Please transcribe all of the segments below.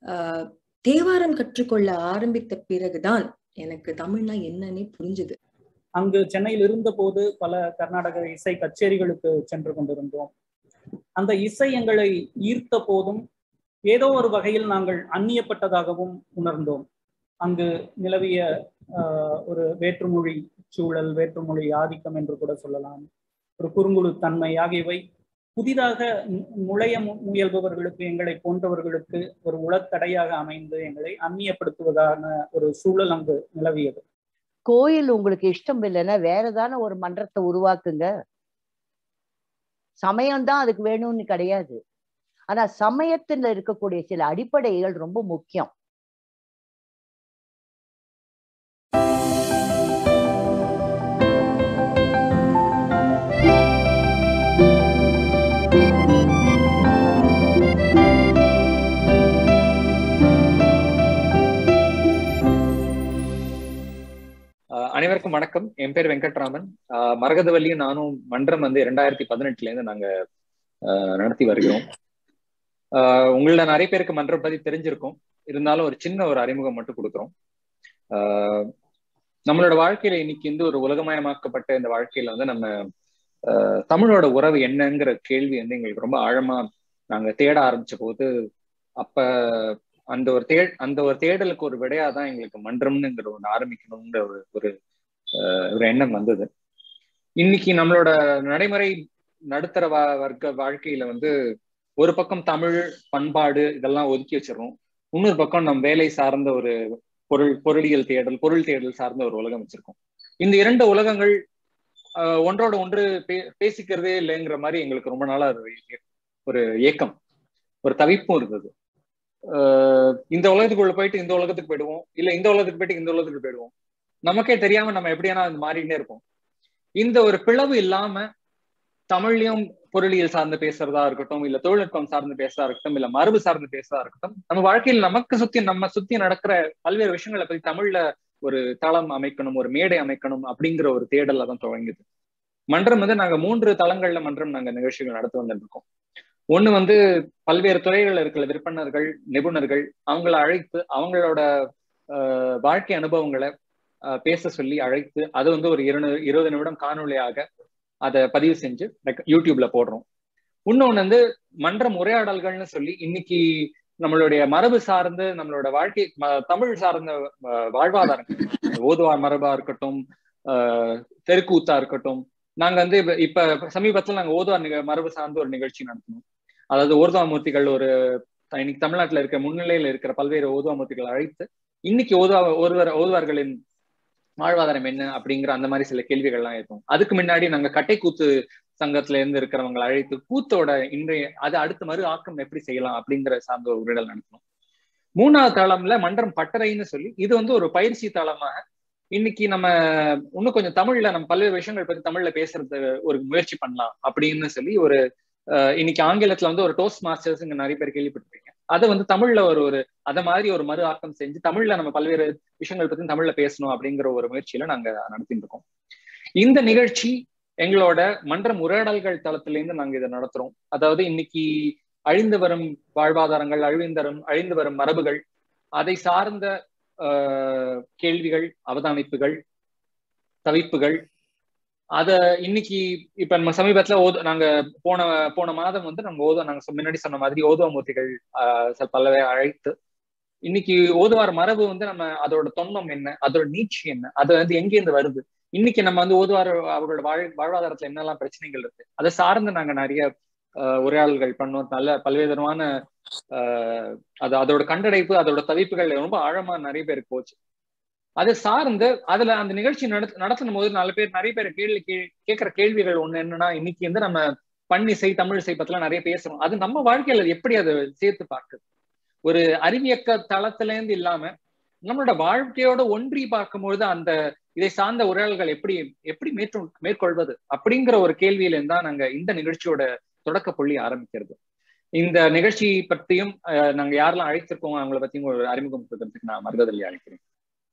ஆஹ் தேவாரம் கற்றுக்கொள்ள ஆரம்பித்த பிறகுதான் எனக்கு தமிழ்னா என்னன்னே புரிஞ்சுது அங்கு சென்னையில் இருந்தபோது பல கர்நாடக இசை கச்சேரிகளுக்கு சென்று கொண்டிருந்தோம் அந்த இசை எங்களை ஈர்த்த போதும் ஏதோ ஒரு வகையில் நாங்கள் அந்நியப்பட்டதாகவும் உணர்ந்தோம் அங்கு நிலவிய ஆஹ், ஒரு வேற்றுமொழி சூழல் வேற்றுமொழி ஆதிக்கம் என்று கூட சொல்லலாம் ஒரு குறுங்குழு தன்மை ஆகியவை புதிதாக நு- நுழைய மு- முயல்பவர்களுக்கு எங்களை போன்றவர்களுக்கு ஒரு உளத்தடையாக அமைந்து எங்களை அந்நியப்படுத்துவதான ஒரு சூழல் அங்கு நிலவியது கோயில் உங்களுக்கு இஷ்டம் இல்லைன்னா வேற தானே ஒரு மன்றத்தை உருவாக்குங்க சமயம்தான் அதுக்கு வேணும்னு கிடையாது ஆனா சமயத்துல இருக்கக்கூடிய சில அடிப்படைகள் ரொம்ப முக்கியம் ஆஹ் அனைவருக்கும் வணக்கம் என் பேர் வெங்கட்ராமன் ஆஹ் மரகதவல்லியும் நானும் மன்றம் வந்து இரண்டாயிரத்தி பதினெட்டுல இருந்து நாங்க ஆஹ் நடத்தி வருகிறோம் ஆஹ் உங்கள நிறைய பேருக்கு மன்றம் பத்தி தெரிஞ்சிருக்கும் இருந்தாலும் ஒரு சின்ன ஒரு அறிமுகம் மட்டும் கொடுக்குறோம் ஆஹ் நம்மளோட வாழ்க்கையில இன்னைக்கு வந்து ஒரு உலகமயமாக்கப்பட்ட இந்த வாழ்க்கையில வந்து நம்ம ஆஹ் தமிழோட உறவு என்னங்கிற கேள்வி வந்து எங்களுக்கு ரொம்ப ஆழமா நாங்க தேட ஆரம்பிச்ச போது அப்ப அந்த ஒரு தே அந்த ஒரு தேடலுக்கு ஒரு விடையா தான் எங்களுக்கு மன்றம்னுங்கிற ஒன்று ஆரம்பிக்கணுங்கிற ஒரு ஒரு ஆஹ் ஒரு எண்ணம் வந்தது இன்னைக்கு நம்மளோட நடைமுறை நடுத்தர வா- வர்க்க வாழ்க்கையில வந்து ஒரு பக்கம் தமிழ் பண்பாடு இதெல்லாம் ஒதுக்கி வச்சிடறோம் இன்னொரு பக்கம் நம் வேலை சார்ந்த ஒரு பொருள் பொருளியல் தேடல் பொருள் தேடல் சார்ந்த ஒரு உலகம் வச்சிருக்கோம் இந்த இரண்டு உலகங்கள் ஆஹ் ஒன்றோட ஒன்று பே பேசிக்கிறதே இல்லைங்கிற மாதிரி எங்களுக்கு ரொம்ப நாளா ஒரு ஒரு ஏக்கம் ஒரு தவிப்பும் இருந்தது ஆஹ் இந்த உலகத்துக்குள்ள போயிட்டு இந்த உலகத்துக்கு போயிடுவோம் இல்ல இந்த உலகத்துக்கு போயிட்டு இந்த உலகத்துக்கு போயிடுவோம் நமக்கே தெரியாம நம்ம எப்படியானா அது மாறிட்டே இருப்போம் இந்த ஒரு பிளவு இல்லாம தமிழ்லயும் பொருளியல் சார்ந்து பேசுறதா இருக்கட்டும் இல்ல தொழில்நுட்பம் சார்ந்து பேசுறதா இருக்கட்டும் இல்ல மரபு சார்ந்து பேசுறதா இருக்கட்டும் நம்ம வாழ்க்கையில் நமக்கு சுத்தி நம்ம சுத்தி நடக்கிற பல்வேறு விஷயங்களை பத்தி தமிழ்ல ஒரு தளம் அமைக்கணும் ஒரு மேடை அமைக்கணும் அப்படிங்கிற ஒரு தேடல தான் துவங்குது மன்றம் வந்து நாங்க மூன்று தளங்கள்ல மன்றம் நாங்க நிகழ்ச்சிகள் நடத்தி வந்துட்டு இருக்கோம் ஒண்ணு வந்து பல்வேறு துறைகள்ல இருக்கிற விற்பனர்கள் நிபுணர்கள் அவங்கள அழைத்து அவங்களோட ஆஹ், வாழ்க்கை அனுபவங்களை ஆஹ், பேச சொல்லி அழைத்து அது வந்து ஒரு இருநூறு இருபது நிமிடம் காணொளியாக அதை பதிவு செஞ்சு like யூடியூப்ல போடுறோம் இன்னொன்னு வந்து மன்றம் உரையாடல்கள்னு சொல்லி இன்னைக்கு நம்மளுடைய மரபு சார்ந்து நம்மளோட வாழ்க்கை ம- தமிழ் சார்ந்த ஆஹ், வாழ்வாதாரங்கள் ஓதுவார் மரபா இருக்கட்டும் ஆஹ், தெருக்கூத்தா இருக்கட்டும் நாங்க வந்து இப்ப இப்ப சமீபத்துல நாங்க ஓதுவார் நிக- மரபு சார்ந்த ஒரு நிகழ்ச்சி நடத்தணும் அதாவது ஓதுவாமூர்த்திகள் ஒரு இன்னைக்கு தமிழ்நாட்டுல இருக்க முன்னிலையில இருக்கிற பல்வேறு ஓதுவாமூர்த்திகளை அழைத்து இன்னைக்கு ஓதுவா ஒருவர் ஓதுவார்களின் வாழ்வாதாரம் என்ன அப்படிங்கிற அந்த மாதிரி சில கேள்விகள்லாம் இருக்கும் அதுக்கு முன்னாடி நாங்க கட்டை கூத்து சங்கத்துல இருந்து இருக்கிறவங்களை அழைத்து கூத்தோட இன்றைய அது அடுத்த மறு ஆக்கம் எப்படி செய்யலாம் அப்படிங்கிற சார்ந்த ஒரு உரையாடல் நடத்தணும் மூணாவது தளம்ல மன்றம் பட்டறைன்னு சொல்லி இது வந்து ஒரு பயிற்சி தளமாக இன்னைக்கு நம்ம இன்னும் கொஞ்சம் தமிழ்ல நம்ம பல்வேறு விஷயங்கள் பத்தி தமிழ்ல பேசுறது ஒரு முயற்சி பண்ணலாம் அப்படின்னு சொல்லி ஒரு அஹ், இன்னைக்கு ஆங்கிலத்துல வந்து ஒரு டோஸ்ட் மாஸ்டர்ஸ் இங்க நிறைய பேர் கேள்விப்பட்டிருப்பீங்க அதை வந்து தமிழ்ல ஒரு ஒரு அத மாதிரி ஒரு மறு ஆக்கம் செஞ்சு தமிழ்ல நம்ம பல்வேறு விஷயங்கள் பத்தி தமிழ்ல பேசணும் அப்படிங்கிற ஒரு முயற்சியில நாங்க நடத்திட்டு இருக்கோம் இந்த நிகழ்ச்சி எங்களோட மன்றம் உரையாடல்கள் தளத்திலிருந்து நாங்க இதை நடத்துறோம் அதாவது இன்னைக்கு அழிந்து வரும் வாழ்வாதாரங்கள் அழிந்து வரும் அழிந்து வரும் மரபுகள் அதை சார்ந்த ஆஹ், கேள்விகள் அவதானிப்புகள் தவிப்புகள் அத இன்னைக்கு இப்ப நம்ம சமீபத்துல ஓது நாங்க போன போன மாதம் வந்து நம்ம ஓதுவா நாங்க சொ- முன்னாடி சொன்ன மாதிரி ஓதுவாமூர்த்திகள் ஆஹ், சில பல்லவே அழைத்து இன்னைக்கு ஓதுவார் மரபு வந்து நம்ம அதோட தொன்மம் என்ன அதோட நீட்சி என்ன அது வந்து எங்கேருந்து வருது இன்னைக்கு நம்ம வந்து ஓதுவார் அவர்களோட வாழ் வாழ்வாதாரத்துல என்னெல்லாம் பிரச்சனைகள் இருக்கு அதை சார்ந்து நாங்க நிறைய ஆஹ், உரையாடல்கள் பண்ணோம் நல்ல பல்வேறு விதமான ஆஹ், அது அதோட கண்டடைப்பு அதோட தவிப்புகள் ரொம்ப ஆழமா நிறைய பேருக்கு போச்சு அதை சார்ந்து அதுல அந்த நிகழ்ச்சி நடத்த நடத்தும் போது நல்ல பேர் நிறைய பேர் கேள்வி கே- கேட்கிற கேள்விகள் ஒண்ணு என்னன்னா இன்னைக்கு வந்து நம்ம பன்னிசை தமிழ் இசை பத்திலாம் நிறைய பேசுறோம் அது நம்ம வாழ்க்கையில எப்படி அதை சேர்த்து பார்க்குது ஒரு அறிவியக்க தளத்துல இருந்து இல்லாம நம்மளோட வாழ்க்கையோட ஒன்றி பார்க்கும்பொழுது அந்த இதை சார்ந்த உரையாடல்கள் எப்படி எப்படி மேற்கொள் மேற்கொள்வது அப்படிங்கிற ஒரு கேள்வியில இருந்தா நாங்க இந்த நிகழ்ச்சியோட தொடக்க புள்ளி ஆரம்பிக்கிறது இந்த நிகழ்ச்சி பற்றியும் அஹ், நாங்க யாரெல்லாம் அழைத்திருக்கோம் அவங்கள பத்தியும் ஒரு அறிமுகம் கொடுக்கறதுக்கு நான் மருதவல்லி அழைக்கிறேன்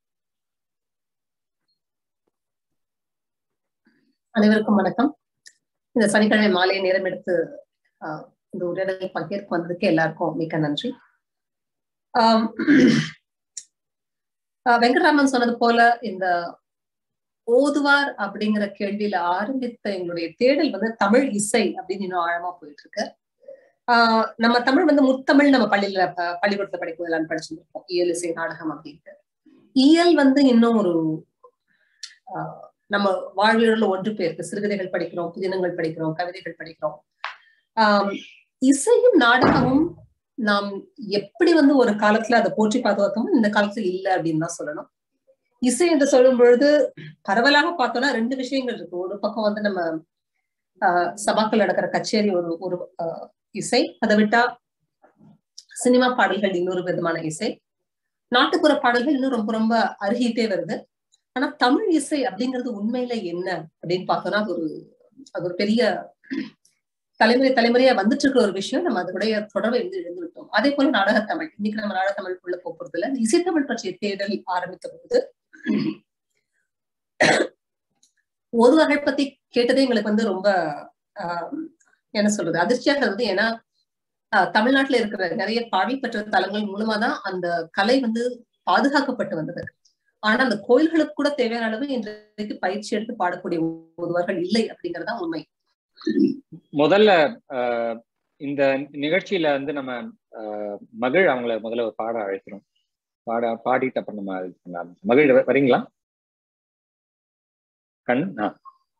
அனைவருக்கும் வணக்கம் இந்த சனிக்கிழமை மாலை நேரம் எடுத்து ஆஹ், இந்த உரையாடலில் பங்கேற்க வந்ததுக்கு எல்லாருக்கும் மிக்க நன்றி வெங்கட்ராமன் சொன்னது போல இந்த ஓதுவார் அப்படிங்கிற கேள்வியில ஆரம்பித்த எங்களுடைய தேடல் வந்து தமிழ் இசை அப்படின்னு இன்னும் ஆழமா போயிட்டு இருக்கு ஆஹ் நம்ம தமிழ் வந்து முத்தமிழ் நம்ம பள்ளியில பள்ளிக்கூடத்தை படிக்கும் எல்லாம் படிச்சுருப்போம் இயல் இசை நாடகம் அப்படின்ட்டு இயல் வந்து இன்னும் ஒரு ஆஹ் நம்ம வாழ்வியலில் ஒன்று பேருக்கு சிறுகதைகள் படிக்கிறோம் புதினங்கள் படிக்கிறோம் கவிதைகள் படிக்கிறோம் ஆஹ் இசையும் நாடகமும் நாம் எப்படி வந்து ஒரு காலத்துல அதை போற்றி பாதுகாக்கணும் இந்த காலத்துல இல்லை அப்படின்னு தான் சொல்லணும் இசை என்று சொல்லும் பொழுது பரவலாக பார்த்தோம்னா ரெண்டு விஷயங்கள் இருக்கு ஒரு பக்கம் வந்து நம்ம ஆஹ் சபாக்கள் நடக்கிற கச்சேரி ஒரு ஒரு இசை அதை விட்டா சினிமா பாடல்கள் இன்னொரு விதமான இசை நாட்டுப்புற பாடல்கள் இன்னும் ரொம்ப ரொம்ப அருகிட்டே வருது ஆனா தமிழ் இசை அப்படிங்கிறது உண்மையில என்ன அப்படின்னு பார்த்தோம்னா அது ஒரு அது ஒரு பெரிய தலைமுறை தலைமுறையா வந்துட்டு இருக்கிற ஒரு விஷயம் நம்ம அதனுடைய தொடர்பை வந்து இழந்து விட்டோம் அதே போல நாடகத்தமிழ் இன்னைக்கு நம்ம நாடகத்தமிழ்க்குள்ள போறது இல்ல இசைத்தமிழ் பற்றிய தேடல் ஆரம்பித்த போது ஓதுவார்கள் பத்தி கேட்டதே எங்களுக்கு வந்து ரொம்ப ஆஹ் என்ன சொல்றது அதிர்ச்சியாக இருந்தது ஏன்னா தமிழ்நாட்டுல இருக்கிற நிறைய பாடல் பெற்ற தலங்கள் மூலமா தான் அந்த கலை வந்து பாதுகாக்கப்பட்டு வந்தது ஆனா அந்த கோயில்களுக்கு கூட தேவையான அளவு இன்றைக்கு பயிற்சி எடுத்து பாடக்கூடிய ஓதுவார்கள் இல்லை அப்படிங்கறதா உண்மை முதல்ல இந்த நிகழ்ச்சியில வந்து நம்ம மகிழ் அவங்கள முதல்ல ஒரு பாட அழைக்கிறோம் பாட பாடிட்டு அப்புறம் நம்ம இது பண்ணலாம் மகிழ் வரீங்களா கண் ஆ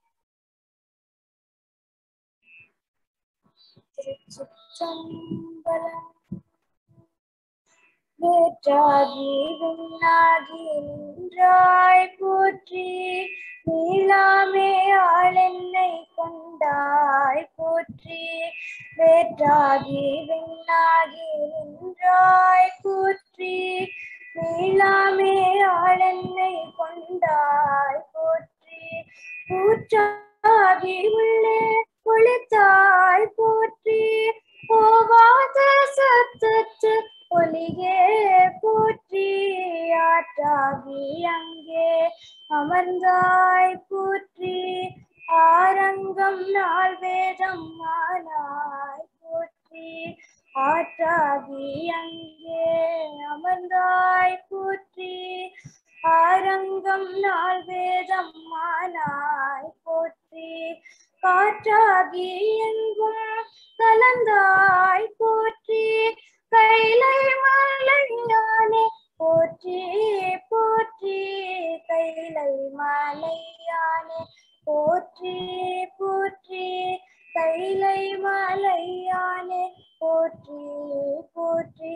வேற்றாகி விண்ணாகி நின்றாய் போற்றி நீளாமே ஆள் என்னை கொண்டாய் போற்றி வேற்றாகி விண்ணாகி நின்றாய் போற்றி நீளாமே ஆள் என்னை கொண்டாய் போற்றி ஊற்றாகி உள்ளே ஒளித்தாய் போற்றி போவாத சத்துக்கு ஒளியே போற்றி ஆற்றாகி அங்கே அமர்ந்தாய் போற்றி ஆரங்கம் நாள் வேதம் ஆனாய் போற்றி ஆற்றாகி அங்கே அமர்ந்தாய் போற்றி ஆரங்கம் நாள் வேதம் ஆனாய் போற்றி காற்றாகி எங்கும் கலந்தாய் போற்றி கைலை மலையானே போற்றி போற்றி கைலை மலையானே போற்றி போற்றி கைலை மலையானே போற்றி போற்றி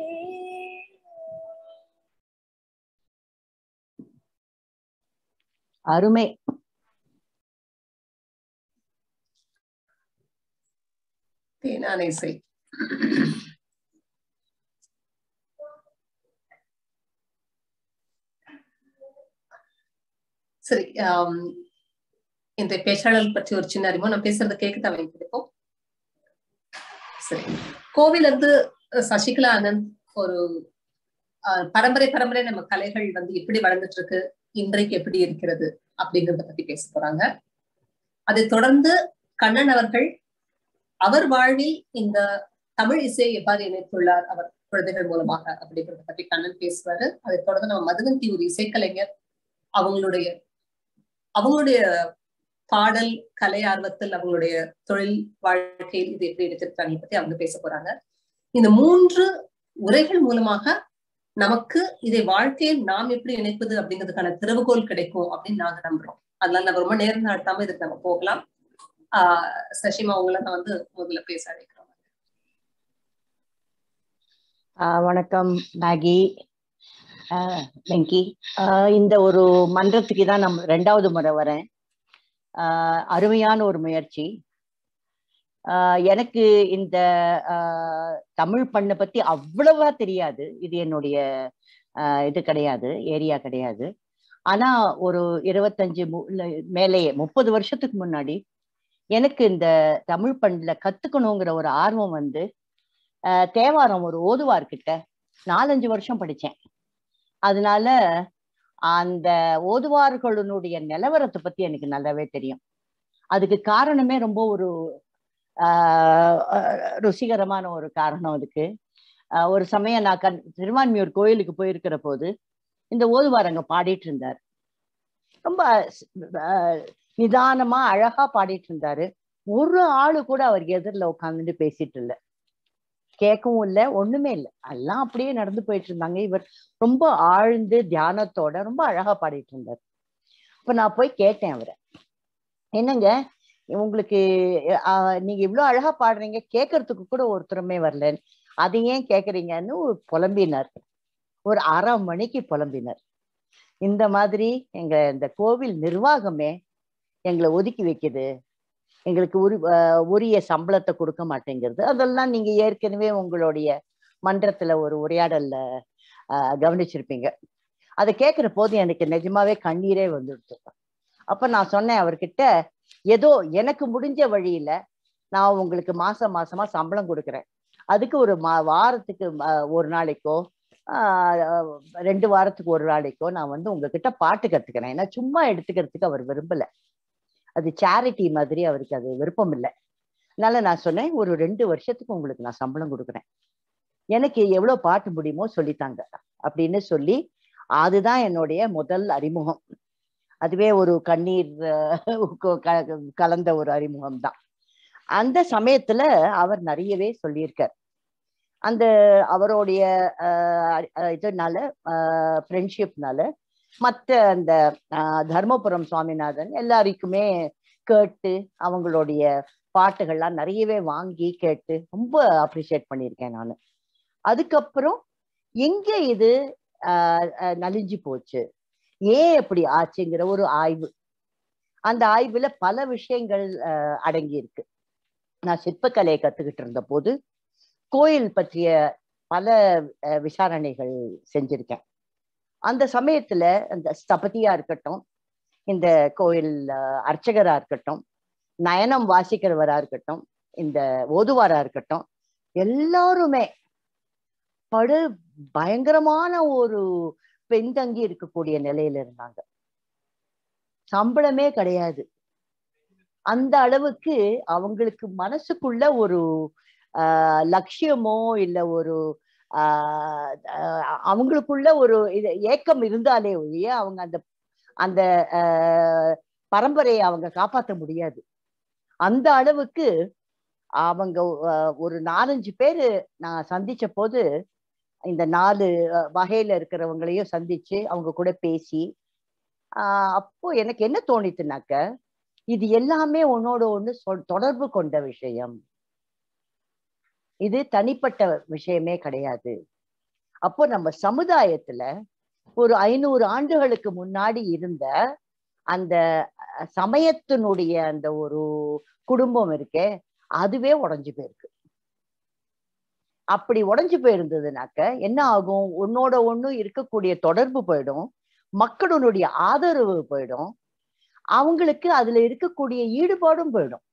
அருமை தேனான இசை சரி இந்த பேச்சாளர் பற்றி ஒரு சின்ன அறிமுகம் நான் பேசுறத கேட்கத்தான் வைக்கிறோம் சரி கோவில் வந்து சசிகலா ஆனந்த் ஒரு பரம்பரை பரம்பரை நம்ம கலைகள் வந்து எப்படி வளர்ந்துட்டு இருக்கு இன்றைக்கு எப்படி இருக்கிறது அப்படிங்கறத பத்தி பேச போறாங்க அதை தொடர்ந்து கண்ணன் அவர்கள் அவர் வாழ்வில் இந்த தமிழ் இசையை எவ்வாறு இணைத்துள்ளார் அவர் குழந்தைகள் மூலமாக அப்படிங்கிறத பத்தி கண்ணன் பேசுவாரு அதை தொடர்ந்து நம்ம மதுவந்தி ஒரு இசைக்கலைஞர் அவங்களுடைய அவங்களுடைய பாடல் கலை ஆர்வத்தில் அவங்களுடைய தொழில் வாழ்க்கையில் இது எப்படி எடுத்திருக்காங்க பத்தி அவங்க பேச போறாங்க இந்த மூன்று உரைகள் மூலமாக நமக்கு இதை வாழ்க்கையில் நாம் எப்படி இணைப்பது அப்படிங்கிறதுக்கான திறவுகோல் கிடைக்கும் அப்படின்னு நாங்க நம்புறோம் அதனால நம்ம ரொம்ப நேரம் நடத்தாம இதுக்கு நம்ம போகலாம் ஆஹ் சசிமா உங்களை நான் வந்து முதல்ல பேச அழைக்கிறோம் வணக்கம் மேகி வெங்கி இந்த ஒரு மன்றத்துக்கு தான் நம்ம ரெண்டாவது முறை வரேன் அருமையான ஒரு முயற்சி எனக்கு இந்த தமிழ் பண்ணை பத்தி அவ்வளவா தெரியாது இது என்னுடைய இது கிடையாது ஏரியா கிடையாது ஆனா ஒரு இருபத்தஞ்சு மேலேயே முப்பது வருஷத்துக்கு முன்னாடி எனக்கு இந்த தமிழ் பண்ணல கத்துக்கணுங்கிற ஒரு ஆர்வம் வந்து தேவாரம் ஒரு ஓதுவார்கிட்ட நாலஞ்சு வருஷம் படிச்சேன் அதனால அந்த ஓதுவார்களுடைய நிலவரத்தை பத்தி எனக்கு நல்லாவே தெரியும் அதுக்கு காரணமே ரொம்ப ஒரு ஆஹ் ருசிகரமான ஒரு காரணம் அதுக்கு ஆஹ் ஒரு சமயம் நான் கண் திருவான்மியூர் கோயிலுக்கு போயிருக்கிற போது இந்த ஓதுவார் அங்க பாடிட்டு இருந்தார் ரொம்ப ஆஹ் நிதானமா அழகா பாடிட்டு இருந்தாரு ஒரு ஆளு கூட அவர் எதிரில் உட்காந்துட்டு பேசிட்டு இல்லை கேட்கவும் இல்லை ஒண்ணுமே இல்லை எல்லாம் அப்படியே நடந்து போயிட்டு இருந்தாங்க இவர் ரொம்ப ஆழ்ந்து தியானத்தோட ரொம்ப அழகா பாடிட்டு இருந்தார் அப்ப நான் போய் கேட்டேன் அவரை என்னங்க உங்களுக்கு ஆஹ் நீங்க இவ்வளவு அழகா பாடுறீங்க கேட்கறதுக்கு கூட ஒருத்தருமே வரல அதை ஏன் கேக்குறீங்கன்னு ஒரு புலம்பினார் ஒரு அரை மணிக்கு புலம்பினார் இந்த மாதிரி எங்க இந்த கோவில் நிர்வாகமே எங்களை ஒதுக்கி வைக்குது எங்களுக்கு உரி ஆஹ் உரிய சம்பளத்தை கொடுக்க மாட்டேங்கிறது அதெல்லாம் நீங்க ஏற்கனவே உங்களுடைய மன்றத்துல ஒரு உரையாடல்ல ஆஹ் கவனிச்சிருப்பீங்க அதை கேட்கிற போது எனக்கு நிஜமாவே கண்ணீரே வந்துடுச்சு அப்ப நான் சொன்னேன் அவர்கிட்ட ஏதோ எனக்கு முடிஞ்ச வழியில நான் உங்களுக்கு மாசம் மாசமா சம்பளம் கொடுக்குறேன் அதுக்கு ஒரு மா வாரத்துக்கு ஆஹ் ஒரு நாளைக்கோ ஆஹ் ரெண்டு வாரத்துக்கு ஒரு நாளைக்கோ நான் வந்து உங்ககிட்ட பாட்டு கத்துக்கிறேன் ஏன்னா சும்மா எடுத்துக்கிறதுக்கு அவர் விரும்பல அது சேரிட்டி மாதிரி அவருக்கு அது விருப்பம் இல்லை அதனால நான் சொன்னேன் ஒரு ரெண்டு வருஷத்துக்கு உங்களுக்கு நான் சம்பளம் கொடுக்குறேன் எனக்கு எவ்வளவு பாட்டு முடியுமோ சொல்லித்தாங்க அப்படின்னு சொல்லி அதுதான் என்னுடைய முதல் அறிமுகம் அதுவே ஒரு கண்ணீர் கலந்த ஒரு அறிமுகம் தான் அந்த சமயத்துல அவர் நிறையவே சொல்லியிருக்கார் அந்த அவருடைய இதனால ஃப்ரெண்ட்ஷிப்னால மற்ற அந்த தர்மபுரம் சுவாமிநாதன் எல்லாருக்குமே கேட்டு அவங்களுடைய பாட்டுகள்லாம் நிறையவே வாங்கி கேட்டு ரொம்ப அப்ரிஷியேட் பண்ணியிருக்கேன் நான் அதுக்கப்புறம் எங்க இது நலிஞ்சு போச்சு ஏன் எப்படி ஆச்சுங்கிற ஒரு ஆய்வு அந்த ஆய்வுல பல விஷயங்கள் அடங்கி இருக்கு நான் சிற்பக்கலையை கத்துக்கிட்டு இருந்த போது கோயில் பற்றிய பல விசாரணைகள் செஞ்சிருக்கேன் அந்த சமயத்துல இந்த ஸ்தபதியா இருக்கட்டும் இந்த கோயில் அர்ச்சகரா இருக்கட்டும் நயனம் வாசிக்கிறவரா இருக்கட்டும் இந்த ஓதுவாரா இருக்கட்டும் எல்லாருமே படு பயங்கரமான ஒரு பின்தங்கி இருக்கக்கூடிய நிலையில இருந்தாங்க சம்பளமே கிடையாது அந்த அளவுக்கு அவங்களுக்கு மனசுக்குள்ள ஒரு ஆஹ் லட்சியமோ இல்ல ஒரு ஆஹ் அவங்களுக்குள்ள ஒரு இது ஏக்கம் இருந்தாலே ஒழிய அவங்க அந்த அந்த பரம்பரையை அவங்க காப்பாற்ற முடியாது அந்த அளவுக்கு அவங்க ஒரு நாலஞ்சு பேரு நான் சந்திச்ச போது இந்த நாலு வகையில இருக்கிறவங்களையும் சந்திச்சு அவங்க கூட பேசி ஆஹ் அப்போ எனக்கு என்ன தோணித்துனாக்க இது எல்லாமே உன்னோட ஒண்ணு சொல் தொடர்பு கொண்ட விஷயம் இது தனிப்பட்ட விஷயமே கிடையாது அப்போ நம்ம சமுதாயத்துல ஒரு ஐநூறு ஆண்டுகளுக்கு முன்னாடி இருந்த அந்த சமயத்தினுடைய அந்த ஒரு குடும்பம் இருக்கே அதுவே உடஞ்சு போயிருக்கு அப்படி உடஞ்சு போயிருந்ததுனாக்க என்ன ஆகும் உன்னோட ஒண்ணு இருக்கக்கூடிய தொடர்பு போயிடும் மக்களுடைய ஆதரவு போயிடும் அவங்களுக்கு அதுல இருக்கக்கூடிய ஈடுபாடும் போயிடும்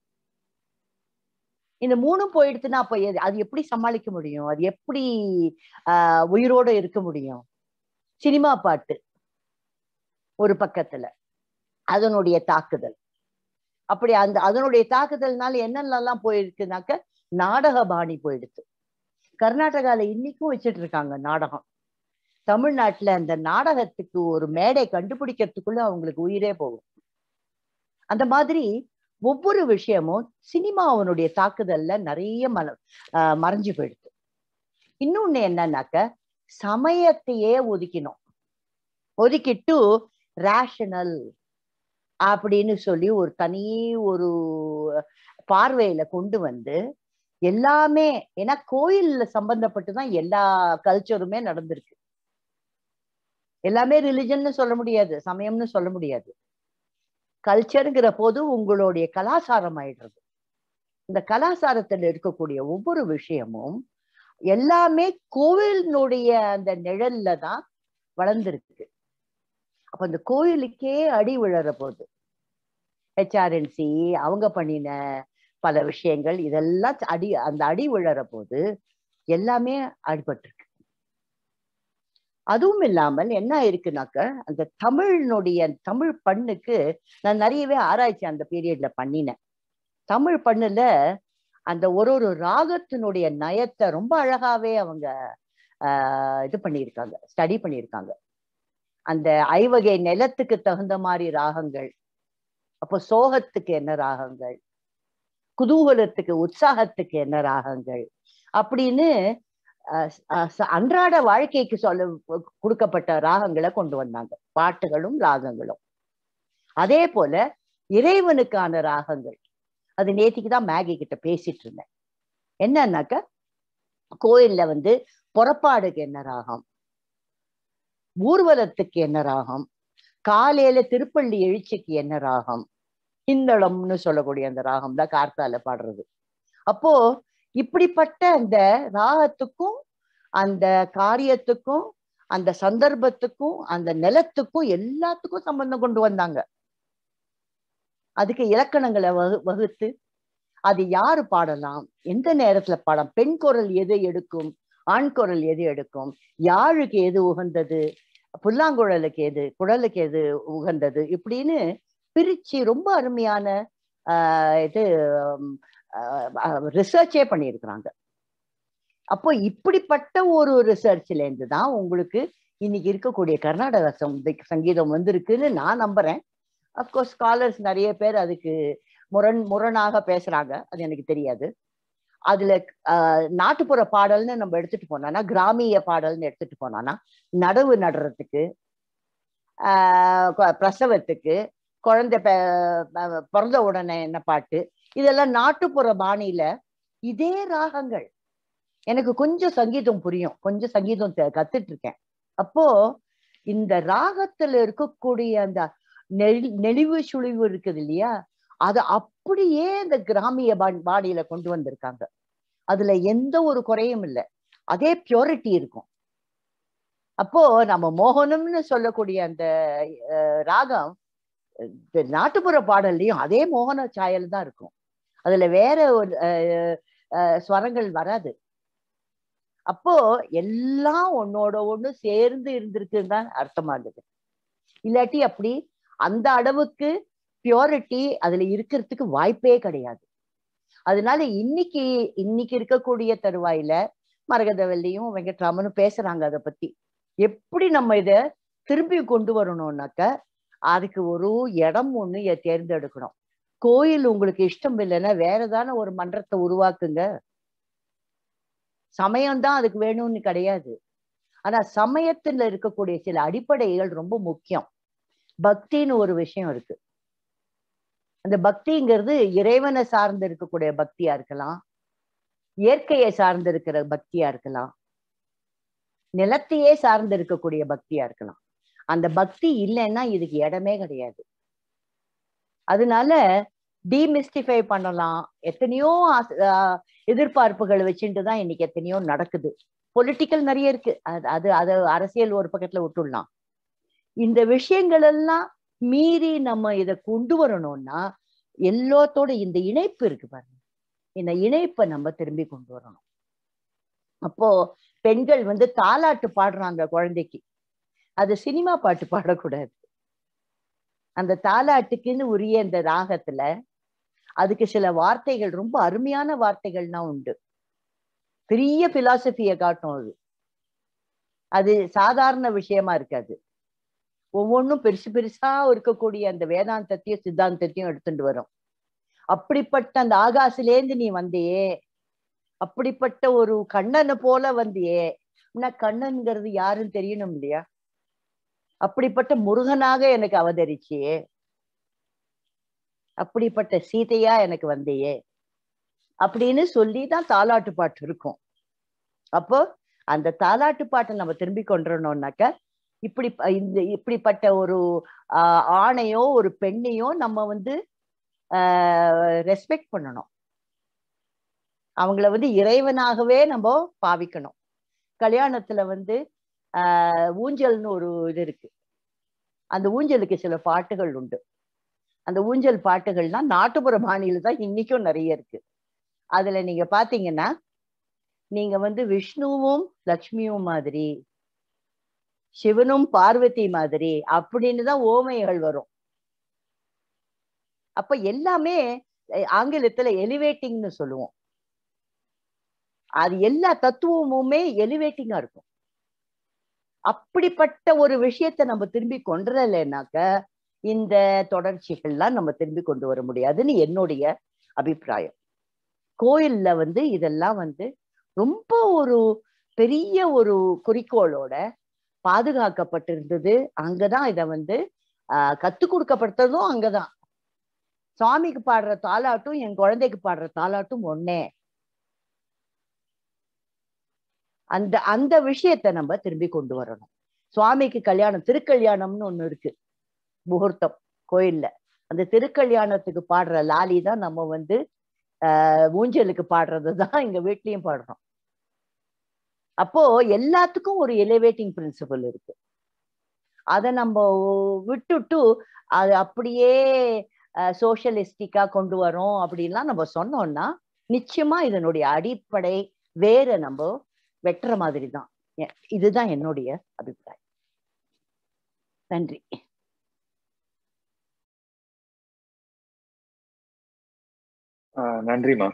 இந்த மூணும் போயிடுச்சுன்னா அப்ப அது எப்படி சமாளிக்க முடியும் அது எப்படி ஆஹ் உயிரோட இருக்க முடியும் சினிமா பாட்டு ஒரு பக்கத்துல அதனுடைய தாக்குதல் அப்படி அந்த அதனுடைய தாக்குதல்னால என்னென்னலாம் போயிருக்குனாக்க நாடக பாணி போயிடுச்சு கர்நாடகால இன்னைக்கும் வச்சுட்டு இருக்காங்க நாடகம் தமிழ்நாட்டுல அந்த நாடகத்துக்கு ஒரு மேடை கண்டுபிடிக்கிறதுக்குள்ள அவங்களுக்கு உயிரே போகும் அந்த மாதிரி ஒவ்வொரு விஷயமும் சினிமாவனுடைய தாக்குதல்ல நிறைய மல ஆஹ் மறைஞ்சு போயிடுது இன்னொன்னு என்னன்னாக்க சமயத்தையே ஒதுக்கினோம் ஒதுக்கிட்டு ரேஷனல் அப்படின்னு சொல்லி ஒரு தனி ஒரு பார்வையில கொண்டு வந்து எல்லாமே ஏன்னா கோயில்ல சம்பந்தப்பட்டு தான் எல்லா கல்ச்சருமே நடந்திருக்கு எல்லாமே ரிலிஜன்னு சொல்ல முடியாது சமயம்னு சொல்ல முடியாது கல்ச்சருங்கிற போது உங்களுடைய கலாச்சாரம் ஆயிடுறது இந்த கலாச்சாரத்துல இருக்கக்கூடிய ஒவ்வொரு விஷயமும் எல்லாமே கோவிலினுடைய அந்த நிழல்ல தான் வளர்ந்துருக்கு அப்ப அந்த கோயிலுக்கே அடி விழற போது ஹெச்ஆர்என்சி அவங்க பண்ணின பல விஷயங்கள் இதெல்லாம் அடி அந்த அடி விழற போது எல்லாமே அடிபட்டிருக்கு அதுவும் இல்லாமல் என்ன இருக்குனாக்க அந்த தமிழினுடைய தமிழ் பண்ணுக்கு நான் நிறையவே ஆராய்ச்சி அந்த பீரியட்ல பண்ணினேன் தமிழ் பண்ணுல அந்த ஒரு ஒரு ராகத்தினுடைய நயத்தை ரொம்ப அழகாவே அவங்க ஆஹ் இது பண்ணியிருக்காங்க ஸ்டடி பண்ணியிருக்காங்க அந்த ஐவகை நிலத்துக்கு தகுந்த மாதிரி ராகங்கள் அப்போ சோகத்துக்கு என்ன ராகங்கள் குதூகலத்துக்கு உற்சாகத்துக்கு என்ன ராகங்கள் அப்படின்னு அஹ் அஹ் ச- அன்றாட வாழ்க்கைக்கு சொல்ல கொடுக்கப்பட்ட ராகங்களை கொண்டு வந்தாங்க பாட்டுகளும் ராகங்களும் அதே போல இறைவனுக்கான ராகங்கள் அது நேத்திக்கு தான் மேகி கிட்ட பேசிட்டு இருந்தேன் என்னன்னாக்க கோயில்ல வந்து புறப்பாடுக்கு என்ன ராகம் ஊர்வலத்துக்கு என்ன ராகம் காலையில திருப்பள்ளி எழுச்சிக்கு என்ன ராகம் ஹிந்தளம்னு சொல்லக்கூடிய அந்த ராகம் தான் கார்த்தால பாடுறது அப்போ இப்படிப்பட்ட அந்த ராகத்துக்கும் அந்த காரியத்துக்கும் அந்த சந்தர்ப்பத்துக்கும் அந்த நிலத்துக்கும் எல்லாத்துக்கும் சம்பந்தம் கொண்டு வந்தாங்க அதுக்கு இலக்கணங்களை வகு வகுத்து அது யாரு பாடலாம் எந்த நேரத்துல பாடலாம் பெண் குரல் எது எடுக்கும் ஆண் குரல் எது எடுக்கும் யாழுக்கு எது உகந்தது புல்லாங்குழலுக்கு எது குழலுக்கு எது உகந்தது இப்படின்னு பிரிச்சு ரொம்ப அருமையான ஆஹ் இது ரிசர்ச்சே பண்ணியிருக்கிறாங்க அப்போ இப்படிப்பட்ட ஒரு ரிசர்ச்ல இருந்து தான் உங்களுக்கு இன்னைக்கு இருக்கக்கூடிய கர்நாடக சங்க- சங்கீதம் வந்திருக்குன்னு நான் நம்புறேன் அப்கோர்ஸ் ஸ்காலர்ஸ் நிறைய பேர் அதுக்கு முரண் முரணாக பேசுறாங்க அது எனக்கு தெரியாது அதுல ஆஹ், நாட்டுப்புற பாடல்னு நம்ம எடுத்துட்டு போனோம்னா கிராமிய பாடல்னு எடுத்துட்டு போனோம்னா நடவு நடுறதுக்கு ஆஹ், கொ- பிரசவத்துக்கு குழந்தை பெ- ப- பிறந்த உடனே என்ன பாட்டு இதெல்லாம் நாட்டுப்புற பாணியில இதே ராகங்கள் எனக்கு கொஞ்சம் சங்கீதம் புரியும் கொஞ்சம் சங்கீதம் தெ- கத்துட்டு இருக்கேன் அப்போ இந்த ராகத்துல இருக்கக்கூடிய அந்த நெளி நெளிவு சுழிவு இருக்குது இல்லையா அது அப்படியே இந்த கிராமிய பா- பாணியில கொண்டு வந்திருக்காங்க அதுல எந்த ஒரு குறையும் இல்லை அதே பியூரிட்டி இருக்கும் அப்போ நம்ம மோகனம்னு சொல்லக்கூடிய அந்த அஹ், ராகம் இந்த நாட்டுப்புற பாடல்லையும் அதே மோகன சாயல் தான் இருக்கும் அதுல வேற ஒரு அஹ், அஹ், ஸ்வரங்கள் வராது அப்போ எல்லாம் ஒன்னோட ஒண்ணு சேர்ந்து இருந்திருக்குன்னு தான் அர்த்தமாகுது இல்லாட்டி அப்படி அந்த அளவுக்கு பியூரிட்டி அதுல இருக்கிறதுக்கு வாய்ப்பே கிடையாது அதனால இன்னைக்கு இன்னைக்கு இருக்கக்கூடிய தருவாயில மரகதவல்லியும் வெங்கட்ராமனும் பேசுறாங்க அதை பத்தி எப்படி நம்ம இத திரும்பி கொண்டு வரணும்னாக்க அதுக்கு ஒரு இடம் ஒண்ணு எ- தேர்ந்தெடுக்கணும் கோயில் உங்களுக்கு இஷ்டம் இல்லைன்னா வேற தானே ஒரு மன்றத்தை உருவாக்குங்க சமயம்தான் அதுக்கு வேணும்னு கிடையாது ஆனா சமயத்துல இருக்கக்கூடிய சில அடிப்படைகள் ரொம்ப முக்கியம் பக்தின்னு ஒரு விஷயம் இருக்கு அந்த பக்திங்கிறது இறைவனை சார்ந்து இருக்கக்கூடிய பக்தியா இருக்கலாம் இயற்கையை சார்ந்து இருக்கிற பக்தியா இருக்கலாம் நிலத்தையே சார்ந்து இருக்கக்கூடிய பக்தியா இருக்கலாம் அந்த பக்தி இல்லைன்னா இதுக்கு இடமே கிடையாது அதனால டீமிஸ்டிஃபை பண்ணலாம் எத்தனையோ ஆச- ஆஹ் எதிர்பார்ப்புகள் வச்சுட்டு தான் இன்னைக்கு எத்தனையோ நடக்குது பொலிட்டிக்கல் நிறைய இருக்கு அது அது அது அரசியல் ஒரு பக்கத்துல விட்டுடலாம் இந்த விஷயங்கள் எல்லாம் மீறி நம்ம இதை கொண்டு வரணும்னா எல்லாத்தோட இந்த இணைப்பு இருக்கு பாருங்க இந்த இணைப்பை நம்ம திரும்பி கொண்டு வரணும் அப்போ பெண்கள் வந்து தாலாட்டு பாடுறாங்க குழந்தைக்கு அது சினிமா பாட்டு பாடக்கூடாது அந்த தாலாட்டுக்குன்னு உரிய இந்த ராகத்துல அதுக்கு சில வார்த்தைகள் ரொம்ப அருமையான வார்த்தைகள்லாம் உண்டு பெரிய பிலாசபிய காட்டும் அது அது சாதாரண விஷயமா இருக்காது ஒவ்வொன்றும் பெருசு பெருசா இருக்கக்கூடிய அந்த வேதாந்தத்தையும் சித்தாந்தத்தையும் எடுத்துட்டு வரும் அப்படிப்பட்ட அந்த ஆகாசிலேந்து நீ வந்தியே அப்படிப்பட்ட ஒரு கண்ணனை போல வந்தியே அப்படின்னா கண்ணன்கிறது யாருன்னு தெரியணும் இல்லையா அப்படிப்பட்ட முருகனாக எனக்கு அவதரிச்சியே அப்படிப்பட்ட சீதையா எனக்கு வந்தியே அப்படின்னு சொல்லி தான் தாலாட்டு பாட்டு இருக்கும் அப்போ அந்த தாலாட்டு பாட்டை நம்ம திரும்பி கொண்டுறணும்னாக்க இப்படி ப- இந்த இப்படிப்பட்ட ஒரு ஆஹ், ஆணையோ ஒரு பெண்ணையோ நம்ம வந்து ரெஸ்பெக்ட் பண்ணணும் அவங்கள வந்து இறைவனாகவே நம்ம பாவிக்கணும் கல்யாணத்துல வந்து ஆஹ் ஊஞ்சல்னு ஒரு இது இருக்கு அந்த ஊஞ்சலுக்கு சில பாட்டுகள் உண்டு அந்த ஊஞ்சல் பாட்டுகள்னா நாட்டுப்புற பாணியில தான் இன்னைக்கும் நிறைய இருக்கு அதுல நீங்க பாத்தீங்கன்னா நீங்க வந்து விஷ்ணுவும் லக்ஷ்மியும் மாதிரி சிவனும் பார்வதி மாதிரி அப்படின்னு தான் ஓமைகள் வரும் அப்ப எல்லாமே அஹ், ஆங்கிலத்துல எலிவேட்டிங்னு சொல்லுவோம் அது எல்லா தத்துவமுமே எலிவேட்டிங்கா இருக்கும் அப்படிப்பட்ட ஒரு விஷயத்த நம்ம திரும்பி கொண்டுறலைனாக்க இந்த தொடர்ச்சிகள்லாம் நம்ம திரும்பி கொண்டு வர முடியாதுன்னு என்னுடைய அபிப்பிராயம் கோயில்ல வந்து இதெல்லாம் வந்து ரொம்ப ஒரு பெரிய ஒரு குறிக்கோளோட பாதுகாக்கப்பட்டிருந்தது அங்கதான் இத வந்து ஆஹ் கத்து கொடுக்கப்பட்டதும் அங்கதான் சுவாமிக்கு பாடுற தாலாட்டும் என் குழந்தைக்கு பாடுற தாலாட்டும் ஒன்னே அந்த அந்த விஷயத்த நம்ம திரும்பி கொண்டு வரணும் சுவாமிக்கு கல்யாணம் திருக்கல்யாணம்னு ஒண்ணு இருக்கு முகூர்த்தம் கோயில்ல அந்த திருக்கல்யாணத்துக்கு பாடுற லாலி தான் நம்ம வந்து ஆஹ் ஊஞ்சலுக்கு பாடுறது தான் எங்க வீட்லயும் பாடுறோம் அப்போ எல்லாத்துக்கும் ஒரு எலிவேட்டிங் பிரின்சிபல் இருக்கு அதை நம்ம விட்டுட்டு அது அப்படியே சோஷியலிஸ்டிக்கா கொண்டு வரோம் அப்படின்லாம் நம்ம சொன்னோம்னா நிச்சயமா இதனுடைய அடிப்படை வேற நம்ம வெட்டுற மாதிரி தான் இதுதான் என்னுடைய அபிப்பிராயம் நன்றி நன்றிமா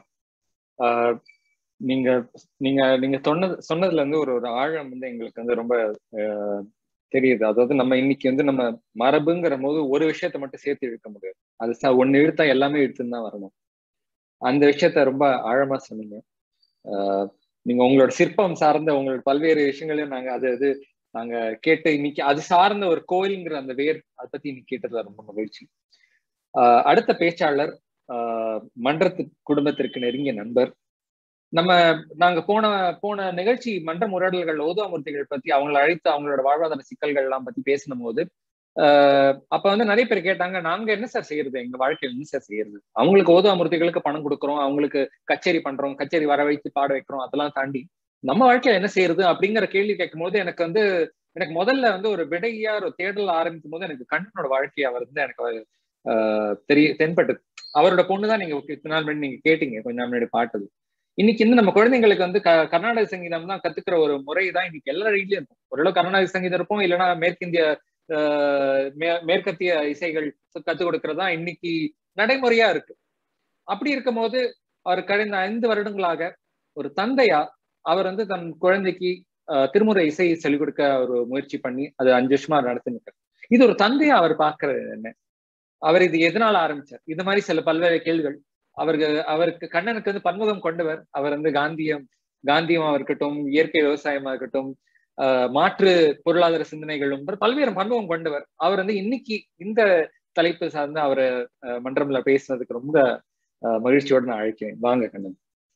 நீங்க நீங்க நீங்க சொன்னது சொன்னதுல இருந்து ஒரு ஒரு ஆழம் வந்து எங்களுக்கு வந்து ரொம்ப தெரியுது அதாவது நம்ம இன்னைக்கு வந்து நம்ம மரபுங்கிற போது ஒரு விஷயத்த மட்டும் சேர்த்து இழுக்க முடியாது அது ஒன்னு இழுத்தா எல்லாமே இழுத்துன்னு தான் வரணும் அந்த விஷயத்த ரொம்ப ஆழமா சொன்னீங்க நீங்க உங்களோட சிற்பம் சார்ந்த உங்களோட பல்வேறு விஷயங்களையும் நாங்க அது அது நாங்க கேட்டு இன்னைக்கு அது சார்ந்த ஒரு கோயிலுங்கிற அந்த வேர் அதை பத்தி இன்னைக்கு கேட்டதுல ரொம்ப மகிழ்ச்சி ஆஹ் அடுத்த பேச்சாளர் ஆஹ் மன்றத்து குடும்பத்திற்கு நெருங்கிய நண்பர் நம்ம நாங்க போன போன நிகழ்ச்சி மன்ற முறையாடல்கள் ஓதுவாமூர்த்திகள் பத்தி அவங்களை அழைத்து அவங்களோட வாழ்வாதார சிக்கல்கள் எல்லாம் பத்தி பேசின போது ஆஹ் அப்ப வந்து நிறைய பேர் கேட்டாங்க நாங்க என்ன சார் செய்யறது எங்க வாழ்க்கையில என்ன சார் செய்யறது அவங்களுக்கு ஓதுவாமூர்த்திகளுக்கு பணம் கொடுக்குறோம் அவங்களுக்கு கச்சேரி பண்றோம் கச்சேரி வர வைத்து பாட வைக்கிறோம் அதெல்லாம் தாண்டி நம்ம வாழ்க்கையில என்ன செய்யறது அப்படிங்கிற கேள்வி கேட்கும் போது எனக்கு வந்து எனக்கு முதல்ல வந்து ஒரு விடையா ஒரு தேடல் ஆரம்பிக்கும் போது எனக்கு கண்ணனோட வாழ்க்கை அவர் வந்து எனக்கு ஆஹ் தெரிய தென்பட்டது அவரோட பொண்ணுதான் நீங்க இத்தனை நாள் முன்னாடி நீங்க கேட்டீங்க கொஞ்ச நாள் முன்னாடி பாட்டது இன்னைக்கு வந்து நம்ம குழந்தைங்களுக்கு வந்து க கர்நாடக சங்கீதம் தான் கத்துக்கிற ஒரு முறை தான் இன்னைக்கு எல்லா வீட்லயும் இருக்கும் ஓரளவு கர்நாடக சங்கீதம் இருப்போம் இல்லைன்னா மேற்கிந்திய மேற்கத்திய இசைகள் கத்துக் கொடுக்கறதா இன்னைக்கு நடைமுறையா இருக்கு அப்படி இருக்கும் போது அவர் கடந்த ஐந்து வருடங்களாக ஒரு தந்தையா அவர் வந்து தன் குழந்தைக்கு திருமுறை இசை சொல்லிக் கொடுக்க ஒரு முயற்சி பண்ணி அது அஞ்சு வருஷமா நடத்தினுக்கார் இது ஒரு தந்தையா அவர் பாக்குறது என்ன அவர் இது எதனால ஆரம்பிச்சார் இது மாதிரி சில பல்வேறு கேள்விகள் அவருக்கு அவருக்கு கண்ணனுக்கு வந்து பன்முகம் கொண்டவர் அவர் வந்து காந்தியம் காந்தியமா இருக்கட்டும் இயற்கை விவசாயமா இருக்கட்டும் மாற்று பொருளாதார சிந்தனைகளும் பல்வேறு பன்முகம் கொண்டவர் அவர் வந்து இன்னைக்கு இந்த தலைப்பு சார்ந்து அவர் மன்றம்ல பேசுனதுக்கு ரொம்ப மகிழ்ச்சியோடு நான் அழைக்கிறேன் வாங்க கண்ணன்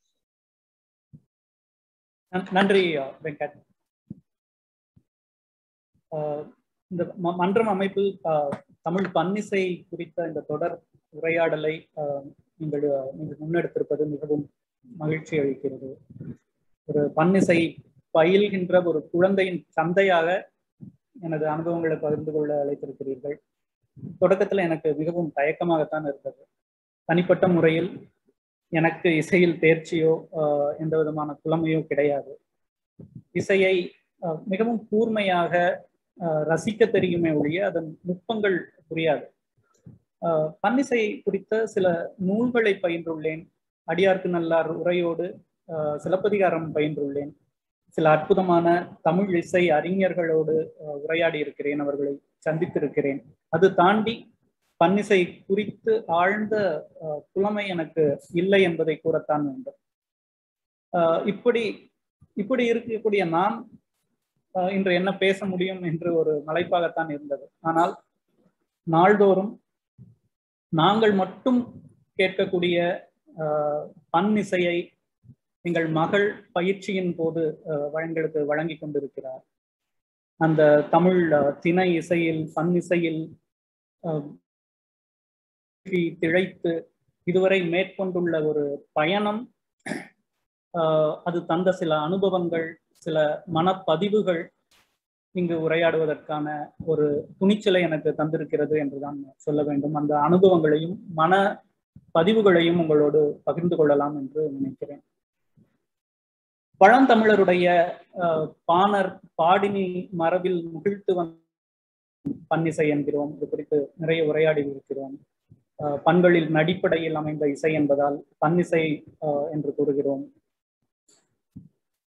நன்றி வெங்கட் இந்த மன்றம் அமைப்பில் தமிழ் பன்னிசை குறித்த இந்த தொடர் உரையாடலை நீங்கள் நீங்கள் முன்னெடுத்திருப்பது மிகவும் மகிழ்ச்சி அளிக்கிறது ஒரு பன்னிசை பயில்கின்ற ஒரு குழந்தையின் தந்தையாக எனது அனுபவங்களை பகிர்ந்து கொள்ள அழைத்திருக்கிறீர்கள் தொடக்கத்தில் எனக்கு மிகவும் தயக்கமாகத்தான் இருந்தது தனிப்பட்ட முறையில் எனக்கு இசையில் தேர்ச்சியோ எந்த விதமான புலமையோ கிடையாது இசையை மிகவும் கூர்மையாக ரசிக்க தெரியுமே ஒழிய அதன் நுட்பங்கள் புரியாது பன்னிசை குறித்த சில நூல்களை பயின்றுள்ளேன் அடியார்க்கு நல்லார் உரையோடு சிலப்பதிகாரம் பயின்றுள்ளேன் சில அற்புதமான தமிழ் இசை அறிஞர்களோடு உரையாடி இருக்கிறேன் அவர்களை சந்தித்திருக்கிறேன் அது தாண்டி பன்னிசை குறித்து ஆழ்ந்த புலமை எனக்கு இல்லை என்பதை கூறத்தான் வேண்டும் இப்படி இப்படி இருக்கக்கூடிய நான் இன்று என்ன பேச முடியும் என்று ஒரு மலைப்பாகத்தான் இருந்தது ஆனால் நாள்தோறும் நாங்கள் மட்டும் கேட்கக்கூடிய பன்னிசையை எங்கள் மகள் பயிற்சியின் போது எங்களுக்கு வழங்கி கொண்டிருக்கிறார் அந்த தமிழ் திணை இசையில் பன்னிசையில் திளைத்து இதுவரை மேற்கொண்டுள்ள ஒரு பயணம் அது தந்த சில அனுபவங்கள் சில மனப்பதிவுகள் இங்கு உரையாடுவதற்கான ஒரு துணிச்சலை எனக்கு தந்திருக்கிறது என்றுதான் சொல்ல வேண்டும் அந்த அனுபவங்களையும் மன பதிவுகளையும் உங்களோடு பகிர்ந்து கொள்ளலாம் என்று நினைக்கிறேன் பழந்தமிழருடைய பாணர் பாடினி மரபில் முகிழ்த்து வந்த பன்னிசை என்கிறோம் இது குறித்து நிறைய உரையாடி இருக்கிறோம் பண்களில் நடிப்படையில் அமைந்த இசை என்பதால் பன்னிசை என்று கூறுகிறோம்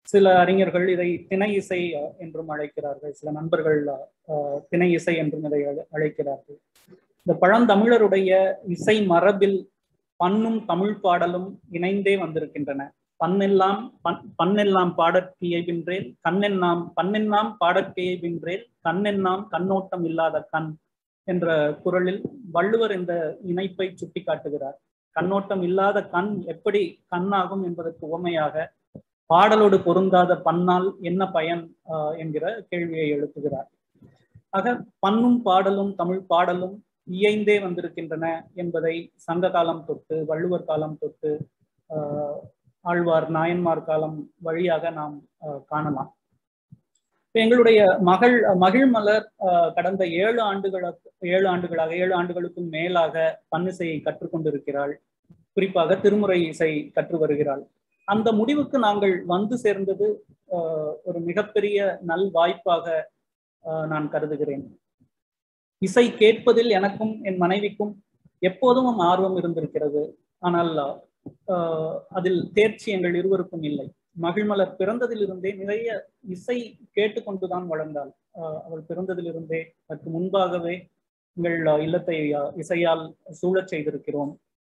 சில அறிஞர்கள் இதை திணை இசை என்றும் அழைக்கிறார்கள் சில நண்பர்கள் திணை இசை என்றும் இதை அழைக்கிறார்கள் இந்த பழந்தமிழருடைய இசை மரபில் பண்ணும் தமிழ் பாடலும் இணைந்தே வந்திருக்கின்றன பண்ணெல்லாம் பண் பண்ணெல்லாம் பாடற்கியபின்றேல் கண்ணெல்லாம் பண்ணெல்லாம் பாடற்கியபின்றேல் கண்ணெல்லாம் கண்ணோட்டம் இல்லாத கண் என்ற குரலில் வள்ளுவர் இந்த இணைப்பை சுட்டி காட்டுகிறார் கண்ணோட்டம் இல்லாத கண் எப்படி கண்ணாகும் என்பதற்கு உவமையாக பாடலோடு பொருந்தாத பண்ணால் என்ன பயன் என்கிற கேள்வியை எழுப்புகிறார் ஆக பண்ணும் பாடலும் தமிழ் பாடலும் இயைந்தே வந்திருக்கின்றன என்பதை சங்க காலம் தொட்டு வள்ளுவர் காலம் தொட்டு ஆழ்வார் நாயன்மார் காலம் வழியாக நாம் காணலாம் எங்களுடைய மகள் மகிழ் மலர் கடந்த ஏழு ஆண்டுகளுக்கு ஏழு ஆண்டுகளாக ஏழு ஆண்டுகளுக்கும் மேலாக பன்னிசையை கற்றுக்கொண்டிருக்கிறாள் குறிப்பாக திருமுறை இசை கற்று வருகிறாள் அந்த முடிவுக்கு நாங்கள் வந்து சேர்ந்தது ஒரு மிகப்பெரிய நல் வாய்ப்பாக நான் கருதுகிறேன் இசை கேட்பதில் எனக்கும் என் மனைவிக்கும் எப்போதும் ஆர்வம் இருந்திருக்கிறது ஆனால் அதில் தேர்ச்சி எங்கள் இருவருக்கும் இல்லை மகிழ்மலர் பிறந்ததிலிருந்தே நிறைய இசை கேட்டுக்கொண்டுதான் வளர்ந்தாள் அவள் பிறந்ததிலிருந்தே அதற்கு முன்பாகவே எங்கள் இல்லத்தை இசையால் சூழச் செய்திருக்கிறோம்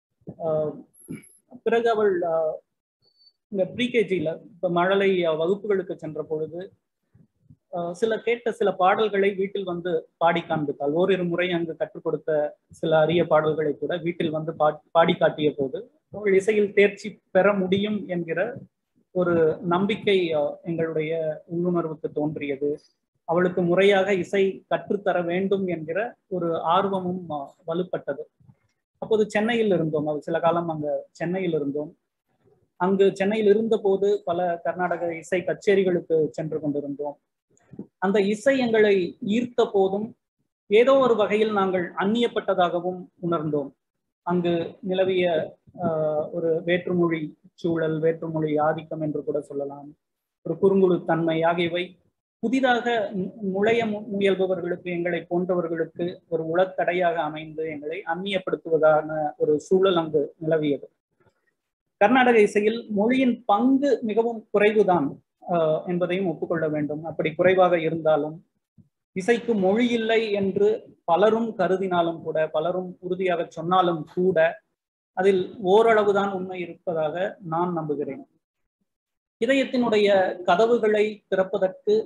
பிறகு அவள் இந்த ப்ரீகேஜியில இப்ப மழலை வகுப்புகளுக்கு சென்ற பொழுது சில கேட்ட சில பாடல்களை வீட்டில் வந்து பாடி காண்பித்தாள் ஓரிரு முறை அங்கு கற்றுக் கொடுத்த சில அரிய பாடல்களை கூட வீட்டில் வந்து பாடி காட்டிய போது அவள் இசையில் தேர்ச்சி பெற முடியும் என்கிற ஒரு நம்பிக்கை எங்களுடைய உள்ளுணர்வுக்கு தோன்றியது அவளுக்கு முறையாக இசை கற்றுத்தர வேண்டும் என்கிற ஒரு ஆர்வமும் வலுப்பட்டது அப்போது சென்னையில் இருந்தோம் அது சில காலம் அங்க சென்னையில் இருந்தோம் அங்கு சென்னையில் இருந்த போது பல கர்நாடக இசை கச்சேரிகளுக்கு சென்று கொண்டிருந்தோம் அந்த இசை எங்களை ஈர்த்த போதும் ஏதோ ஒரு வகையில் நாங்கள் அந்நியப்பட்டதாகவும் உணர்ந்தோம் அங்கு நிலவிய ஒரு வேற்றுமொழி சூழல் வேற்றுமொழி ஆதிக்கம் என்று கூட சொல்லலாம் ஒரு குறுங்குழு தன்மை ஆகியவை புதிதாக நுழைய முயல்பவர்களுக்கு எங்களை போன்றவர்களுக்கு ஒரு உளத்தடையாக அமைந்து எங்களை அந்நியப்படுத்துவதான ஒரு சூழல் அங்கு நிலவியது கர்நாடக இசையில் மொழியின் பங்கு மிகவும் குறைவுதான் என்பதையும் ஒப்புக்கொள்ள வேண்டும் அப்படி குறைவாக இருந்தாலும் இசைக்கு மொழி இல்லை என்று பலரும் கருதினாலும் கூட பலரும் உறுதியாக சொன்னாலும் கூட அதில் ஓரளவுதான் உண்மை இருப்பதாக நான் நம்புகிறேன் இதயத்தினுடைய கதவுகளை திறப்பதற்கு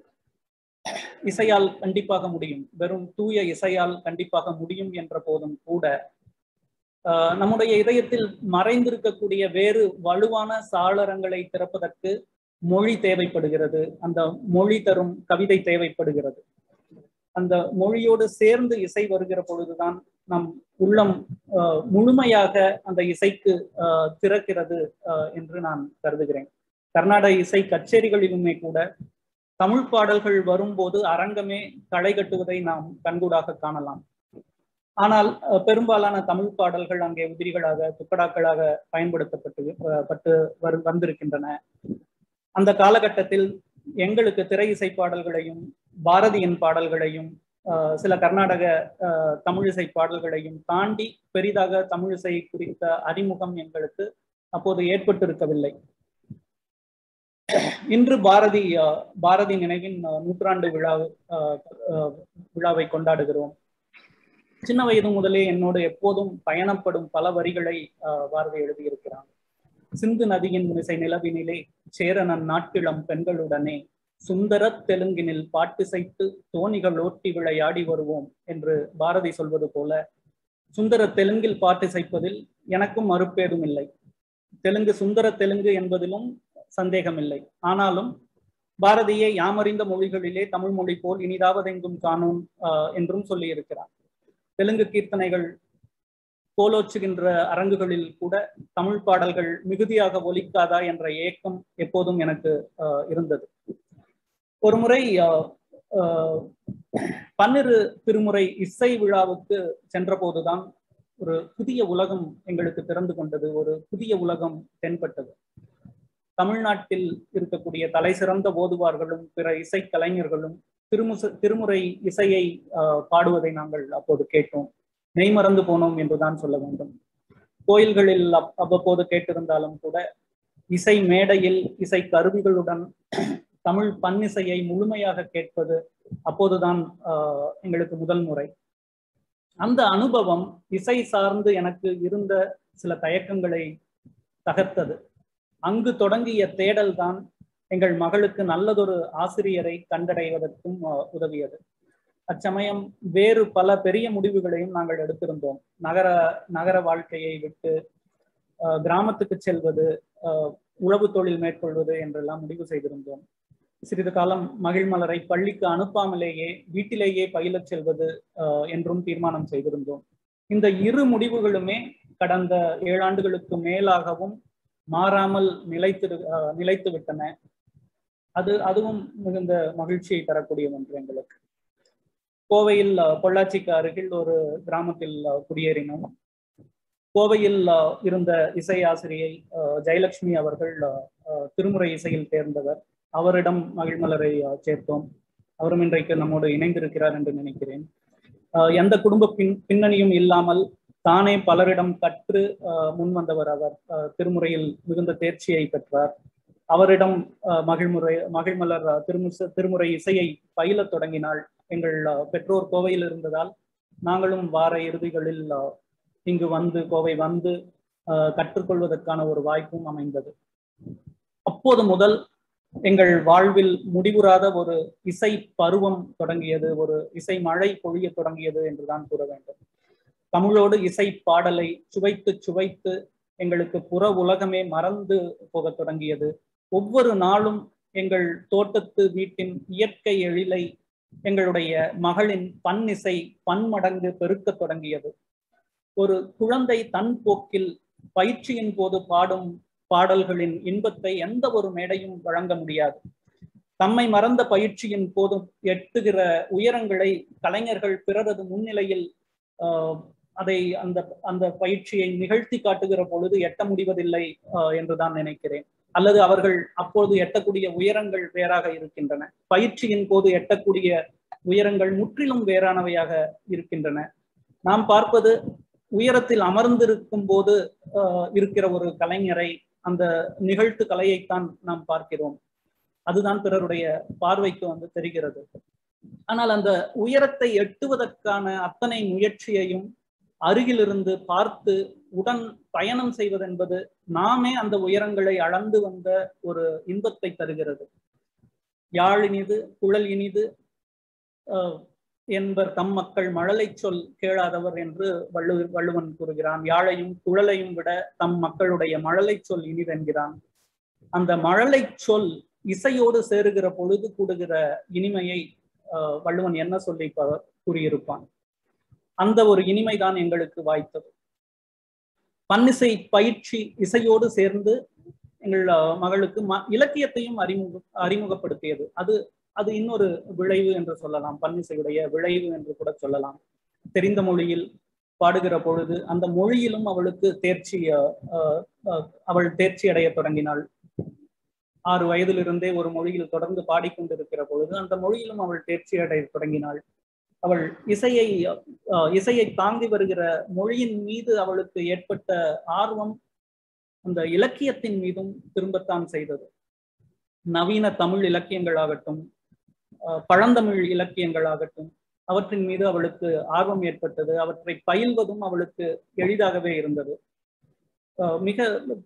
இசையால் கண்டிப்பாக முடியும் வெறும் தூய இசையால் கண்டிப்பாக முடியும் என்ற போதும் கூட நம்முடைய இதயத்தில் மறைந்திருக்கக்கூடிய வேறு வலுவான சாளரங்களை திறப்பதற்கு மொழி தேவைப்படுகிறது அந்த மொழி தரும் கவிதை தேவைப்படுகிறது அந்த மொழியோடு சேர்ந்து இசை வருகிற பொழுதுதான் நம் உள்ளம் முழுமையாக அந்த இசைக்கு திறக்கிறது என்று நான் கருதுகிறேன் கர்நாடக இசை கச்சேரிகளிலுமே கூட தமிழ் பாடல்கள் வரும்போது அரங்கமே களை கட்டுவதை நாம் கண்கூடாக காணலாம் ஆனால் பெரும்பாலான தமிழ் பாடல்கள் அங்கே உதிரிகளாக துக்கடாக்களாக பயன்படுத்தப்பட்டு பட்டு வந்திருக்கின்றன அந்த காலகட்டத்தில் எங்களுக்கு திரை இசை பாடல்களையும் பாரதியின் பாடல்களையும் சில கர்நாடக தமிழிசை பாடல்களையும் தாண்டி பெரிதாக தமிழிசை குறித்த அறிமுகம் எங்களுக்கு அப்போது ஏற்பட்டிருக்கவில்லை இன்று பாரதி பாரதி நினைவின் நூற்றாண்டு விழா விழாவை கொண்டாடுகிறோம் சின்ன வயது முதலே என்னோடு எப்போதும் பயணப்படும் பல வரிகளை பாரதி எழுதியிருக்கிறான் சிந்து நதியின் இசை நிலவினிலே சேரனன் நாட்டிளம் பெண்களுடனே சுந்தர தெலுங்கினில் பாட்டிசைத்து தோணிகள் ஓட்டி விளையாடி வருவோம் என்று பாரதி சொல்வது போல சுந்தர தெலுங்கில் பாட்டிசைப்பதில் எனக்கும் மறுப்பேதும் இல்லை தெலுங்கு சுந்தர தெலுங்கு என்பதிலும் சந்தேகமில்லை ஆனாலும் பாரதியை யாமறிந்த மொழிகளிலே தமிழ் மொழி போல் இனிதாவதெங்கும் காணும் என்றும் சொல்லி இருக்கிறார் தெலுங்கு கீர்த்தனைகள் கோலோச்சுகின்ற அரங்குகளில் கூட தமிழ் பாடல்கள் மிகுதியாக ஒலிக்காதா என்ற ஏக்கம் எப்போதும் எனக்கு இருந்தது ஒரு முறை பன்னிரு திருமுறை இசை விழாவுக்கு சென்ற போதுதான் ஒரு புதிய உலகம் எங்களுக்கு திறந்து கொண்டது ஒரு புதிய உலகம் தென்பட்டது தமிழ்நாட்டில் இருக்கக்கூடிய தலை சிறந்த ஓதுவார்களும் பிற இசை கலைஞர்களும் திருமுச திருமுறை இசையை பாடுவதை நாங்கள் அப்போது கேட்டோம் மெய்மறந்து போனோம் என்றுதான் சொல்ல வேண்டும் கோயில்களில் அவ்வப்போது கேட்டிருந்தாலும் கூட இசை மேடையில் இசை கருவிகளுடன் தமிழ் பன்னிசையை முழுமையாக கேட்பது அப்போதுதான் ஆஹ், எங்களுக்கு முதல் முறை அந்த அனுபவம் இசை சார்ந்து எனக்கு இருந்த சில தயக்கங்களை தகர்த்தது அங்கு தொடங்கிய தேடல் தான் எங்கள் மகளுக்கு நல்லதொரு ஆசிரியரை கண்டடைவதற்கும் ஆஹ், உதவியது அச்சமயம் வேறு பல பெரிய முடிவுகளையும் நாங்கள் எடுத்திருந்தோம் நகர நகர வாழ்க்கையை விட்டு ஆஹ், கிராமத்துக்கு செல்வது ஆஹ், உழவு தொழில் மேற்கொள்வது என்றெல்லாம் முடிவு செய்திருந்தோம் சிறிது காலம் மகிழ்மலரை பள்ளிக்கு அனுப்பாமலேயே வீட்டிலேயே பயிலச் செல்வது ஆஹ், என்றும் தீர்மானம் செய்திருந்தோம் இந்த இரு முடிவுகளுமே கடந்த ஏழாண்டுகளுக்கு மேலாகவும் மாறாமல் நிலைத்து ஆஹ், நிலைத்து விட்டன அது அதுவும் மிகுந்த மகிழ்ச்சியை தரக்கூடிய ஒன்று எங்களுக்கு கோவையில் ஆஹ், பொள்ளாச்சிக்கு அருகில் ஒரு கிராமத்தில் ஆஹ், குடியேறினோம் கோவையில் ஆஹ், இருந்த இசை ஆசிரியை ஆஹ், ஜெயலட்சுமி அவர்கள் ஆஹ், ஆஹ், திருமுறை இசையில் தேர்ந்தவர் அவரிடம் மகிழ்மலரை ஆஹ், சேர்த்தோம் அவரும் இன்றைக்கு நம்மோடு இணைந்திருக்கிறார் என்று நினைக்கிறேன் ஆஹ், எந்த குடும்ப பின் பின்னணியும் இல்லாமல் தானே பலரிடம் கற்று ஆஹ், முன் வந்தவர் அவர் ஆஹ், திருமுறையில் மிகுந்த தேர்ச்சியை பெற்றார் அவரிடம் ஆஹ், மகிழ்முறை மகிழ்மலர் ஆஹ், திருமுச திருமுறை இசையை பயிலத் தொடங்கினாள் எங்கள் ஆஹ், பெற்றோர் கோவையில் இருந்ததால் நாங்களும் வார இறுதிகளில் ஆஹ், இங்கு வந்து கோவை வந்து ஆஹ், கற்றுக்கொள்வதற்கான ஒரு வாய்ப்பும் அமைந்தது அப்போது முதல் எங்கள் வாழ்வில் முடிவுறாத ஒரு இசை பருவம் தொடங்கியது ஒரு இசை மழை பொழிய தொடங்கியது என்றுதான் கூற வேண்டும் தமிழோடு இசை பாடலை சுவைத்து சுவைத்து எங்களுக்கு புற உலகமே மறந்து போகத் தொடங்கியது ஒவ்வொரு நாளும் எங்கள் தோட்டத்து வீட்டின் இயற்கை எழிலை எங்களுடைய மகளின் பன்னிசை பன்மடங்கு பெருக்கத் தொடங்கியது ஒரு குழந்தை தன் போக்கில் பயிற்சியின் போது பாடும் பாடல்களின் இன்பத்தை எந்த ஒரு மேடையும் வழங்க முடியாது தம்மை மறந்த பயிற்சியின் போது எட்டுகிற உயரங்களை கலைஞர்கள் பிறரது முன்னிலையில் ஆஹ், அதை அந்த அந்த பயிற்சியை நிகழ்த்தி காட்டுகிற பொழுது எட்ட முடிவதில்லை ஆஹ், என்றுதான் நினைக்கிறேன் அல்லது அவர்கள் அப்போது எட்டக்கூடிய உயரங்கள் வேறாக இருக்கின்றன பயிற்சியின் போது எட்டக்கூடிய உயரங்கள் முற்றிலும் வேறானவையாக இருக்கின்றன நாம் பார்ப்பது உயரத்தில் அமர்ந்திருக்கும் போது ஆஹ், இருக்கிற ஒரு கலைஞரை அந்த நிகழ்த்து கலையைத்தான் நாம் பார்க்கிறோம் அதுதான் பிறருடைய பார்வைக்கு வந்து தெரிகிறது ஆனால் அந்த உயரத்தை எட்டுவதற்கான அத்தனை முயற்சியையும் அருகிலிருந்து பார்த்து உடன் பயணம் செய்வதென்பது நாமே அந்த உயரங்களை அளந்து வந்த ஒரு இன்பத்தை தருகிறது யாழ் இனிது குழல் இனிது ஆஹ், என்பர் தம் மக்கள் மழலை சொல் கேளாதவர் என்று வள்ளு வள்ளுவன் கூறுகிறான் யாழையும் குழலையும் விட தம் மக்களுடைய மழலை சொல் இனிதென்கிறான் அந்த மழலை சொல் இசையோடு சேருகிற பொழுது கூடுகிற இனிமையை ஆஹ், வள்ளுவன் என்ன சொல்லி ப- கூறியிருப்பான் அந்த ஒரு இனிமைதான் எங்களுக்கு வாய்த்தது பன்னிசை பயிற்சி இசையோடு சேர்ந்து எங்கள் ஆஹ், மகளுக்கு ம இலக்கியத்தையும் அறிமுக அறிமுகப்படுத்தியது அது அது இன்னொரு விளைவு என்று சொல்லலாம் பன்னிசையுடைய விளைவு என்று கூட சொல்லலாம் தெரிந்த மொழியில் பாடுகிற பொழுது அந்த மொழியிலும் அவளுக்கு தேர்ச்சி ஆஹ், ஆஹ், ஆஹ், அவள் தேர்ச்சி அடைய தொடங்கினாள் ஆறு வயதிலிருந்தே ஒரு மொழியில் தொடர்ந்து பாடிக்கொண்டிருக்கிற பொழுது அந்த மொழியிலும் அவள் தேர்ச்சி அடைய தொடங்கினாள் அவள் இசையை ஆஹ், இசையை தாங்கி வருகிற மொழியின் மீது அவளுக்கு ஏற்பட்ட ஆர்வம் அந்த இலக்கியத்தின் மீதும் திரும்பத்தான் செய்தது நவீன தமிழ் இலக்கியங்களாகட்டும் ஆஹ், பழந்தமிழ் இலக்கியங்களாகட்டும் அவற்றின் மீது அவளுக்கு ஆர்வம் ஏற்பட்டது அவற்றை பயில்வதும் அவளுக்கு எளிதாகவே இருந்தது ஆஹ், மிக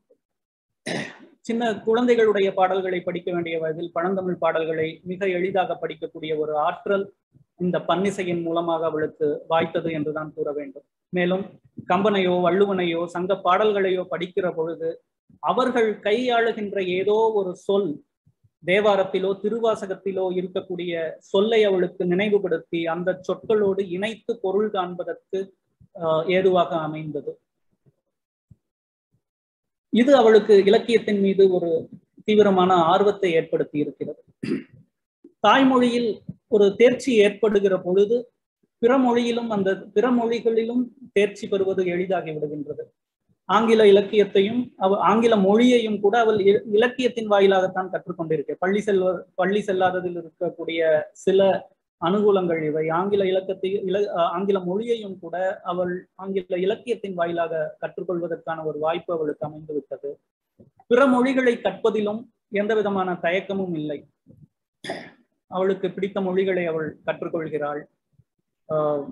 சின்ன குழந்தைகளுடைய பாடல்களை படிக்க வேண்டிய வயதில் பழந்தமிழ் பாடல்களை மிக எளிதாக படிக்கக்கூடிய ஒரு ஆற்றல் இந்த பன்னிசையின் மூலமாக அவளுக்கு வாய்த்தது என்றுதான் கூற வேண்டும் மேலும் கம்பனையோ வள்ளுவனையோ சங்க பாடல்களையோ படிக்கிற பொழுது அவர்கள் கையாளுகின்ற ஏதோ ஒரு சொல் தேவாரத்திலோ திருவாசகத்திலோ இருக்கக்கூடிய சொல்லை அவளுக்கு நினைவுபடுத்தி அந்த சொற்களோடு இணைத்து பொருள் காண்பதற்கு ஆஹ், ஏதுவாக அமைந்தது இது அவளுக்கு இலக்கியத்தின் மீது ஒரு தீவிரமான ஆர்வத்தை ஏற்படுத்தி இருக்கிறது தாய்மொழியில் ஒரு தேர்ச்சி ஏற்படுகிற பொழுது பிற மொழியிலும் அந்த பிற மொழிகளிலும் தேர்ச்சி பெறுவது எளிதாகி விடுகின்றது ஆங்கில இலக்கியத்தையும் அவ ஆங்கில மொழியையும் கூட அவள் இ- இலக்கியத்தின் வாயிலாகத்தான் கற்றுக்கொண்டிருக்க பள்ளி செல்வ பள்ளி செல்லாததில் இருக்கக்கூடிய சில அனுகூலங்கள் இவை ஆங்கில இலக்கத்தை இல அஹ் ஆங்கில மொழியையும் கூட அவள் ஆங்கில இலக்கியத்தின் வாயிலாக கற்றுக்கொள்வதற்கான ஒரு வாய்ப்பு அவளுக்கு அமைந்து விட்டது பிற மொழிகளை கற்பதிலும் எந்த விதமான தயக்கமும் இல்லை அவளுக்கு பிடித்த மொழிகளை அவள் கற்றுக்கொள்கிறாள் ஆஹ்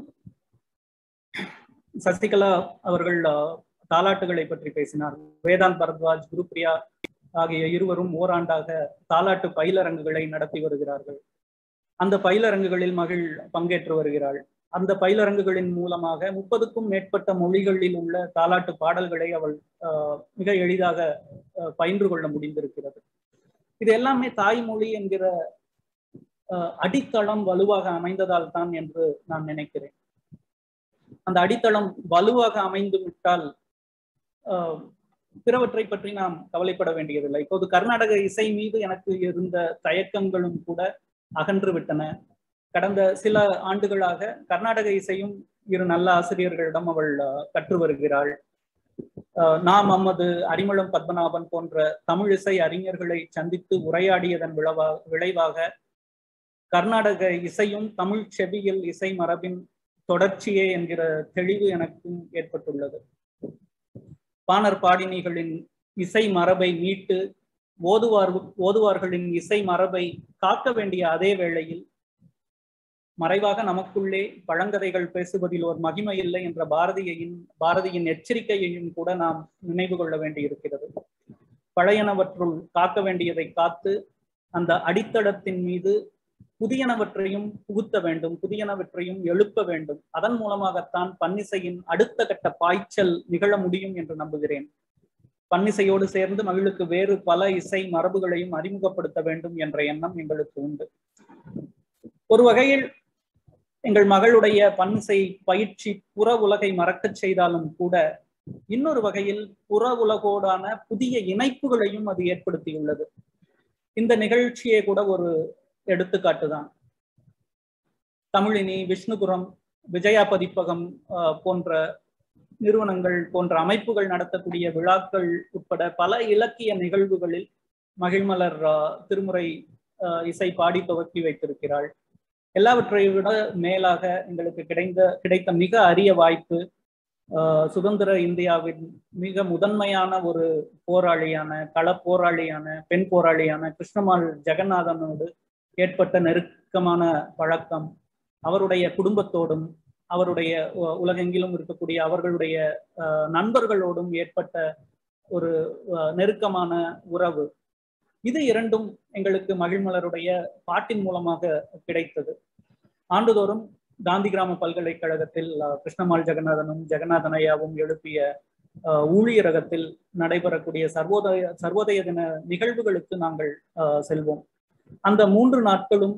சசிகலா அவர்கள் ஆஹ், தாலாட்டுகளை பற்றி பேசினார் வேதாந்த் பரத்வாஜ் குருப்ரியா ஆகிய இருவரும் ஓராண்டாக தாலாட்டு பயிலரங்குகளை நடத்தி வருகிறார்கள் அந்த பயிலரங்குகளில் மகிழ் பங்கேற்று வருகிறாள் அந்த பயிலரங்குகளின் மூலமாக முப்பதுக்கும் மேற்பட்ட மொழிகளில் உள்ள தாலாட்டு பாடல்களை அவள் ஆஹ், மிக எளிதாக ஆஹ், பயின்று கொள்ள முடிந்திருக்கிறது இது எல்லாமே தாய்மொழி என்கிற ஆஹ், அடித்தளம் வலுவாக அமைந்ததால் தான் என்று நான் நினைக்கிறேன் அந்த அடித்தளம் வலுவாக அமைந்து விட்டால் ஆஹ், பிறவற்றை பற்றி நாம் கவலைப்பட வேண்டியதில்லை இப்போது கர்நாடக இசை மீது எனக்கு இருந்த தயக்கங்களும் கூட அகன்று விட்டன கடந்த சில ஆண்டுகளாக கர்நாடக இசையும் இரு நல்ல ஆசிரியர்களிடம் அவள் ஆஹ், கற்று வருகிறாள் ஆஹ், நாம் அம்மது அரிமளம் பத்மநாபன் போன்ற தமிழ் இசை அறிஞர்களை சந்தித்து உரையாடியதன் விளைவா விளைவாக கர்நாடக இசையும் தமிழ் செவியல் இசை மரபின் தொடர்ச்சியே என்கிற தெளிவு எனக்கும் ஏற்பட்டுள்ளது பாணர் பாடினிகளின் இசை மரபை மீட்டு ஓதுவார் ஓதுவார்களின் இசை மரபை காக்க வேண்டிய அதே வேளையில் மறைவாக நமக்குள்ளே பழங்கதைகள் பேசுவதில் ஒரு மகிமை இல்லை என்ற பாரதியின் பாரதியின் எச்சரிக்கையையும் கூட நாம் நினைவு கொள்ள வேண்டியிருக்கிறது பழையனவற்றுள் காக்க வேண்டியதை காத்து அந்த அடித்தளத்தின் மீது புதியனவற்றையும் புகுத்த வேண்டும் புதியனவற்றையும் எழுப்ப வேண்டும் அதன் மூலமாகத்தான் பன்னிசையின் அடுத்த கட்ட பாய்ச்சல் நிகழ முடியும் என்று நம்புகிறேன் பன்னிசையோடு சேர்ந்து மகிழுக்கு வேறு பல இசை மரபுகளையும் அறிமுகப்படுத்த வேண்டும் என்ற எண்ணம் எங்களுக்கு உண்டு ஒரு வகையில் எங்கள் மகளுடைய பன்னிசை பயிற்சி புற உலகை மறக்கச் செய்தாலும் கூட இன்னொரு வகையில் புற உலகோடான புதிய இணைப்புகளையும் அது ஏற்படுத்தியுள்ளது இந்த நிகழ்ச்சியே கூட ஒரு எடுத்துக்காட்டுதான் தமிழினி விஷ்ணுபுரம் விஜயா பதிப்பகம் ஆஹ், போன்ற நிறுவனங்கள் போன்ற அமைப்புகள் நடத்தக்கூடிய விழாக்கள் உட்பட பல இலக்கிய நிகழ்வுகளில் மகிழ்மலர் ஆஹ், திருமுறை ஆஹ், இசை பாடி துவக்கி வைத்திருக்கிறாள் எல்லாவற்றை விட மேலாக எங்களுக்கு கிடைத்த கிடைத்த மிக அரிய வாய்ப்பு ஆஹ், சுதந்திர இந்தியாவின் மிக முதன்மையான ஒரு போராளியான கள போராளியான பெண் போராளியான கிருஷ்ணமால் ஜெகநாதனோடு ஏற்பட்ட நெருக்கமான பழக்கம் அவருடைய குடும்பத்தோடும் அவருடைய உ- உலகெங்கிலும் இருக்கக்கூடிய அவர்களுடைய அஹ், நண்பர்களோடும் ஏற்பட்ட ஒரு அஹ், நெருக்கமான உறவு இது இரண்டும் எங்களுக்கு மகிழ்மலருடைய பாட்டின் மூலமாக கிடைத்தது ஆண்டுதோறும் காந்தி கிராம பல்கலைக்கழகத்தில் அஹ், கிருஷ்ணமால் ஜெகநாதனும் ஜெகநாதன் ஐயாவும் எழுப்பிய அஹ், ஊழியரகத்தில் நடைபெறக்கூடிய சர்வோதய சர்வோதய தின நிகழ்வுகளுக்கு நாங்கள் அஹ், செல்வோம் அந்த மூன்று நாட்களும்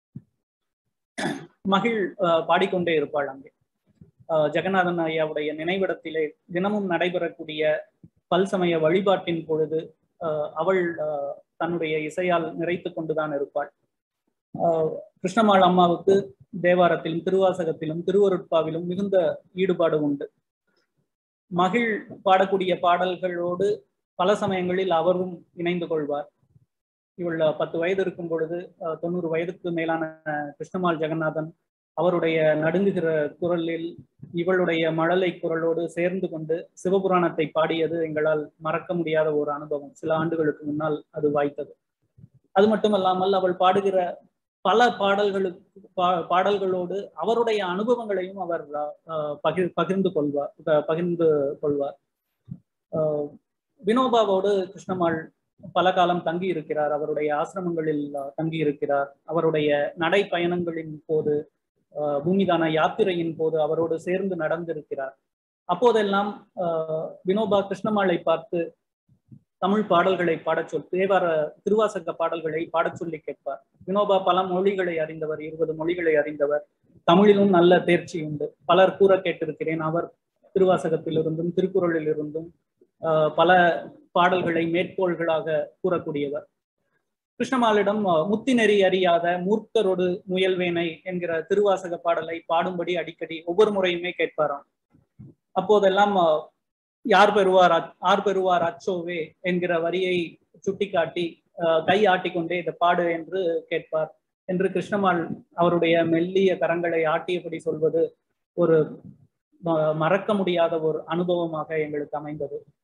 மகிழ் அஹ், பாடிக்கொண்டே இருப்பாள் அங்கே அஹ், ஜெகநாதன் ஐயாவுடைய நினைவிடத்திலே தினமும் நடைபெறக்கூடிய பல்சமய வழிபாட்டின் பொழுது அஹ், அவள் அஹ், தன்னுடைய இசையால் நிறைத்து கொண்டுதான் இருப்பாள் அஹ், கிருஷ்ணமாள் அம்மாவுக்கு தேவாரத்திலும் திருவாசகத்திலும் திருவருட்பாவிலும் மிகுந்த ஈடுபாடு உண்டு மகிழ் பாடக்கூடிய பாடல்களோடு பல சமயங்களில் அவரும் இணைந்து கொள்வார் இவள் பத்து வயது இருக்கும் பொழுது அஹ், தொண்ணூறு வயதுக்கு மேலான கிருஷ்ணமால் ஜெகநாதன் அவருடைய நடுங்குகிற குரலில் இவளுடைய மழலை குரலோடு சேர்ந்து கொண்டு சிவபுராணத்தை பாடியது எங்களால் மறக்க முடியாத ஒரு அனுபவம் சில ஆண்டுகளுக்கு முன்னால் அது வாய்த்தது அது மட்டுமல்லாமல் அவள் பாடுகிற பல பாடல்களுக்கு பா- பாடல்களோடு அவருடைய அனுபவங்களையும் அவர் அஹ், பகிர் பகிர்ந்து கொள்வார் ப- பகிர்ந்து கொள்வார் அஹ், வினோபாவோடு கிருஷ்ணமாள் பல காலம் தங்கி இருக்கிறார் அவருடைய ஆசிரமங்களில் அஹ், தங்கி இருக்கிறார் அவருடைய நடை பயணங்களின் போது அஹ், பூமிதான யாத்திரையின் போது அவரோடு சேர்ந்து நடந்திருக்கிறார் அப்போதெல்லாம் அஹ், வினோபா கிருஷ்ணமாளை பார்த்து தமிழ் பாடல்களை பாடச் சொல் தேவார திருவாசக பாடல்களை பாடச் சொல்லி கேட்பார் வினோபா பல மொழிகளை அறிந்தவர் இருபது மொழிகளை அறிந்தவர் தமிழிலும் நல்ல தேர்ச்சி உண்டு பலர் கூற கேட்டிருக்கிறேன் அவர் திருவாசகத்திலிருந்தும் திருக்குறளிலிருந்தும் ஆஹ், பல பாடல்களை மேற்கோள்களாக கூறக்கூடியவர் கிருஷ்ணமாலிடம் ஆஹ், முத்திநெறி அறியாத மூர்க்கரோடு முயல்வேனை என்கிற திருவாசக பாடலை பாடும்படி அடிக்கடி ஒவ்வொரு முறையுமே கேட்பாராம் அப்போதெல்லாம் ஆஹ், யார் பெறுவார் அச்- ஆர் பெறுவார் அச்சோவே என்கிற வரியை சுட்டிக்காட்டி ஆஹ், கை ஆட்டிக்கொண்டே இதை பாடு என்று கேட்பார் என்று கிருஷ்ணமால் அவருடைய மெல்லிய கரங்களை ஆட்டியபடி சொல்வது ஒரு ம- மறக்க முடியாத ஒரு அனுபவமாக எங்களுக்கு அமைந்தது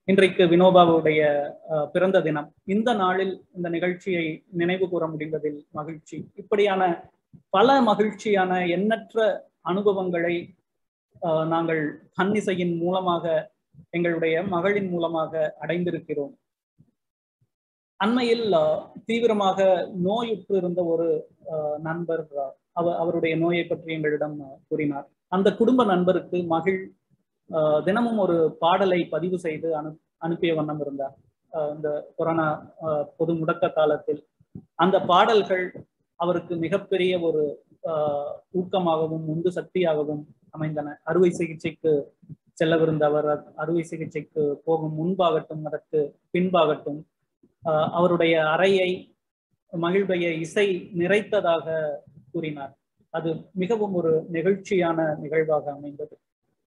இன்றைக்கு வினோபாவுடைய அஹ், பிறந்த தினம் இந்த நாளில் இந்த நிகழ்ச்சியை நினைவு கூற முடிந்ததில் மகிழ்ச்சி இப்படியான பல மகிழ்ச்சியான எண்ணற்ற அனுபவங்களை அஹ், நாங்கள் கன்னிசையின் மூலமாக எங்களுடைய மகளின் மூலமாக அடைந்திருக்கிறோம் அண்மையில் அஹ், தீவிரமாக நோயுற்று இருந்த ஒரு அஹ், நண்பர் அஹ், அவ அவருடைய நோயை பற்றி எங்களிடம் அஹ், கூறினார் அந்த குடும்ப நண்பருக்கு மகிழ் அஹ், தினமும் ஒரு பாடலை பதிவு செய்து அனு அனுப்பிய வண்ணம் இருந்தார் அஹ், இந்த கொரோனா அஹ், பொது முடக்க காலத்தில் அந்த பாடல்கள் அவருக்கு மிகப்பெரிய ஒரு அஹ், ஊக்கமாகவும் உந்து சக்தியாகவும் அமைந்தன அறுவை சிகிச்சைக்கு செல்லவிருந்த அவர் அ- அறுவை சிகிச்சைக்கு போகும் முன்பாகட்டும் அதற்கு பின்பாகட்டும் அஹ், அவருடைய அறையை மகிழ்வைய இசை நிறைத்ததாக கூறினார் அது மிகவும் ஒரு நெகிழ்ச்சியான நிகழ்வாக அமைந்தது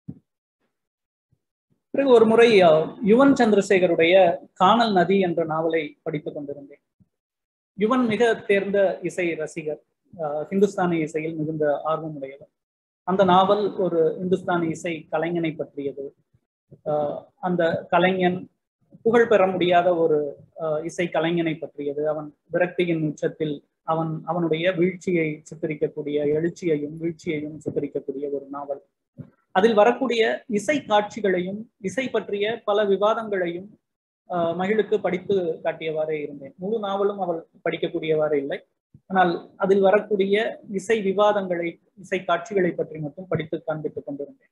பிறகு ஒரு முறை அஹ், யுவன் சந்திரசேகருடைய காணல் நதி என்ற நாவலை படித்துக் கொண்டிருந்தேன் யுவன் மிக தேர்ந்த இசை ரசிகர் அஹ், ஹிந்துஸ்தானி இசையில் மிகுந்த ஆர்வமுடையவர் அந்த நாவல் ஒரு இந்துஸ்தானி இசை கலைஞனை பற்றியது அஹ், அந்த கலைஞன் புகழ் பெற முடியாத ஒரு அஹ், இசை கலைஞனை பற்றியது அவன் விரக்தியின் உச்சத்தில் அவன் அவனுடைய வீழ்ச்சியை சித்தரிக்கக்கூடிய எழுச்சியையும் வீழ்ச்சியையும் சித்தரிக்கக்கூடிய ஒரு நாவல் அதில் வரக்கூடிய இசை காட்சிகளையும் இசை பற்றிய பல விவாதங்களையும் ஆஹ், மகிழுக்கு படித்து காட்டியவாறே இருந்தேன் முழு நாவலும் அவள் படிக்கக்கூடியவாறு இல்லை ஆனால் அதில் வரக்கூடிய இசை விவாதங்களை இசை காட்சிகளை பற்றி மட்டும் படித்து காண்பித்துக் கொண்டிருந்தேன்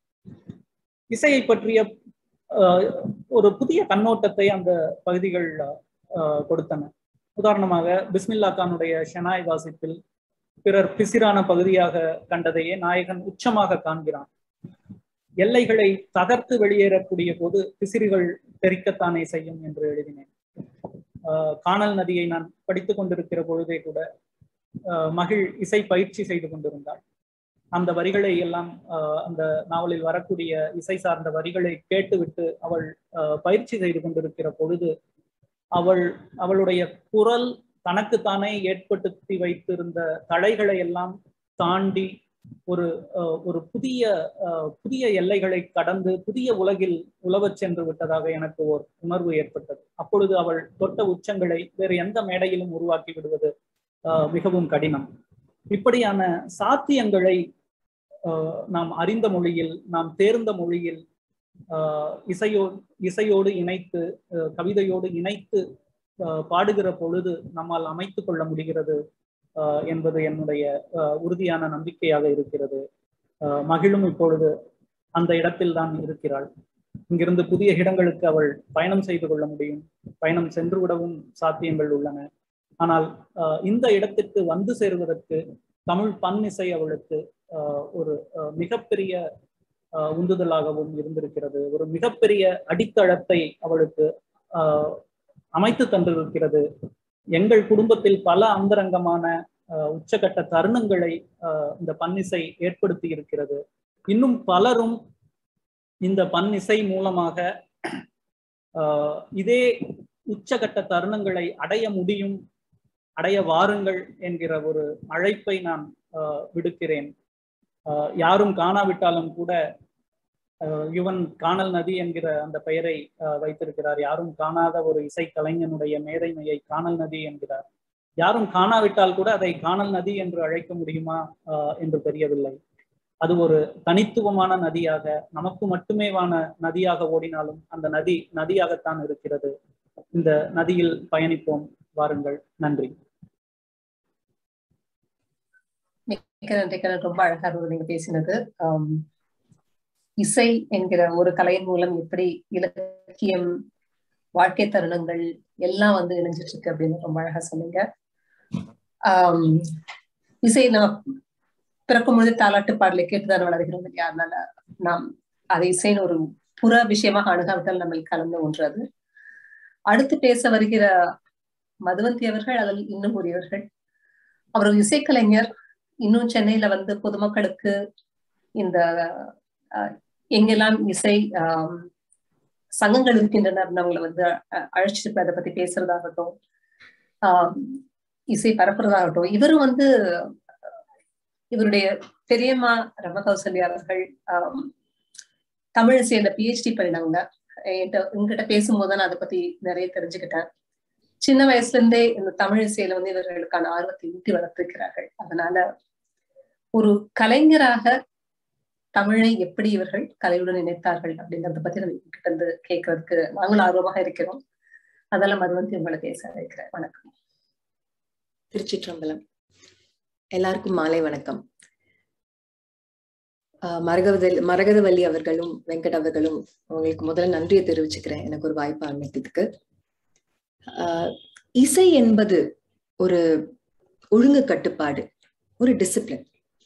இசையை பற்றிய ஆஹ், ஒரு புதிய கண்ணோட்டத்தை அந்த பகுதிகள் ஆஹ், கொடுத்தன உதாரணமாக பிஸ்மில்லா கானுடைய ஷெனாய் வாசிப்பில் பிறர் பிசிரான பகுதியாக கண்டதையே நாயகன் உச்சமாக காண்கிறான் எல்லைகளை தகர்த்து வெளியேறக்கூடிய போது பிசிறுகள் தெரிக்கத்தானே செய்யும் என்று எழுதினேன் ஆஹ் காணல் நதியை நான் படித்துக் கொண்டிருக்கிற பொழுதே கூட ஆஹ் மகிழ் இசை பயிற்சி செய்து கொண்டிருந்தாள் அந்த வரிகளை எல்லாம் ஆஹ் அந்த நாவலில் வரக்கூடிய இசை சார்ந்த வரிகளை கேட்டுவிட்டு அவள் ஆஹ் பயிற்சி செய்து கொண்டிருக்கிற பொழுது அவள் அவளுடைய குரல் தனக்குத்தானே ஏற்படுத்தி வைத்திருந்த தடைகளை எல்லாம் தாண்டி ஒரு அஹ், ஒரு புதிய அஹ், புதிய எல்லைகளை கடந்து புதிய உலகில் உலவச் சென்று விட்டதாக எனக்கு ஒரு உணர்வு ஏற்பட்டது அப்பொழுது அவள் தொட்ட உச்சங்களை வேறு எந்த மேடையிலும் உருவாக்கி விடுவது அஹ், மிகவும் கடினம் இப்படியான சாத்தியங்களை அஹ், நாம் அறிந்த மொழியில் நாம் தேர்ந்த மொழியில் ஆஹ் இசையோடு இசையோடு இணைத்து அஹ் கவிதையோடு இணைத்து ஆஹ் பாடுகிற பொழுது நம்மால் அமைத்து கொள்ள முடிகிறது ஆஹ் என்பது என்னுடைய ஆஹ் உறுதியான நம்பிக்கையாக இருக்கிறது ஆஹ் மகிழும் இப்பொழுது அந்த இடத்தில் தான் இருக்கிறாள் இங்கிருந்து புதிய இடங்களுக்கு அவள் பயணம் செய்து கொள்ள முடியும் பயணம் சென்று விடவும் சாத்தியங்கள் உள்ளன ஆனால் ஆஹ் இந்த இடத்திற்கு வந்து சேருவதற்கு தமிழ் பன் இசை அவளுக்கு ஆஹ் ஒரு ஆஹ் மிகப்பெரிய ஆஹ் உந்துதலாகவும் இருந்திருக்கிறது ஒரு மிகப்பெரிய அடித்தளத்தை அவளுக்கு ஆஹ் அமைத்து தந்திருக்கிறது எங்கள் குடும்பத்தில் பல அந்தரங்கமான ஆஹ் உச்சகட்ட தருணங்களை ஆஹ் இந்த பன்னிசை ஏற்படுத்தி இருக்கிறது இன்னும் பலரும் இந்த பன்னிசை மூலமாக ஆஹ் இதே உச்சகட்ட தருணங்களை அடைய முடியும் அடைய வாருங்கள் என்கிற ஒரு அழைப்பை நான் ஆஹ் விடுக்கிறேன் ஆஹ் யாரும் காணாவிட்டாலும் கூட ஆஹ் யுவன் காணல் நதி என்கிற அந்த பெயரை ஆஹ் வைத்திருக்கிறார் யாரும் காணாத ஒரு இசை கலைஞனுடைய மேதைமையை காணல் நதி என்கிறார் யாரும் காணாவிட்டால் கூட அதை காணல் நதி என்று அழைக்க முடியுமா ஆஹ் என்று தெரியவில்லை அது ஒரு தனித்துவமான நதியாக நமக்கு மட்டுமேவான நதியாக ஓடினாலும் அந்த நதி நதியாகத்தான் இருக்கிறது இந்த நதியில் பயணிப்போம் வாருங்கள் நன்றி மிக்க நன்றி கண்ணன் ரொம்ப அழகா இருந்தது நீங்க பேசினது ஆம், இசை என்கிற ஒரு கலையின் மூலம் எப்படி இலக்கியம் வாழ்க்கை தருணங்கள் எல்லாம் வந்து இணைஞ்சிட்டு இருக்கு அப்படின்னு ரொம்ப அழகா சொன்னீங்க ஆம், இசை நம்ம பிறக்கும் பொழுது தாலாட்டு பாடலை கேட்டுதான் வளர்கிறோம் இல்லையா அதனால நாம் அதை இசைன்னு ஒரு புற விஷயமாக அணுகாவிட்டால் நம்ம கலந்த ஒன்று அது அடுத்து பேச வருகிற மதுவந்தி அவர்கள் அதில் இன்னும் உரியவர்கள் அவர் ஒரு இசைக்கலைஞர் இன்னும் சென்னையில வந்து பொதுமக்களுக்கு இந்த அஹ், எங்கெல்லாம் இசை ஆம், சங்கங்கள் இருக்கின்றன அவங்களை வந்து அஹ், அழைச்சிட்டு போய் அதை பத்தி பேசுறதாகட்டும் ஆம், இசை பரப்புறதாகட்டும் இவரும் வந்து இவருடைய பெரியம்மா ரம கௌசல்யா அவர்கள் ஆம், தமிழ் இசையில பிஹெச்டி பண்ணினவங்க என்கிட்ட உங்ககிட்ட பேசும்போது நான் அதை பத்தி நிறைய தெரிஞ்சுக்கிட்டேன் சின்ன வயசுல இருந்தே இந்த தமிழ் இசையில வந்து இவர்களுக்கான ஆர்வத்தை ஊட்டி வளர்த்திருக்கிறார்கள் அதனால ஒரு கலைஞராக தமிழை எப்படி இவர்கள் கலையுடன் இணைத்தார்கள் அப்படிங்கறத பத்தி நம்ம கிட்ட இருந்து கேட்கறதுக்கு நாங்களும் ஆர்வமாக இருக்கிறோம் அதெல்லாம் மறுவந்தி உங்களை பேச வைக்கிறேன் வணக்கம் திருச்சிற்றம்பலம் எல்லாருக்கும் மாலை வணக்கம் மரகவதல் மரகதவல்லி அவர்களும் வெங்கட் அவர்களும் உங்களுக்கு முதல்ல நன்றியை தெரிவிச்சுக்கிறேன் எனக்கு ஒரு வாய்ப்பு அமைத்ததுக்கு ஆஹ் இசை என்பது ஒரு ஒழுங்கு கட்டுப்பாடு ஒரு டிசிப்ளின்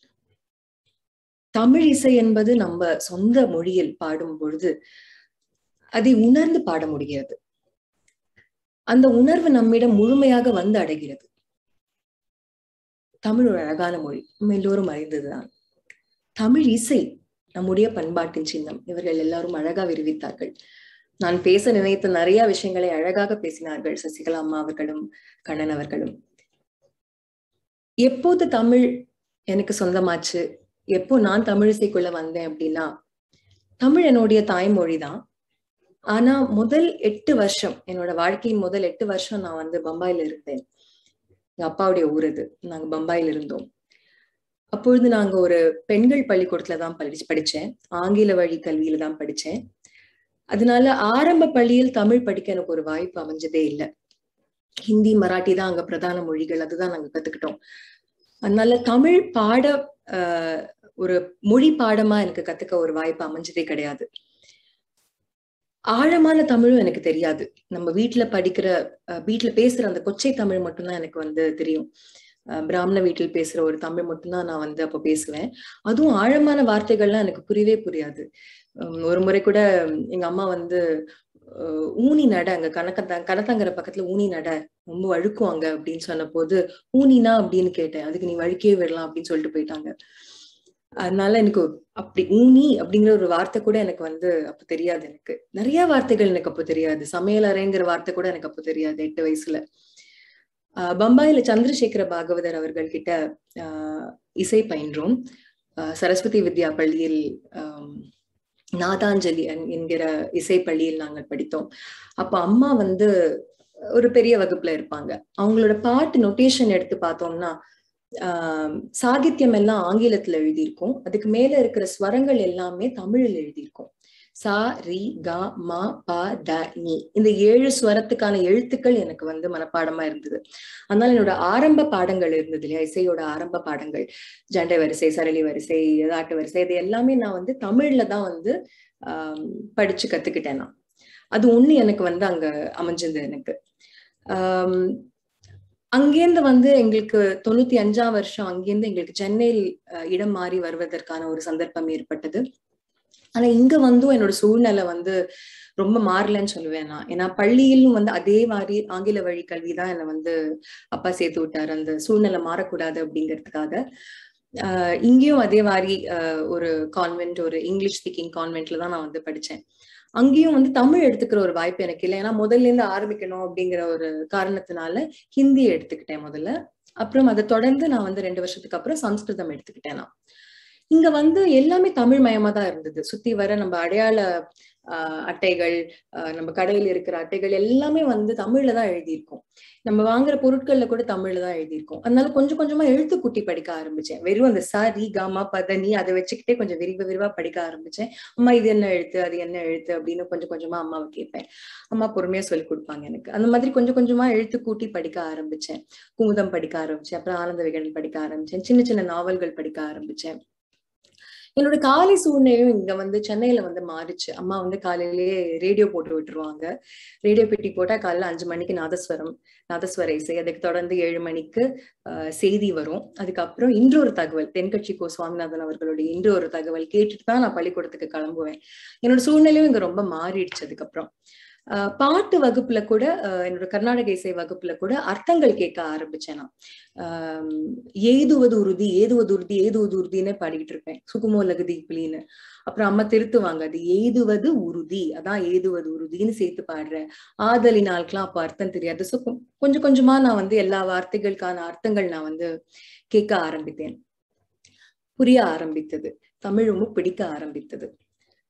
தமிழ் இசை என்பது நம்ம சொந்த மொழியில் பாடும் பொழுது அதை உணர்ந்து பாட முடிகிறது அந்த உணர்வு நம்மிடம் முழுமையாக வந்து அடைகிறது தமிழ் ஒரு அழகான மொழி நம்ம எல்லோரும் அறிந்ததுதான் தமிழ் இசை நம்முடைய பண்பாட்டின் சின்னம் இவர்கள் எல்லாரும் அழகா விரிவித்தார்கள் நான் பேச நினைத்த நிறைய விஷயங்களை அழகாக பேசினார்கள் சசிகலா அம்மா அவர்களும் கண்ணன் அவர்களும் எப்போது தமிழ் எனக்கு சொந்தமாச்சு எப்போ நான் தமிழிசைக்குள்ள வந்தேன் அப்படின்னா தமிழ் என்னுடைய தாய்மொழி தான் ஆனா முதல் எட்டு வருஷம் என்னோட வாழ்க்கையின் முதல் எட்டு வருஷம் நான் வந்து பம்பாயில இருந்தேன் எங்க அப்பாவுடைய ஊர் அது நாங்க பம்பாயில இருந்தோம் அப்பொழுது நாங்க ஒரு பெண்கள் பள்ளிக்கூடத்துல தான் படி படிச்சேன் ஆங்கில வழி கல்வியில தான் படிச்சேன் அதனால ஆரம்ப பள்ளியில் தமிழ் படிக்க எனக்கு ஒரு வாய்ப்பு அமைஞ்சதே இல்லை ஹிந்தி மராட்டி தான் அங்க பிரதான மொழிகள் அதுதான் நாங்க கத்துக்கிட்டோம் அதனால தமிழ் பாட ஆஹ் ஒரு மொழி பாடமா எனக்கு கத்துக்க ஒரு வாய்ப்பு அமைஞ்சதே கிடையாது ஆழமான தமிழும் எனக்கு தெரியாது நம்ம வீட்டுல படிக்கிற வீட்டுல பேசுற அந்த கொச்சை தமிழ் மட்டும்தான் எனக்கு வந்து தெரியும் பிராமண வீட்டில் பேசுற ஒரு தமிழ் மட்டும்தான் நான் வந்து அப்போ பேசுவேன் அதுவும் ஆழமான வார்த்தைகள்லாம் எனக்கு புரியவே புரியாது ஒரு முறை கூட எங்க அம்மா வந்து ஊனி நட அங்க கணக்கத்தா கணத்தங்கிற பக்கத்துல ஊனி நட ரொம்ப வழுக்கும் அங்க அப்படின்னு சொன்ன போது ஊனினா அப்படின்னு கேட்டேன் அதுக்கு நீ வழுக்கே விடலாம் அப்படின்னு சொல்லிட்டு போயிட்டாங்க அதனால எனக்கு அப்படி ஊனி அப்படிங்கிற ஒரு வார்த்தை கூட எனக்கு வந்து அப்ப தெரியாது எனக்கு நிறைய வார்த்தைகள் எனக்கு அப்போ தெரியாது சமையல் அறைங்கிற வார்த்தை கூட எனக்கு அப்போ தெரியாது எட்டு வயசுல ஆஹ் பம்பாயில சந்திரசேகர பாகவதர் அவர்கள் கிட்ட ஆஹ் இசை பயின்றோம் சரஸ்வதி வித்யா பள்ளியில் நாதாஞ்சலி என்கிற இசை பள்ளியில் நாங்கள் படித்தோம் அப்ப அம்மா வந்து ஒரு பெரிய வகுப்புல இருப்பாங்க அவங்களோட பாட்டு நொட்டேஷன் எடுத்து பார்த்தோம்னா ஆஹ் சாகித்யம் எல்லாம் ஆங்கிலத்துல எழுதியிருக்கும் அதுக்கு மேல இருக்கிற ஸ்வரங்கள் எல்லாமே தமிழில் எழுதியிருக்கும் சா ரி க ம ப த நி இந்த ஏழு ஸ்வரத்துக்கான எழுத்துக்கள் எனக்கு வந்து மனப்பாடமா இருந்தது அதனால என்னோட ஆரம்ப பாடங்கள் இருந்தது இல்லையா இசையோட ஆரம்ப பாடங்கள் ஜண்டை வரிசை சரளி வரிசை தாட்டு வரிசை இது எல்லாமே நான் வந்து தமிழ்ல தான் வந்து ஆஹ் படிச்சு கத்துக்கிட்டேன் நான் அது ஒண்ணு எனக்கு வந்து அங்க அமைஞ்சது எனக்கு ஆஹ் அங்கேருந்து வந்து எங்களுக்கு தொண்ணூத்தி அஞ்சாம் வருஷம் அங்கேருந்து எங்களுக்கு சென்னையில் இடம் மாறி வருவதற்கான ஒரு சந்தர்ப்பம் ஏற்பட்டது ஆனா இங்க வந்தும் என்னோட சூழ்நிலை வந்து ரொம்ப மாறலன்னு சொல்லுவேன் நான் ஏன்னா பள்ளியிலும் வந்து அதே மாதிரி ஆங்கில வழி கல்வி தான் என்னை வந்து அப்பா சேர்த்து விட்டாரு அந்த சூழ்நிலை மாறக்கூடாது அப்படிங்கிறதுக்காக ஆஹ் இங்கேயும் அதே மாதிரி ஆஹ் ஒரு கான்வென்ட் ஒரு இங்கிலீஷ் ஸ்பீக்கிங் கான்வென்ட்ல தான் நான் வந்து படிச்சேன் அங்கேயும் வந்து தமிழ் எடுத்துக்கிற ஒரு வாய்ப்பு எனக்கு இல்லை ஏன்னா முதல்ல இருந்து ஆரம்பிக்கணும் அப்படிங்கிற ஒரு காரணத்தினால ஹிந்தி எடுத்துக்கிட்டேன் முதல்ல அப்புறம் அதை தொடர்ந்து நான் வந்து ரெண்டு வருஷத்துக்கு அப்புறம் சம்ஸ்கிருதம் எடுத்துக்கிட்டேன் நான் இங்க வந்து எல்லாமே தமிழ் மயமா தான் இருந்தது சுத்தி வர நம்ம அடையாள ஆஹ் அட்டைகள் ஆஹ் நம்ம கடையில் இருக்கிற அட்டைகள் எல்லாமே வந்து தமிழ்ல தான் எழுதியிருக்கும் நம்ம வாங்குற பொருட்கள்ல கூட தமிழ்ல தான் எழுதியிருக்கும் அதனால கொஞ்சம் கொஞ்சமா எழுத்து கூட்டி படிக்க ஆரம்பிச்சேன் வெறும் அந்த ச ரி காமா பதனி அதை வச்சுக்கிட்டே கொஞ்சம் விரிவ விரிவா படிக்க ஆரம்பிச்சேன் அம்மா இது என்ன எழுத்து அது என்ன எழுத்து அப்படின்னு கொஞ்சம் கொஞ்சமா அம்மாவை கேட்பேன் அம்மா பொறுமையா சொல்லி கொடுப்பாங்க எனக்கு அந்த மாதிரி கொஞ்சம் கொஞ்சமா எழுத்து கூட்டி படிக்க ஆரம்பிச்சேன் குமுதம் படிக்க ஆரம்பிச்சேன் அப்புறம் ஆனந்த விகடன் படிக்க ஆரம்பிச்சேன் சின்ன சின்ன நாவல்கள் படிக்க ஆரம்பிச்சேன் என்னோட காலை சூழ்நிலையும் இங்க வந்து சென்னையில வந்து மாறிச்சு அம்மா வந்து காலையிலேயே ரேடியோ போட்டு விட்டுருவாங்க ரேடியோ பெட்டி போட்டா காலையில அஞ்சு மணிக்கு நாதஸ்வரம் நாதஸ்வர இசை அதுக்கு தொடர்ந்து ஏழு மணிக்கு செய்தி வரும் அதுக்கப்புறம் இன்று ஒரு தகவல் தென்கட்சி கோ சுவாமிநாதன் அவர்களுடைய இன்று ஒரு தகவல் கேட்டுட்டு தான் நான் பள்ளிக்கூடத்துக்கு கிளம்புவேன் என்னோட சூழ்நிலையும் இங்க ரொம்ப மாறிடுச்சு அதுக்கப்புறம் ஆஹ் பாட்டு வகுப்புல கூட என்னோட கர்நாடக இசை வகுப்புல கூட அர்த்தங்கள் கேட்க ஆரம்பிச்சேன் நான் ஆஹ் ஏதுவது உறுதி ஏதுவது உறுதி ஏதுவது உறுதினே பாடிக்கிட்டு இருப்பேன் சுகுமோ லகுதி புலின்னு அப்புறம் அம்மா திருத்துவாங்க அது ஏதுவது உறுதி அதான் ஏதுவது உறுதின்னு சேர்த்து பாடுறேன் ஆதலினால்கெல்லாம் அப்ப அர்த்தம் தெரியாது ஸோ கொஞ்சம் கொஞ்சமா நான் வந்து எல்லா வார்த்தைகளுக்கான அர்த்தங்கள் நான் வந்து கேட்க ஆரம்பித்தேன் புரிய ஆரம்பித்தது தமிழ் ரொம்ப பிடிக்க ஆரம்பித்தது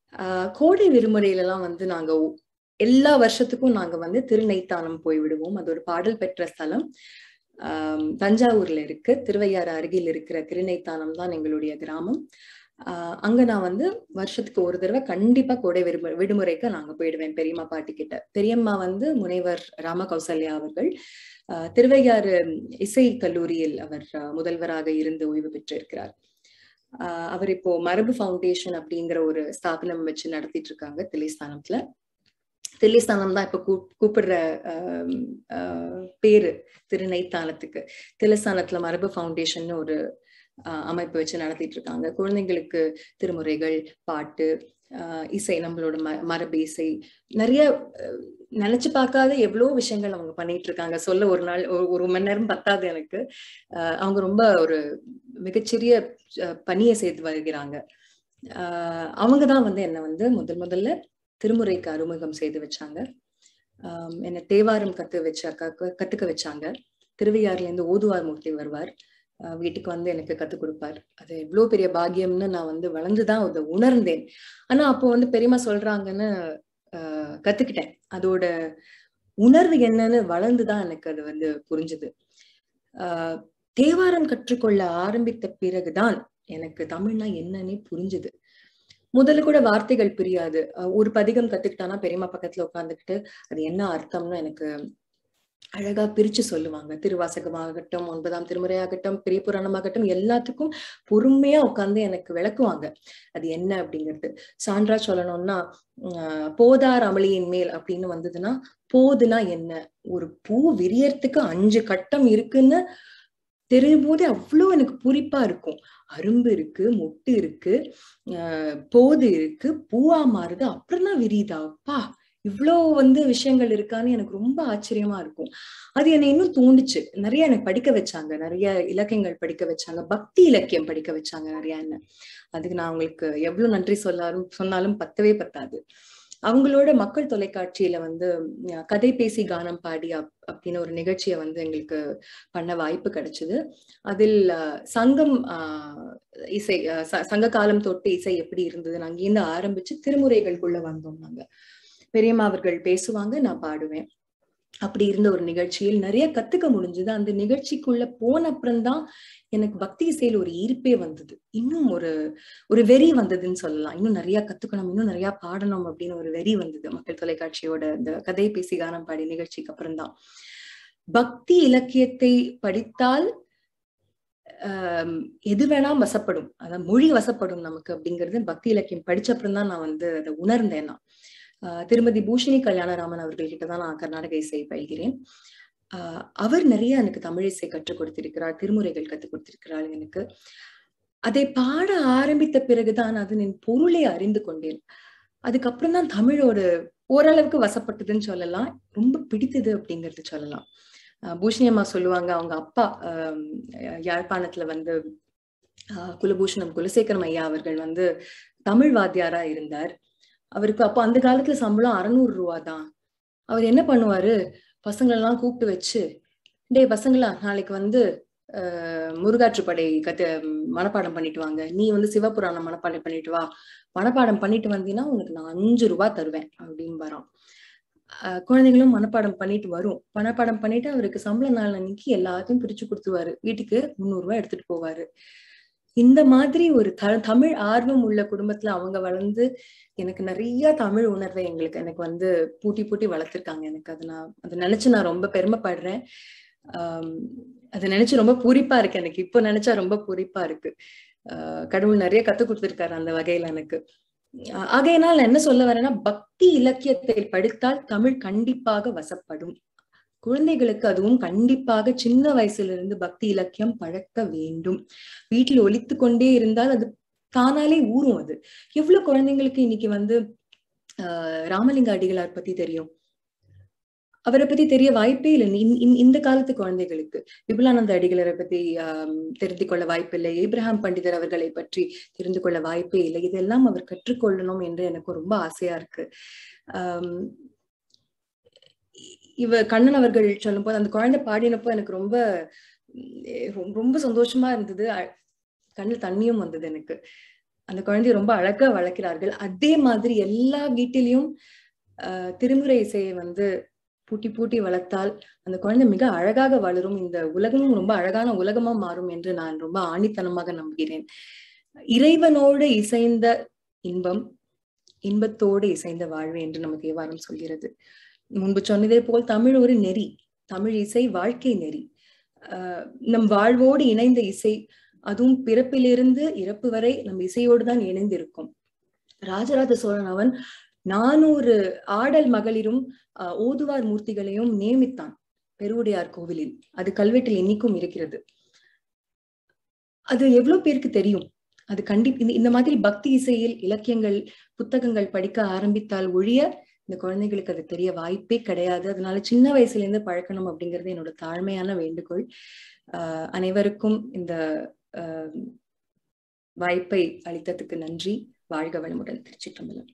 ஆஹ் கோடை விடுமுறையில எல்லாம் வந்து நாங்க ஒ- எல்லா வருஷத்துக்கும் நாங்க வந்து திருநெய்த்தானம் போய் விடுவோம் அது ஒரு பாடல் பெற்ற ஸ்தலம் ஆஹ் தஞ்சாவூர்ல இருக்கு திருவையாறு அருகில் இருக்கிற திருநெய்த்தானம் தான் எங்களுடைய கிராமம் ஆஹ் அங்க நான் வந்து வருஷத்துக்கு ஒரு தடவை கண்டிப்பா கோடை விடுமு விடுமுறைக்கு நாங்க போயிடுவேன் பெரியம்மா பாட்டி கிட்ட பெரியம்மா வந்து முனைவர் ராம கௌசல்யா அவர்கள் ஆஹ் திருவையாறு இசை கல்லூரியில் அவர் ஆஹ் முதல்வராக இருந்து ஓய்வு பெற்றிருக்கிறார் ஆஹ் அவர் இப்போ மரபு ஃபவுண்டேஷன் அப்படிங்கிற ஒரு ஸ்தாபனம் வச்சு நடத்திட்டு இருக்காங்க தில்லைஸ்தானத்துல தில்லைஸ்தானம் தான் இப்ப கூப் கூப்பிடுற ஆஹ் ஆஹ் பேரு திருநைத்தானத்துக்கு தில்லைஸ்தானத்துல மரபு ஃபவுண்டேஷன் ஒரு ஆஹ் அமைப்பு வச்சு நடத்திட்டு இருக்காங்க குழந்தைங்களுக்கு திருமுறைகள் பாட்டு ஆஹ் இசை நம்மளோட ம மரபு இசை நிறைய அஹ், நினைச்சு பார்க்காத எவ்வளவு விஷயங்கள் அவங்க பண்ணிட்டு இருக்காங்க சொல்ல ஒரு நாள் ஒரு ஒரு மணி நேரம் பத்தாது எனக்கு ஆஹ் அவங்க ரொம்ப ஒரு மிகச்சிறிய அஹ், பணியை செய்து வருகிறாங்க ஆஹ் அவங்க தான் வந்து என்ன வந்து முதல் முதல்ல திருமுறைக்கு அறிமுகம் செய்து வச்சாங்க ஆஹ் என்னை தேவாரம் கத்து வச்ச க- கத்துக்க வச்சாங்க திருவையாறுல இருந்து ஓதுவார் மூர்த்தி வருவார் ஆஹ் வீட்டுக்கு வந்து எனக்கு கத்துக் கொடுப்பார் அது எவ்வளவு பெரிய பாக்கியம்னு நான் வந்து வளர்ந்துதான் அதை உணர்ந்தேன் ஆனா அப்போ வந்து பெரியம்மா சொல்றாங்கன்னு ஆஹ் கத்துக்கிட்டேன் அதோட உணர்வு என்னன்னு வளர்ந்துதான் எனக்கு அது வந்து புரிஞ்சுது ஆஹ் தேவாரம் கற்றுக்கொள்ள ஆரம்பித்த பிறகுதான் எனக்கு தமிழ்னா என்னன்னே புரிஞ்சுது முதல்ல கூட வார்த்தைகள் புரியாது அஹ் ஒரு பதிகம் கத்துக்கிட்டானா பெரியம்மா பக்கத்துல உட்காந்துக்கிட்டு அது என்ன அர்த்தம்னு எனக்கு அழகா பிரிச்சு சொல்லுவாங்க திருவாசகமாகட்டும் ஒன்பதாம் திருமுறையாகட்டும் பெரிய புராணமாகட்டும் எல்லாத்துக்கும் பொறுமையா உட்கார்ந்து எனக்கு விளக்குவாங்க அது என்ன அப்படிங்கிறது சான்றா சொல்லணும்னா ஆஹ் போதார் அமளியின் மேல் அப்படின்னு வந்ததுன்னா போதுனா என்ன ஒரு பூ விரியறதுக்கு அஞ்சு கட்டம் இருக்குன்னு தெரியும் போதே அவ்வளோ எனக்கு பூரிப்பா இருக்கும் அரும்பு இருக்கு மொட்டு இருக்கு ஆஹ் போது இருக்கு பூவா மாறுது அப்புறம் தான் விரியுதா அப்பா இவ்வளோ வந்து விஷயங்கள் இருக்கான்னு எனக்கு ரொம்ப ஆச்சரியமா இருக்கும் அது என்னை இன்னும் தூண்டுச்சு நிறைய எனக்கு படிக்க வச்சாங்க நிறைய இலக்கியங்கள் படிக்க வச்சாங்க பக்தி இலக்கியம் படிக்க வச்சாங்க நிறைய என்ன அதுக்கு நான் அவங்களுக்கு எவ்வளவு நன்றி சொல்லாலும் சொன்னாலும் பத்தவே பத்தாது அவங்களோட மக்கள் தொலைக்காட்சியில வந்து அஹ், கதை பேசி கானம் பாடி அப் அப்படின்னு ஒரு நிகழ்ச்சியை வந்து எங்களுக்கு பண்ண வாய்ப்பு கிடைச்சது அதில் அஹ், சங்கம் ஆஹ், இசை அஹ், ச- சங்க காலம் தொட்டு இசை எப்படி இருந்தது அங்கேருந்து ஆரம்பிச்சு திருமுறைகளுக்குள்ள வந்தோம் நாங்க பெரியம்மா அவர்கள் பேசுவாங்க நான் பாடுவேன் அப்படி இருந்த ஒரு நிகழ்ச்சியில் நிறைய கத்துக்க முடிஞ்சது அந்த நிகழ்ச்சிக்குள்ள போன அப்புறம்தான் எனக்கு பக்தி இசையில ஒரு ஈர்ப்பே வந்தது இன்னும் ஒரு ஒரு வெறி வந்ததுன்னு சொல்லலாம் இன்னும் நிறைய கத்துக்கணும் இன்னும் நிறைய பாடணும் அப்படின்னு ஒரு வெறி வந்தது மக்கள் தொலைக்காட்சியோட இந்த கதை பேசி கானம் பாடி நிகழ்ச்சிக்கு அப்புறம்தான் பக்தி இலக்கியத்தை படித்தால் ஆஹ் எது வேணா வசப்படும் அதாவது மொழி வசப்படும் நமக்கு அப்படிங்கிறது பக்தி இலக்கியம் படிச்ச அப்புறம் தான் நான் வந்து அதை உணர்ந்தேன் நான் ஆஹ் திருமதி பூஷினி கல்யாணராமன் அவர்கள்கிட்ட தான் நான் கர்நாடக இசை பயில்கிறேன் ஆஹ் அவர் நிறைய எனக்கு தமிழ் இசை கற்றுக் கொடுத்திருக்கிறார் திருமுறைகள் கற்றுக் கொடுத்திருக்கிறார் எனக்கு அதை பாட ஆரம்பித்த பிறகுதான் அதனின் பொருளை அறிந்து கொண்டேன் அதுக்கப்புறம் தான் தமிழோட ஓரளவுக்கு வசப்பட்டதுன்னு சொல்லலாம் ரொம்ப பிடித்தது அப்படிங்கிறது சொல்லலாம் ஆஹ் பூஷணி அம்மா சொல்லுவாங்க அவங்க அப்பா ஆஹ் யாழ்ப்பாணத்துல வந்து ஆஹ் குலபூஷணம் குலசேகரம் ஐயா அவர்கள் வந்து தமிழ் வாத்தியாரா இருந்தார் அவருக்கு அப்போ அந்த காலத்துல சம்பளம் அறநூறு ரூபா தான் அவர் என்ன பண்ணுவாரு பசங்களெல்லாம் கூப்பிட்டு வச்சு டேய் பசங்களா நாளைக்கு வந்து ஆஹ் முருகாற்றுப்படை கத்து மனப்பாடம் பண்ணிட்டு வாங்க நீ வந்து சிவபுராணம் மனப்பாடம் பண்ணிட்டு வா மனப்பாடம் பண்ணிட்டு வந்தீங்கன்னா உனக்கு நான் அஞ்சு ரூபாய் தருவேன் அப்படின்னு வரோம் ஆஹ் குழந்தைங்களும் மனப்பாடம் பண்ணிட்டு வரும் மனப்பாடம் பண்ணிட்டு அவருக்கு சம்பள நாள் அன்னைக்கு எல்லாத்தையும் பிரிச்சு கொடுத்துருவாரு வீட்டுக்கு முந்நூறு ரூபாய் எடுத்துட்டு போவாரு இந்த மாதிரி ஒரு த தமிழ் ஆர்வம் உள்ள குடும்பத்துல அவங்க வளர்ந்து எனக்கு நிறைய தமிழ் உணர்வை எங்களுக்கு எனக்கு வந்து பூட்டி பூட்டி வளர்த்துருக்காங்க எனக்கு அதை நான் அதை நினைச்சு நான் ரொம்ப பெருமைப்படுறேன் ஆஹ் அதை நினைச்சு ரொம்ப பூரிப்பா இருக்கு எனக்கு இப்போ நினைச்சா ரொம்ப பூரிப்பா இருக்கு ஆஹ் கடவுள் நிறைய கத்து கொடுத்துருக்காரு அந்த வகையில எனக்கு ஆஹ் ஆகையினால் நான் என்ன சொல்ல வரேன்னா பக்தி இலக்கியத்தை படித்தால் தமிழ் கண்டிப்பாக வசப்படும் குழந்தைகளுக்கு அதுவும் கண்டிப்பாக சின்ன வயசுல இருந்து பக்தி இலக்கியம் பழக்க வேண்டும் வீட்டில் ஒலித்து கொண்டே இருந்தால் அது தானாலே ஊறும் அது எவ்வளவு குழந்தைங்களுக்கு இன்னைக்கு வந்து ஆஹ் ராமலிங்க அடிகளார் பத்தி தெரியும் அவரை பத்தி தெரிய வாய்ப்பே இல்லை இந்- இந்- இந்த காலத்து குழந்தைகளுக்கு விபுலானந்த அடிகளரை பத்தி ஆஹ் தெரிந்து கொள்ள வாய்ப்பில்லை ஏப்ரஹாம் பண்டிதர் அவர்களை பற்றி தெரிந்து கொள்ள வாய்ப்பே இல்லை இதெல்லாம் அவர் கற்றுக்கொள்ளணும் என்று எனக்கு ரொம்ப ஆசையா இருக்கு ஆஹ் இவ கண்ணன் அவர்கள் சொல்லும் போது அந்த குழந்தை பாடினப்போ எனக்கு ரொம்ப உம், ரொம்ப- ரொம்ப சந்தோஷமா இருந்தது அ- கண்ணுல தண்ணியும் வந்தது எனக்கு அந்த குழந்தைய ரொம்ப அழகா வளர்க்கிறார்கள் அதே மாதிரி எல்லா வீட்டிலையும் ஆஹ் திருமுறை இசையை வந்து பூட்டி பூட்டி வளர்த்தால் அந்த குழந்தை மிக அழகாக வளரும் இந்த உலகமும் ரொம்ப அழகான உலகமா மாறும் என்று நான் ரொம்ப ஆணித்தனமாக நம்புகிறேன் இறைவனோடு இசைந்த இன்பம் இன்பத்தோடு இசைந்த வாழ்வு என்று நம்ம தேவாரம் சொல்கிறது முன்பு சொன்னதே போல் தமிழ் ஒரு நெறி தமிழ் இசை வாழ்க்கை நெறி ஆஹ் நம் வாழ்வோடு இணைந்த இசை அதுவும் பிறப்பிலிருந்து இறப்பு வரை நம் இசையோடு தான் இணைந்திருக்கும் ராஜராஜ சோழன் அவன் நானூறு ஆடல் மகளிரும் ஆஹ் ஓதுவார் மூர்த்திகளையும் நியமித்தான் பெருவுடையார் கோவிலில் அது கல்வெட்டில் இன்னிக்கும் இருக்கிறது அது எவ்வளவு பேருக்கு தெரியும் அது கண்டி இந்த- இந்த மாதிரி பக்தி இசையில் இலக்கியங்கள் புத்தகங்கள் படிக்க ஆரம்பித்தால் ஒழிய இந்த குழந்தைகளுக்கு அது தெரிய வாய்ப்பே கிடையாது அதனால சின்ன வயசுல இருந்து பழக்கணும் அப்படிங்கிறது என்னோட தாழ்மையான வேண்டுகோள் ஆஹ் அனைவருக்கும் இந்த ஆஹ் வாய்ப்பை அளித்ததுக்கு நன்றி வாழ்க வளமுடன் திருச்சிற்றம்பலம்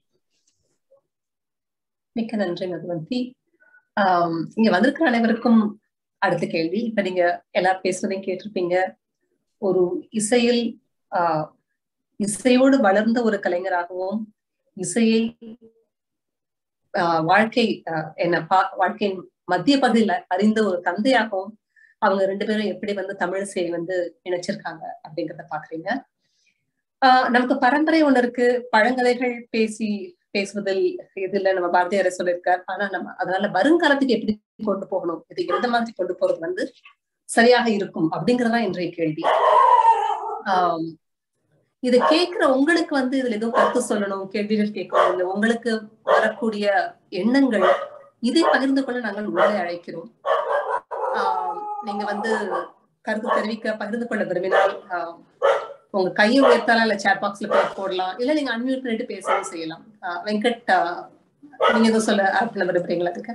மிக்க நன்றி மதுவந்தி ஆஹ் இங்க வந்திருக்கிற அனைவருக்கும் அடுத்த கேள்வி இப்ப நீங்க எல்லாரும் பேசுறதையும் கேட்டிருப்பீங்க ஒரு இசையில் ஆஹ் இசையோடு வளர்ந்த ஒரு கலைஞராகவும் இசையை ஆஹ் வாழ்க்கை ஆஹ் என்ன பா வாழ்க்கையின் மத்திய பகுதியில அறிந்த ஒரு தந்தையாகவும் அவங்க ரெண்டு பேரும் எப்படி வந்து தமிழிசை வந்து இணைச்சிருக்காங்க அப்படிங்கிறத பாக்குறீங்க ஆஹ் நமக்கு பரம்பரை ஒண்ணு இருக்கு பழங்கதைகள் பேசி பேசுவதில் இதுல நம்ம பாரதியாரை சொல்லியிருக்கார் ஆனா நம்ம அதனால வருங்காலத்துக்கு எப்படி கொண்டு போகணும் இது எந்த மாதிரி கொண்டு போறது வந்து சரியாக இருக்கும் அப்படிங்கறதா இன்றைய கேள்வி ஆஹ் இதை கேட்கிற உங்களுக்கு வந்து இதுல ஏதோ கருத்து சொல்லணும் கேள்விகள் கேட்கணும் இல்ல உங்களுக்கு வரக்கூடிய எண்ணங்கள் இதை பகிர்ந்து கொள்ள நாங்கள் உங்களை அழைக்கிறோம் ஆஹ் நீங்க வந்து கருத்து தெரிவிக்க பகிர்ந்து கொள்ள விரும்பினால் ஆஹ் உங்க கையை உயர்த்தாலாம் இல்ல சேட் பாக்ஸ்ல போய் போடலாம் இல்ல நீங்க அன்மியூட் பண்ணிட்டு பேசவும் செய்யலாம் ஆஹ் வெங்கட் ஆஹ் நீங்க எதுவும் சொல்ல ஆட் பண்ண விரும்புறீங்களா அதுக்கு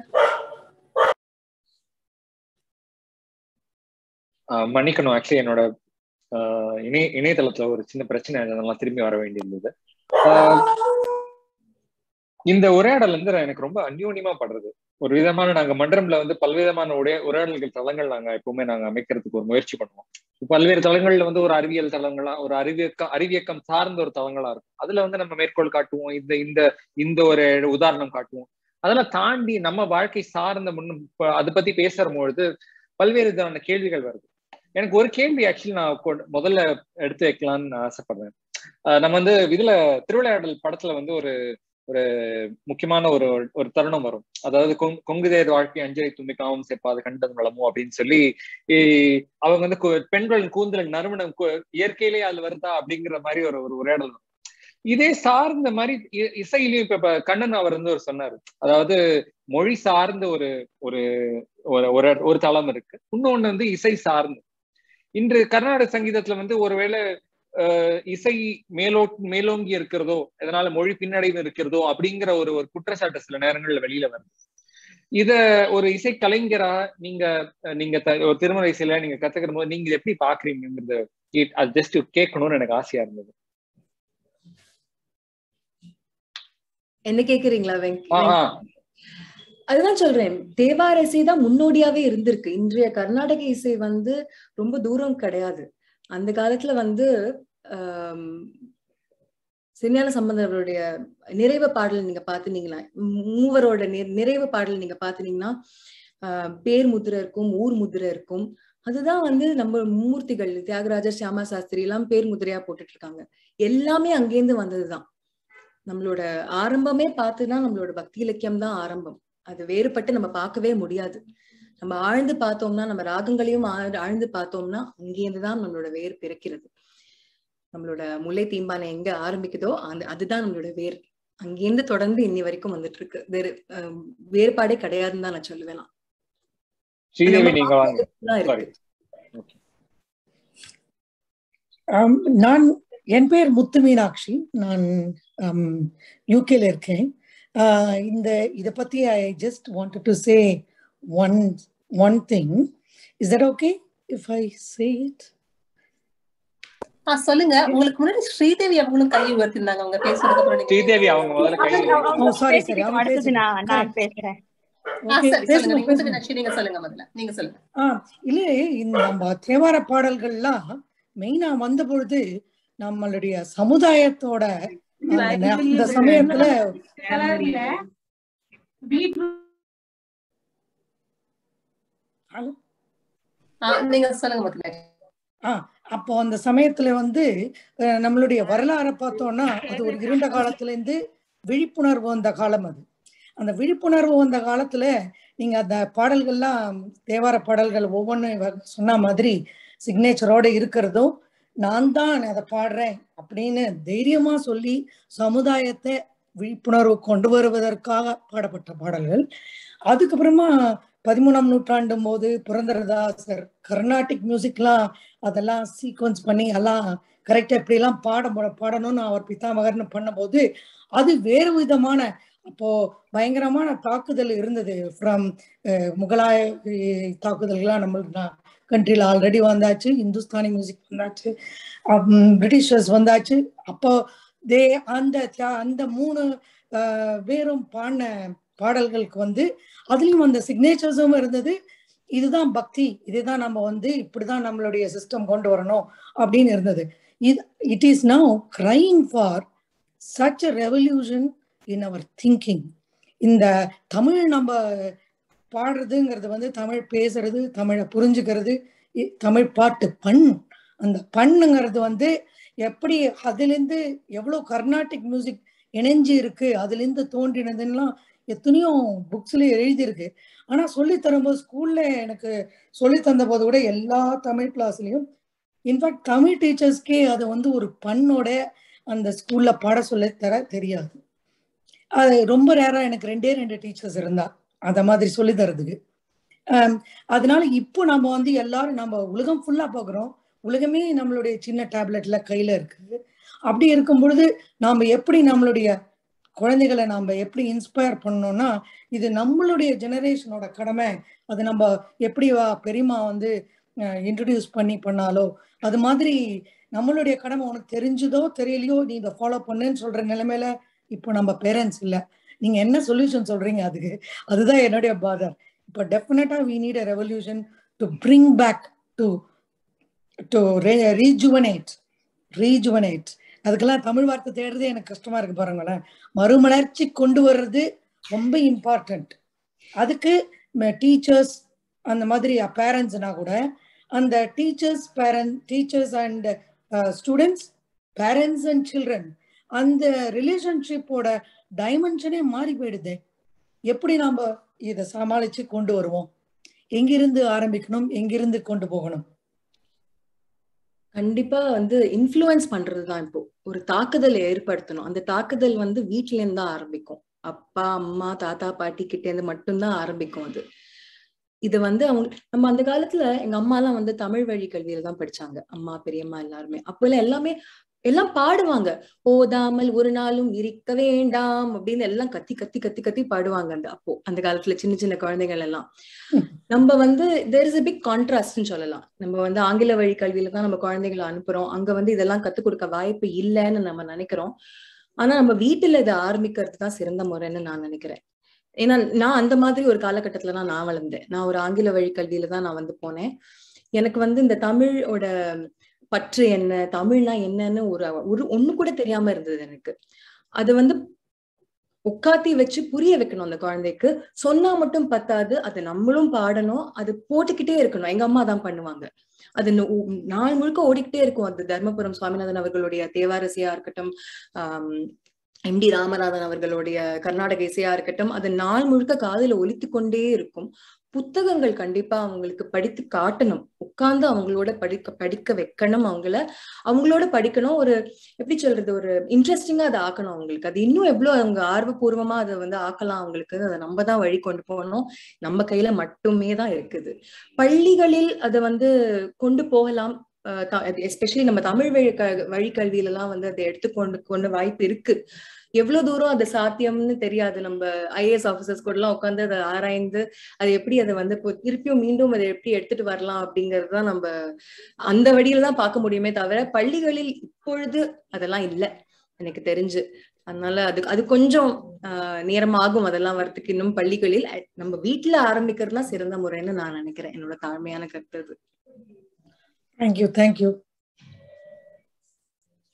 ஆஹ் மன்னிக்கணும் ஆக்சுவலி என்னோட ஆஹ் இணைய இணையதளத்துல ஒரு சின்ன பிரச்சனை அதெல்லாம் திரும்பி வர வேண்டியிருந்தது ஆஹ் இந்த உரையாடல் வந்து எனக்கு ரொம்ப அந்யோன்யமா படுறது ஒரு விதமான நாங்க மன்றம்ல வந்து பல்விதமான உடைய உரையாடல்கள் தளங்கள் நாங்க எப்பவுமே நாங்க அமைக்கிறதுக்கு ஒரு முயற்சி பண்ணுவோம் பல்வேறு தளங்கள்ல வந்து ஒரு அறிவியல் தளங்களா ஒரு அறிவியக்கம் அறிவியக்கம் சார்ந்த ஒரு தளங்களா இருக்கும் அதுல வந்து நம்ம மேற்கோள் காட்டுவோம் இந்த இந்த இந்த ஒரு உதாரணம் காட்டுவோம் அதெல்லாம் தாண்டி நம்ம வாழ்க்கை சார்ந்த முன்னும் இப்ப அதை பத்தி பேசுற பொழுது பல்வேறு விதமான கேள்விகள் வருது எனக்கு ஒரு கேள்வி ஆக்சுவலி நான் கொ- முதல்ல எடுத்து வைக்கலாம்னு ஆசைப்படுறேன் ஆஹ் நம்ம வந்து இதுல திருவிளையாடல் படத்துல வந்து ஒரு ஒரு முக்கியமான ஒரு ஒரு தருணம் வரும் அதாவது கொங்- கொங்குதேர் வாழ்க்கை அஞ்சலி தும்பிக்காவும் சேர்ப்பாது கண்டது நலமோ அப்படின்னு சொல்லி இ- அவங்க வந்து கு- பெண்களின் கூந்தலின் நறுமணம் கு- இயற்கையிலேயே அதுல வருதா அப்படிங்கிற மாதிரி ஒரு ஒரு உரையாடல் வரும் இதே சார்ந்த மாதிரி இ- இசையிலயும் இப்ப இப்ப கண்ணன் அவர் வந்து ஒரு சொன்னாரு அதாவது மொழி சார்ந்த ஒரு ஒரு ஒரு ஒரு- ஒரு தளம் இருக்கு இன்னொன்னு வந்து இசை சார்ந்து இன்று கர்நாடக சங்கீதத்துல வந்து ஒருவேளை அஹ், இசை மேலோ மேலோங்கி இருக்கிறதோ இதனால மொழி பின்னடைவு இருக்கிறதோ அப்படிங்கிற ஒரு ஒரு குற்றச்சாட்டு சில நேரங்கள்ல வெளியில வருது இத ஒரு இசை கலைஞரா நீங்க அஹ், நீங்க த- ஒரு திருமண இசையில நீங்க கத்துக்கிற போது நீங்க எப்படி பாக்குறீங்கிறது கேட்- அது ஜஸ்ட் கேட்கணும்னு எனக்கு ஆசையா இருந்தது என்ன கேக்குறீங்களா வெங்க ஆ, ஆ. அதுதான் சொல்றேன் தேவார இசை தான் முன்னோடியாவே இருந்திருக்கு இன்றைய கர்நாடக இசை வந்து ரொம்ப தூரம் கிடையாது அந்த காலத்துல வந்து ஆம், சிறுஞான சம்பந்தருடைய நிறைவு பாடல் நீங்க பாத்துனீங்களா மூவரோட நி- நிறைவு பாடல் நீங்க பாத்துனீங்கன்னா ஆஹ், பேர் முதிரை இருக்கும் ஊர் முதிரை இருக்கும் அதுதான் வந்து நம்ம மூர்த்திகள் தியாகராஜர் சியாமா சாஸ்திரி எல்லாம் பேர் முதிரையா போட்டுட்டு இருக்காங்க எல்லாமே அங்கேருந்து வந்ததுதான் நம்மளோட ஆரம்பமே பார்த்துதான் நம்மளோட பக்தி இலக்கியம் தான் ஆரம்பம் அது வேறுபட்டு நம்ம பார்க்கவே முடியாது நம்ம ஆழ்ந்து பார்த்தோம்னா நம்ம ராகங்களையும் ஆழ்- ஆழ்ந்து பார்த்தோம்னா அங்கேருந்து தான் நம்மளோட வேர் பிறக்கிறது நம்மளோட முல்லை தீம்பானை எங்க ஆரம்பிக்குதோ அந்த அதுதான் நம்மளோட வேர் அங்கேருந்து தொடர்ந்து இன்னி வரைக்கும் வந்துட்டு இருக்கு வேறு அஹ், வேறுபாடே கிடையாதுன்னு தான் நான் சொல்லுவேன் ஸ்ரீதேவி நீங்க வாங்க தான் சாரி இருக்கு ஆம், நான் என் பேர் முத்து மீனாட்சி நான் யூகேல இருக்கேன் ஆஹ் இந்த இதை பத்தி I just wanted to say one one thing is that okay if I say it ah சொல்லுங்க உங்களுக்கு முன்னாடி ஸ்ரீதேவி அவங்களும் கை உயர்த்திருந்தாங்க அவங்க பேசுறதுக்கு அப்புறம் நீங்க ஸ்ரீதேவி அவங்க முதல்ல கை அவங்க- அவங்க Oh, sorry, sorry. பேசிக்கிட்டு அவங்க அடுத்தது பேசுங்க. நான் நான் Correct. பேசுறேன் ஆஹ் ஓகே சரி சொல்லுங்க பேசுங்க நீங்க பேசுங்க மீனாட்சி நீங்க சொல்லுங்க முதல்ல நீங்க சொல்லுங்க ஆ இல்ல இந்த நம்ம தேவார பாடல்கள்லாம் மெயினா வந்த பொழுது நம்மளுடைய சமுதாயத்தோட அந்த நே- அந்த சமயத்துல ஹலோ ஆஹ் நீங்க சொல்லுங்க மக்களே அப்போ அந்த சமயத்துல வந்து அஹ், நம்மளுடைய வரலாறை பார்த்தோம்னா அது ஒரு இருண்ட காலத்துல இருந்து விழிப்புணர்வு வந்த காலம் அது அந்த விழிப்புணர்வு வந்த காலத்துல நீங்க அந்த பாடல்கள்லாம் தேவார பாடல்கள் ஒவ்வொன்றும் சொன்ன மாதிரி சிக்னேச்சரோட இருக்கிறதும் நான் தான் அதை பாடுறேன் அப்படின்னு தைரியமா சொல்லி சமுதாயத்தை விழிப்புணர்வு கொண்டு வருவதற்காக பாடப்பட்ட பாடல்கள் அதுக்கப்புறமா பதிமூணாம் நூற்றாண்டும் போது புரந்தரதாசர் கர்நாடிக் மியூசிக்லாம் அதெல்லாம் சீக்வன்ஸ் பண்ணி எல்லாம் கரெக்டா இப்படி எல்லாம் பாட மு- பாடணும்னு அவர் பிதாமகர்னு பண்ணும்போது அது வேறு விதமான அப்போ பயங்கரமான தாக்குதல் இருந்தது ஃப்ரம் முகலாய அஹ், தாக்குதல்கள்லாம் நம்மளுக்கு கண்ட்ரியில் ஆல்ரெடி வந்தாச்சு இந்துஸ்தானி மியூசிக் வந்தாச்சு அம், பிரிட்டிஷர்ஸ் வந்தாச்சு அப்போ தே அந்த தியா- அந்த மூணு அஹ், பேரும் பாடின பாடல்களுக்கு வந்து அதுலயும் அந்த சிக்னேச்சர்ஸும் இருந்தது இதுதான் பக்தி இதுதான் நம்ம வந்து இப்படிதான் நம்மளுடைய சிஸ்டம் கொண்டு வரணும் அப்படின்னு இருந்தது இது it is now crying for such a revolution in our thinking இந்த தமிழ் நம்ம பாடுறதுங்கிறது வந்து தமிழ் பேசுறது தமிழை புரிஞ்சுக்கிறது இ- தமிழ் பாட்டு பண் அந்த பண்ணுங்கிறது வந்து எப்படி அதுலேருந்து எவ்வளோ கர்நாடிக் மியூசிக் இணைஞ்சு இருக்கு அதுலேருந்து தோன்றினதுன்னெலாம் எத்தனையோ புக்ஸ்ல எழுதியிருக்கு ஆனா சொல்லி தரும்போது ஸ்கூல்ல எனக்கு சொல்லி தந்த போது கூட எல்லா தமிழ் கிளாஸ்லயும் இன்ஃபேக்ட் தமிழ் டீச்சர்ஸ்க்கே அது வந்து ஒரு பண்ணோட அந்த ஸ்கூல்ல பாட சொல்ல தர தெரியாது அது ரொம்ப ரேரா எனக்கு ரெண்டே ரெண்டு டீச்சர்ஸ் இருந்தா அந்த மாதிரி சொல்லி தரதுக்கு ஆம், அதனால இப்போ நம்ம வந்து எல்லாரும் நம்ம உலகம் ஃபுல்லா பார்க்குறோம் உலகமே நம்மளுடைய சின்ன டேப்லெட்ல கையில இருக்கு அப்படி இருக்கும் பொழுது நாம எப்படி நம்மளுடைய குழந்தைகளை நாம எப்படி இன்ஸ்பயர் பண்ணோம்னா இது நம்மளுடைய ஜெனரேஷனோட கடமை அது நம்ம எப்படி வா- பெரியம்மா வந்து இன்ட்ரடியூஸ் பண்ணி பண்ணாலோ அது மாதிரி நம்மளுடைய கடமை உனக்கு தெரிஞ்சதோ தெரியலையோ நீ இதை ஃபாலோ பண்ணுன்னு சொல்ற நிலைமையில இப்போ நம்ம பேரண்ட்ஸ் இல்ல நீங்க என்ன சொல்யூஷன் சொல்றீங்க அதுக்கு அதுதான் என்னுடைய பாதர் இப்போ டெஃபினட்டா we need a revolution to bring back to to rejuvenate rejuvenate அதுக்கெல்லாம் தமிழ் வார்த்தை தேடுறதே எனக்கு கஷ்டமா இருக்கு பாருங்களேன் மறுமலர்ச்சி கொண்டு வர்றது ரொம்ப இம்பார்ட்டன்ட் அதுக்கு டீச்சர்ஸ் அந்த மாதிரி பேரண்ட்ஸ்னா கூட அந்த teachers parent teachers and students parents and children அந்த ரிலேஷன்ஷிப்போட டைமென்ஷனே மாறி போயிடுது எப்படி நாம இதை சமாளிச்சு கொண்டு வருவோம் எங்கிருந்து ஆரம்பிக்கணும் எங்கிருந்து கொண்டு போகணும் கண்டிப்பா வந்து இன்ஃப்ளூயன்ஸ் பண்றதுதான் இப்போ ஒரு தாக்குதல் ஏற்படுத்தணும் அந்த தாக்குதல் வந்து வீட்ல இருந்து தான் ஆரம்பிக்கும் அப்பா அம்மா தாத்தா பாட்டி கிட்ட இருந்து மட்டும்தான் ஆரம்பிக்கும் அது இது வந்து அவங்க நம்ம அந்த காலத்துல எங்க அம்மா எல்லாம் வந்து தமிழ் வழி கல்வியில தான் படிச்சாங்க அம்மா பெரியம்மா எல்லாருமே அப்ப எல்லாம் எல்லாமே எல்லாம் பாடுவாங்க போதாமல் ஒரு நாளும் இருக்க வேண்டாம் அப்படின்னு எல்லாம் கத்தி கத்தி கத்தி கத்தி பாடுவாங்க அந்த அப்போ அந்த காலத்துல சின்ன சின்ன குழந்தைகள் எல்லாம் நம்ம வந்து தேர் இஸ் a பிக் கான்ட்ராஸ்ட்னு சொல்லலாம் நம்ம வந்து ஆங்கில வழி கல்வியில தான் நம்ம குழந்தைகளை அனுப்புறோம் அங்க வந்து இதெல்லாம் கத்துக் கொடுக்க வாய்ப்பு இல்லைன்னு நம்ம நினைக்கிறோம் ஆனா நம்ம வீட்டுல இதை ஆரம்பிக்கிறது தான் சிறந்த முறைன்னு நான் நினைக்கிறேன் ஏன்னா நான் அந்த மாதிரி ஒரு காலகட்டத்துல தான் நான் வளர்ந்தேன் நான் ஒரு ஆங்கில வழி கல்வியில தான் நான் வந்து போனேன் எனக்கு வந்து இந்த தமிழோட பற்று என்ன தமிழ்னா என்னன்னு ஒரு ஒரு ஒண்ணு கூட தெரியாம இருந்தது எனக்கு அது வந்து உட்காத்தி வச்சு புரிய வைக்கணும் அந்த குழந்தைக்கு சொன்னா மட்டும் பத்தாது அதை நம்மளும் பாடணும் அது போட்டுக்கிட்டே இருக்கணும் எங்க அம்மா தான் பண்ணுவாங்க அது நு- உ- நாள் முழுக்க ஓடிக்கிட்டே இருக்கும் அது தர்மபுரம் சுவாமிநாதன் அவர்களுடைய தேவாரசியா இருக்கட்டும் ஆஹ் எம் டி ராமநாதன் அவர்களுடைய கர்நாடக இசையா இருக்கட்டும் அது நாள் முழுக்க காதுல ஒலித்து கொண்டே இருக்கும் புத்தகங்கள் கண்டிப்பா அவங்களுக்கு படித்து காட்டணும் உட்கார்ந்து அவங்களோட படிக்க படிக்க வைக்கணும் அவங்கள அவங்களோட படிக்கணும் ஒரு எப்படி சொல்றது ஒரு இன்ட்ரெஸ்டிங்கா அதை ஆக்கணும் அவங்களுக்கு அது இன்னும் எவ்வளவு அவங்க ஆர்வபூர்வமா அதை வந்து ஆக்கலாம் அவங்களுக்கு அதை நம்ம தான் வழி கொண்டு போகணும் நம்ம கையில மட்டுமே தான் இருக்குது பள்ளிகளில் அதை வந்து கொண்டு போகலாம் எஸ்பெஷலி நம்ம தமிழ் வழி க- வழி கல்வியில எல்லாம் வந்து அதை எடுத்துக்கொண்டு கொண்டு வாய்ப்பு இருக்கு எவ்வளவு தூரம் அது சாத்தியம்னு தெரியாது நம்ம ஐஏஎஸ் ஆபீசர்ஸ் கூட எல்லாம் உட்காந்து அதை ஆராய்ந்து அது எப்படி அதை வந்து இப்போ திருப்பியும் மீண்டும் அதை எப்படி எடுத்துட்டு வரலாம் அப்படிங்கிறது தான் நம்ம அந்த வழியில தான் பார்க்க முடியுமே தவிர பள்ளிகளில் இப்பொழுது அதெல்லாம் இல்லை எனக்கு தெரிஞ்சு அதனால அது அது கொஞ்சம் ஆஹ் நேரமாகும் அதெல்லாம் வரதுக்கு இன்னும் பள்ளிகளில் அ- நம்ம வீட்டுல ஆரம்பிக்கிறது தான் சிறந்த முறைன்னு நான் நினைக்கிறேன் என்னோட தாழ்மையான கருத்து அது தேங்க்யூ தேங்க்யூ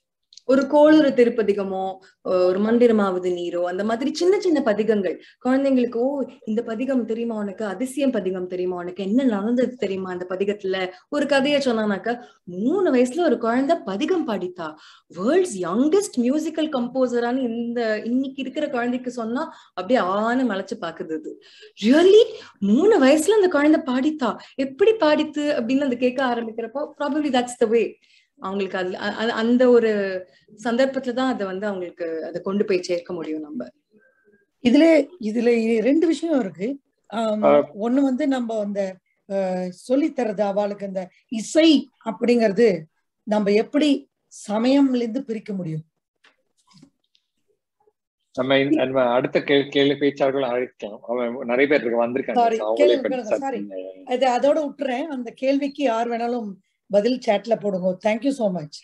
ஒரு கோளூர திருப்பதிகமோ ஒரு மந்திரமாவது நீரோ அந்த மாதிரி சின்ன சின்ன பதிகங்கள் குழந்தைங்களுக்கு ஓ இந்த பதிகம் தெரியுமா உனக்கு அதிசயம் பதிகம் தெரியுமா உனக்கு என்ன நடந்தது தெரியுமா அந்த பதிகத்துல ஒரு கதையை சொன்னானாக்கா மூணு வயசுல ஒரு குழந்தை பதிகம் பாடித்தா வேர்ல்ட்ஸ் யங்கஸ்ட் மியூசிக்கல் கம்போசரான்னு இந்த இன்னைக்கு இருக்கிற குழந்தைக்கு சொன்னா அப்படியே ஆன மலைச்சு பாக்குது அது ரியலி மூணு வயசுல அந்த குழந்தை பாடித்தா எப்படி பாடித்து அப்படின்னு அந்த கேட்க ஆரம்பிக்கிறப்போ ப்ராபப்ளி தட்ஸ் த வே அவங்களுக்கு அது அந்த ஒரு சந்தர்ப்பத்துல தான் அதை வந்து அவங்களுக்கு அதை கொண்டு போய் சேர்க்க முடியும் நம்ம இதுல இதுல ரெண்டு விஷயம் இருக்கு ஒண்ணு வந்து நம்ம அந்த சொல்லி தரது அவளுக்கு அந்த இசை அப்படிங்கிறது நம்ம எப்படி சமயம்ல இருந்து பிரிக்க முடியும் நம்ம நம்ம அடுத்த கேள்வி பேச்சாளர்கள் அழைக்கலாம் அவன் நிறைய பேர் இருக்கு வந்திருக்காங்க சாரி அது அதோட விட்டுறேன் அந்த கேள்விக்கு யார் வேணாலும் பதில் சாட்ல போடுங்க தேங்க்யூ சோ மச்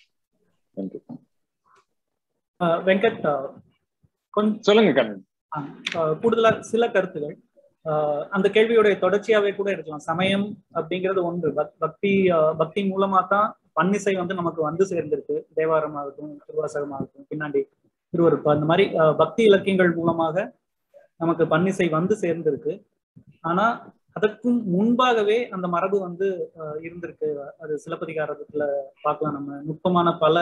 வெங்கட் சொல்லுங்க கண்ணன் கூடுதலா சில கருத்துகள் அந்த கேள்வியுடைய தொடர்ச்சியாவே கூட இருக்கலாம் சமயம் அப்படிங்கிறது ஒன்று பக்தி பக்தி மூலமா தான் பன்னிசை வந்து நமக்கு வந்து சேர்ந்திருக்கு தேவாரம் ஆகட்டும் திருவாசகம் ஆகட்டும் பின்னாடி திருவருப்பு அந்த மாதிரி பக்தி இலக்கியங்கள் மூலமாக நமக்கு பன்னிசை வந்து சேர்ந்திருக்கு ஆனா அதற்கும் முன்பாகவே அந்த மரபு வந்து இருந்திருக்கு அது சிலப்பதிகாரத்துல பார்க்கலாம் நம்ம நுட்பமான பல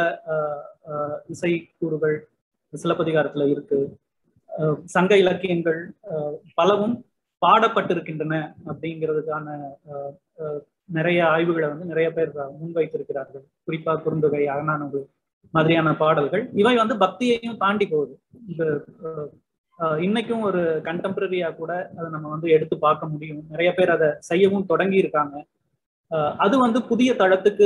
இசை கூறுகள் சிலப்பதிகாரத்துல இருக்கு சங்க இலக்கியங்கள் பலவும் பாடப்பட்டிருக்கின்றன அப்படிங்கிறதுக்கான நிறைய ஆய்வுகளை வந்து நிறைய பேர் முன்வைத்திருக்கிறார்கள் குறிப்பா குறுந்தொகை அகநானூறு மாதிரியான பாடல்கள் இவை வந்து பக்தியையும் தாண்டி போகுது இந்த இன்னைக்கும் ஒரு கண்டெம்பரரியா கூட அதை நம்ம வந்து எடுத்து பார்க்க முடியும் நிறைய பேர் அதை செய்யவும் தொடங்கி இருக்காங்க அது வந்து புதிய தளத்துக்கு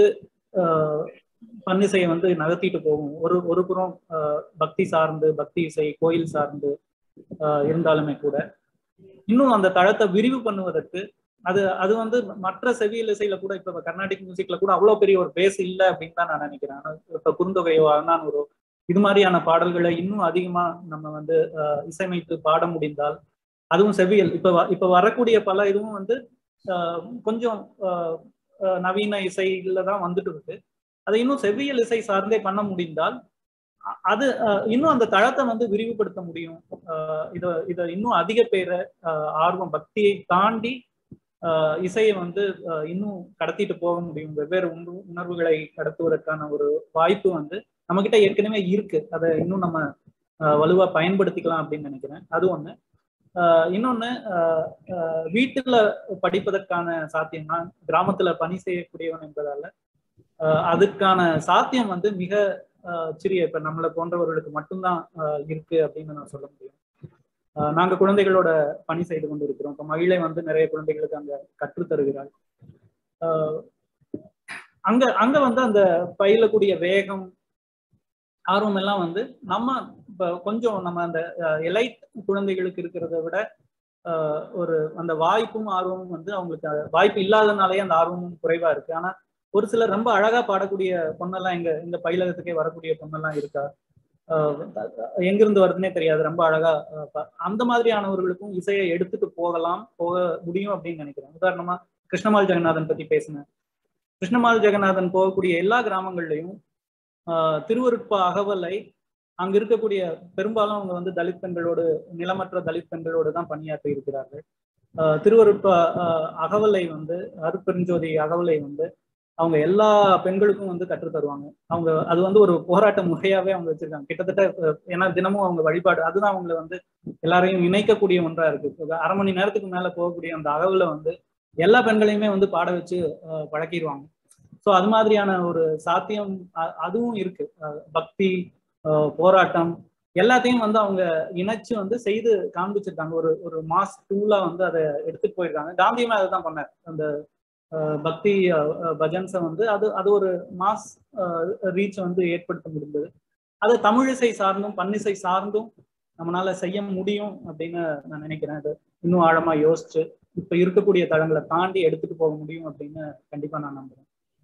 பன்னிசையை வந்து நகர்த்திட்டு போகும் ஒரு ஒரு புறம் பக்தி சார்ந்து பக்தி இசை கோயில் சார்ந்து இருந்தாலுமே கூட இன்னும் அந்த தளத்தை விரிவு பண்ணுவதற்கு அது அது வந்து மற்ற செவியல் இசையில கூட இப்ப கர்நாடிக் மியூசிக்ல கூட அவ்வளவு பெரிய ஒரு பேஸ் இல்லை அப்படின்னு தான் நான் நினைக்கிறேன் இப்ப குறுந்தொகையோ அண்ணானூரோ இது மாதிரியான பாடல்களை இன்னும் அதிகமா நம்ம வந்து இசையமைத்து பாட முடிந்தால் அதுவும் செவியல் இப்ப இப்ப வரக்கூடிய பல இதுவும் வந்து கொஞ்சம் நவீன இசையில தான் வந்துட்டு இருக்கு அதை இன்னும் செவ்வியல் இசை சார்ந்தே பண்ண முடிந்தால் அது இன்னும் அந்த தளத்தை வந்து விரிவுபடுத்த முடியும் இத இத இன்னும் அதிக பேரை ஆர்வம் பக்தியை தாண்டி இசையை வந்து இன்னும் கடத்திட்டு போக முடியும் வெவ்வேறு உணர்வுகளை கடத்துவதற்கான ஒரு வாய்ப்பு வந்து நம்ம கிட்ட ஏற்கனவே இருக்கு அதை இன்னும் நம்ம வலுவா பயன்படுத்திக்கலாம் அப்படின்னு நினைக்கிறேன் அது ஒண்ணு இன்னொன்னு வீட்டுல படிப்பதற்கான சாத்தியம் நான் கிராமத்துல பணி செய்யக்கூடியவன் என்பதால அதுக்கான சாத்தியம் வந்து மிக சிறிய இப்ப நம்மளை போன்றவர்களுக்கு மட்டும்தான் இருக்கு அப்படின்னு நான் சொல்ல முடியும் நாங்க குழந்தைகளோட பணி செய்து கொண்டு இருக்கிறோம் இப்ப மகிழை வந்து நிறைய குழந்தைகளுக்கு அங்க கற்றுத் தருகிறாள் அங்க அங்க வந்து அந்த பயிலக்கூடிய வேகம் ஆர்வம் எல்லாம் வந்து நம்ம இப்ப கொஞ்சம் நம்ம அந்த எலைட் குழந்தைகளுக்கு இருக்கிறத விட ஒரு அந்த வாய்ப்பும் ஆர்வமும் வந்து அவங்களுக்கு வாய்ப்பு இல்லாதனாலே அந்த ஆர்வமும் குறைவா இருக்கு ஆனா ஒரு சிலர் ரொம்ப அழகா பாடக்கூடிய பொண்ணெல்லாம் எங்க இந்த பயிலகத்துக்கே வரக்கூடிய பொண்ணெல்லாம் இருக்கா எங்கிருந்து வருதுன்னே தெரியாது ரொம்ப அழகா அந்த மாதிரியானவர்களுக்கும் இசையை எடுத்துட்டு போகலாம் போக முடியும் அப்படின்னு நினைக்கிறேன் உதாரணமா கிருஷ்ணமால் ஜெகநாதன் பத்தி பேசினேன் கிருஷ்ணமால் ஜெகநாதன் போகக்கூடிய எல்லா கிராமங்கள்லையும் திருவருட்ப அகவலை அங்க இருக்கக்கூடிய பெரும்பாலும் அவங்க வந்து தலித் பெண்களோடு நிலமற்ற தலித் பெண்களோடு தான் பணியாற்றி இருக்கிறார்கள் திருவருட்ப அகவலை வந்து அருப்பெருஞ்சோதி அகவலை வந்து அவங்க எல்லா பெண்களுக்கும் வந்து கற்று தருவாங்க அவங்க அது வந்து ஒரு போராட்ட முறையாவே அவங்க வச்சிருக்காங்க கிட்டத்தட்ட ஏன்னா தினமும் அவங்க வழிபாடு அதுதான் அவங்கள வந்து எல்லாரையும் இணைக்கக்கூடிய ஒன்றா இருக்கு அரை மணி நேரத்துக்கு மேல போகக்கூடிய அந்த அகவுல வந்து எல்லா பெண்களையுமே வந்து பாட வச்சு பழக்கிடுவாங்க ஸோ அது மாதிரியான ஒரு சாத்தியம் அதுவும் இருக்கு பக்தி போராட்டம் எல்லாத்தையும் வந்து அவங்க இணைச்சு வந்து செய்து காண்பிச்சிருக்காங்க ஒரு ஒரு மாஸ் டூலா வந்து அதை எடுத்துட்டு போயிருக்காங்க காந்தியுமே அதை தான் பண்ணார் அந்த பக்தி பஜன்ஸை வந்து அது அது ஒரு மாஸ் ரீச் வந்து ஏற்படுத்த முடிந்தது அது தமிழிசை சார்ந்தும் பன்னிசை சார்ந்தும் நம்மளால செய்ய முடியும் அப்படின்னு நான் நினைக்கிறேன் அது இன்னும் ஆழமா யோசிச்சு இப்ப இருக்கக்கூடிய தளங்களை தாண்டி எடுத்துட்டு போக முடியும் அப்படின்னு கண்டிப்பா நான் நம்புறேன்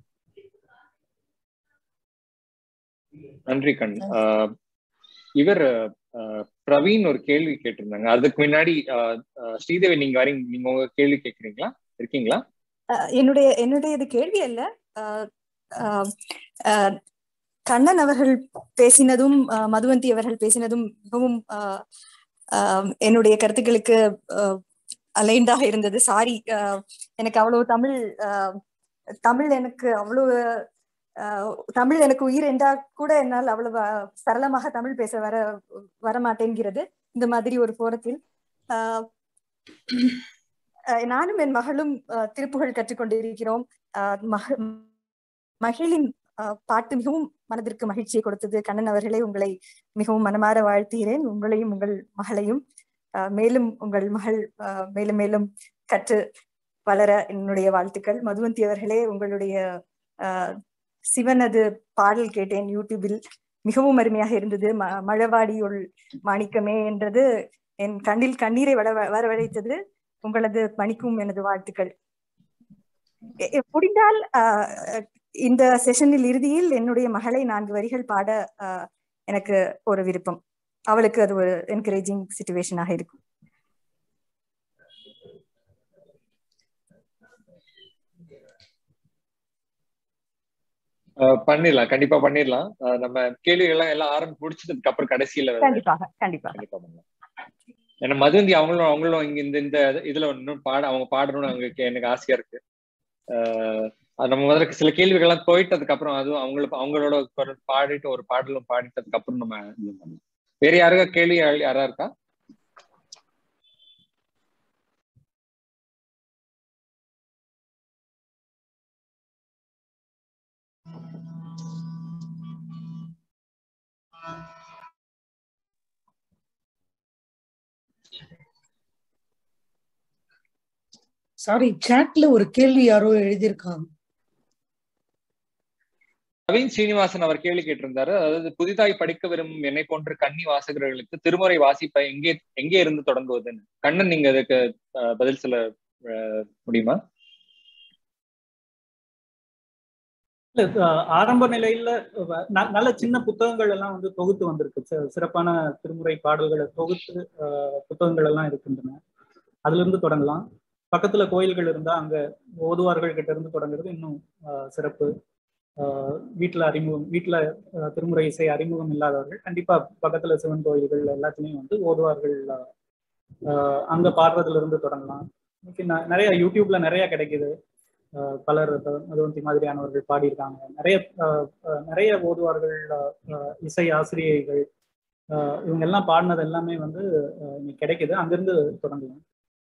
நன்றி கண் இவர் பிரவீன் ஒரு கேள்வி கேட்டிருந்தாங்க அதுக்கு முன்னாடி ஸ்ரீதேவி நீங்க வரீங்க நீங்க உங்க கேள்வி கேட்குறீங்களா இருக்கீங்களா என்னுடைய என்னுடைய இது கேள்வி அல்ல கண்ணன் அவர்கள் பேசினதும் அஹ், மதுவந்தி அவர்கள் பேசினதும் மிகவும் அஹ், அஹ், என்னுடைய கருத்துக்களுக்கு அலைண்டாக இருந்தது சாரி எனக்கு அவ்வளவு தமிழ் அஹ், தமிழ் எனக்கு அவ்வளவு அஹ், தமிழ் எனக்கு உயிர் என்றா கூட என்னால் அவ்வளவு அஹ், சரளமாக தமிழ் பேச வர வர மாட்டேங்கிறது இந்த மாதிரி ஒரு போரத்தில் அஹ், அஹ், நானும் என் மகளும் அஹ், திருப்புகழ் கற்றுக்கொண்டிருக்கிறோம் அஹ், மக- மகளின் அஹ், பாட்டு மிகவும் மனதிற்கு மகிழ்ச்சியை கொடுத்தது கண்ணன் அவர்களே உங்களை மிகவும் மனமாற வாழ்த்துகிறேன் உங்களையும் உங்கள் மகளையும் அஹ், மேலும் உங்கள் மகள் அஹ், மேலும் மேலும் கற்று வளர என்னுடைய வாழ்த்துக்கள் மதுவந்தி அவர்களே உங்களுடைய அஹ், சிவனது பாடல் கேட்டேன் யூடியூபில் மிகவும் அருமையாக இருந்தது ம மழவாடி உள் மாணிக்கமே என்றது என் கண்ணில் கண்ணீரை வர வரவழைத்தது உங்களது பணிக்கும் எனது வாழ்த்துக்கள் எ- எ- முடிந்தால் ஆஹ், இந்த செஷனில் இறுதியில் என்னுடைய மகளை நான்கு வரிகள் பாட ஆஹ், எனக்கு ஒரு விருப்பம் அவளுக்கு அது ஒரு என்கரேஜிங் சுச்சுவேஷனாக இருக்கும் அஹ் பண்ணிடலாம் கண்டிப்பா பண்ணிடலாம் அஹ் நம்ம கேள்விகள் எல்லாம் எல்லாம் ஆரம்பிச்சு முடிச்சதுக்கு அப்புறம் கடைசியில வந்து கண்டிப்பாக கண்டிப்பாக கண்டிப்பா பண்ணலாம் ஏன்னா மதுவந்தி அவங்களும் அவங்களும் இங்க இந்த இந்த இதுல இன்னும் பாட அவங்க பாடணும்னு அவங்களுக்கு எனக்கு ஆசையா இருக்கு அஹ் அது நம்ம முதல்ல சில கேள்விகள்லாம் போயிட்டதுக்கு அப்புறம் அதுவும் அவங்களுக்கு அவங்களோட ஒரு பாடிட்டு ஒரு பாடலும் பாடிட்டதுக்கு அப்புறம் நம்ம இது பண்ணலாம் வேற யாருக்கா கேள்வி யாரா- யாரா இருக்கா சாரி சாட்ல ஒரு கேள்வி யாரோ எழுதியிருக்காங்க நவீன் சீனிவாசன் அவர் கேள்வி கேட்டிருந்தாரு அதாவது புதிதாய் படிக்க விரும்பும் என்னை போன்ற கன்னி வாசகர்களுக்கு திருமுறை வாசிப்பை எங்கே எங்கே இருந்து தொடங்குவதுன்னு கண்ணன் நீங்க அதுக்கு அஹ், பதில் சொல்ல அஹ், முடியுமா இல்ல, அஹ் ஆரம்ப நிலையில வ- ந- நல்ல சின்ன புத்தகங்கள் எல்லாம் வந்து தொகுத்து வந்திருக்கு சி- சிறப்பான திருமுறை பாடல்களை தொகுத்து அஹ், புத்தகங்கள் எல்லாம் இருக்கின்றன அதுல இருந்து தொடங்கலாம் பக்கத்துல கோயில்கள் இருந்தா அங்க ஓதுவார்கள் கிட்ட இருந்து தொடங்குறது இன்னும் அஹ், சிறப்பு அஹ், வீட்டுல அறிமுகம் வீட்டுல அஹ், திருமுறை இசை அறிமுகம் இல்லாதவர்கள் கண்டிப்பா பக்கத்துல சிவன் கோயில்கள் எல்லாத்துலயும் வந்து ஓதுவார்கள் அஹ், அங்க பாடுறதுல இருந்து தொடங்கலாம் இன்னைக்கு ந- நிறைய யூடியூப்ல நிறைய கிடைக்குது அஹ் பலர் இப்ப மதுவந்தி மாதிரியானவர்கள் பாடியிருக்காங்க நிறைய அஹ், அஹ், நிறைய ஓதுவார்கள் அஹ், அஹ், இசை ஆசிரியைகள் அஹ், இவங்க எல்லாம் பாடினது எல்லாமே வந்து அஹ், இன்னைக்கு கிடைக்குது அங்கிருந்து தொடங்கலாம்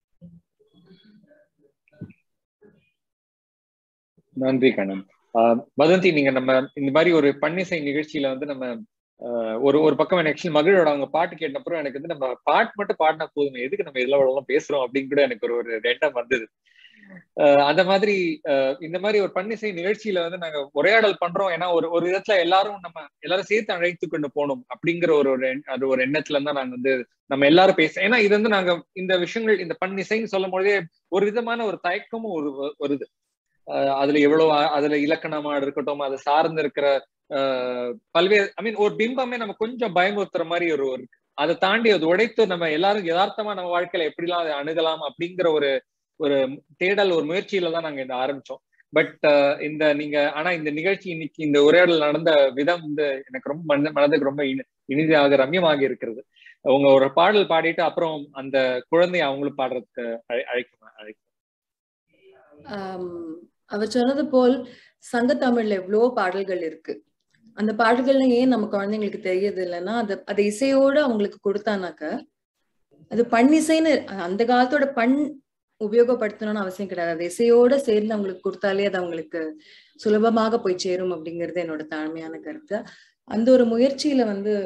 நன்றி கண்ணன் ஆஹ் வதந்தி நீங்க நம்ம இந்த மாதிரி ஒரு பன்னிசை நிகழ்ச்சியில வந்து நம்ம ஆஹ் ஒரு ஒரு பக்கம் எனக்கு ஆக்சுவலி மகிழோட அவங்க பாட்டு கேட்டப்பறம் எனக்கு வந்து நம்ம பாட்டு மட்டும் பாடினா போதும் எதுக்கு நம்ம இதெல்லாம் அவ்வளவு பேசுறோம் அப்படின்னு கூட எனக்கு ஒரு ஒரு எண்ணம் வந்தது ஆஹ் அந்த மாதிரி ஆஹ் இந்த மாதிரி ஒரு பன்னிசை நிகழ்ச்சியில வந்து நாங்க உரையாடல் பண்றோம் ஏன்னா ஒரு ஒரு விதத்துல எல்லாரும் நம்ம எல்லாரும் சேர்த்து அழைத்து கொண்டு போகணும் அப்படிங்கிற ஒரு ஒரு எண்ண- அது ஒரு எண்ணத்துல தான் நாங்க வந்து நம்ம எல்லாரும் பேச ஏன்னா இது வந்து நாங்க இந்த விஷயங்கள் இந்த பன்னிசைன்னு சொல்லும் பொழுதே ஒரு விதமான ஒரு தயக்கமும் ஒரு வருது ஆஹ் அதுல எவ்வளவு ஆ- அதுல இலக்கணமா இருக்கட்டும் அதை சார்ந்து இருக்கிற ஆஹ் பல்வேறு ஐ மீன் ஒரு பிம்பமே நம்ம கொஞ்சம் பயமுறுத்துற மாதிரி ஒரு ஒரு இருக்கு அதை தாண்டி அது உடைத்து நம்ம எல்லாரும் யதார்த்தமா நம்ம வாழ்க்கையில எப்படிலாம் அதை அணுகலாம் அப்படிங்கிற ஒரு ஒரு தேடல் ஒரு முயற்சியில தான் நாங்க இந்த ஆரம்பிச்சோம் பட் இந்த நீங்க ஆனா இந்த நிகழ்ச்சி இன்னைக்கு இந்த உரையாடல் நடந்த விதம் வந்து எனக்கு ரொம்ப மனது மனதுக்கு ரொம்ப இனி இனிதாக ரம்யமாக இருக்கிறது அவங்க ஒரு பாடல் பாடிட்டு அப்புறம் அந்த குழந்தைய அவங்களும் பாடுறதுக்கு அழை- அழைக்கும் அழைக்கும் ஆம், அவர் சொன்னது போல் சங்க தமிழ்ல எவ்வளோ பாடல்கள் இருக்கு அந்த பாடல்கள்ல ஏன் நம்ம குழந்தைங்களுக்கு தெரியுது இல்லைன்னா அது அதை இசையோட அவங்களுக்கு கொடுத்தானாக்க அது பண்ணிசைன்னு அந்த காலத்தோட பண் உபயோகப்படுத்தணும்னு அவசியம் கிடையாது அது இசையோட சேர்ந்து அவங்களுக்கு கொடுத்தாலே அது அவங்களுக்கு சுலபமாக போய் சேரும் அப்படிங்கிறது என்னோட தாழ்மையான கருத்து அந்த ஒரு முயற்சியில வந்து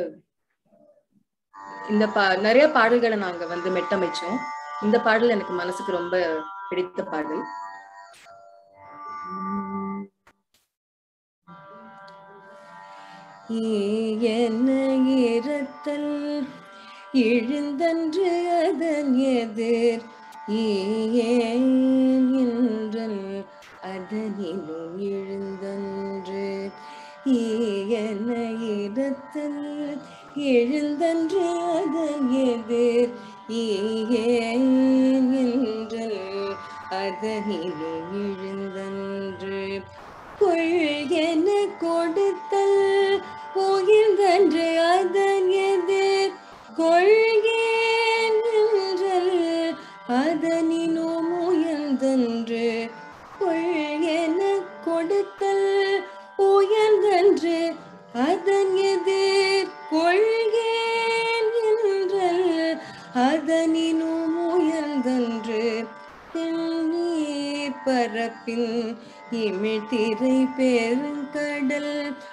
இந்த பா நிறைய பாடல்களை நாங்க வந்து மெட்டமைச்சோம் இந்த பாடல் எனக்கு மனசுக்கு ரொம்ப பிடித்த பாடல் என்ன இரத்தல் எழுந்தன்று அதன் எதிர் ஏன் என்றல் அதனிலும் எழுந்தன்று என்ன இரத்தல் எழுந்தன்று அதன் எதிர் ஏன் என்றல் அதனிலும் எழுந்தன்று கொள்கென கொடுத்தல் பரப்பின் இமிழ்திரை பெருங்கடல்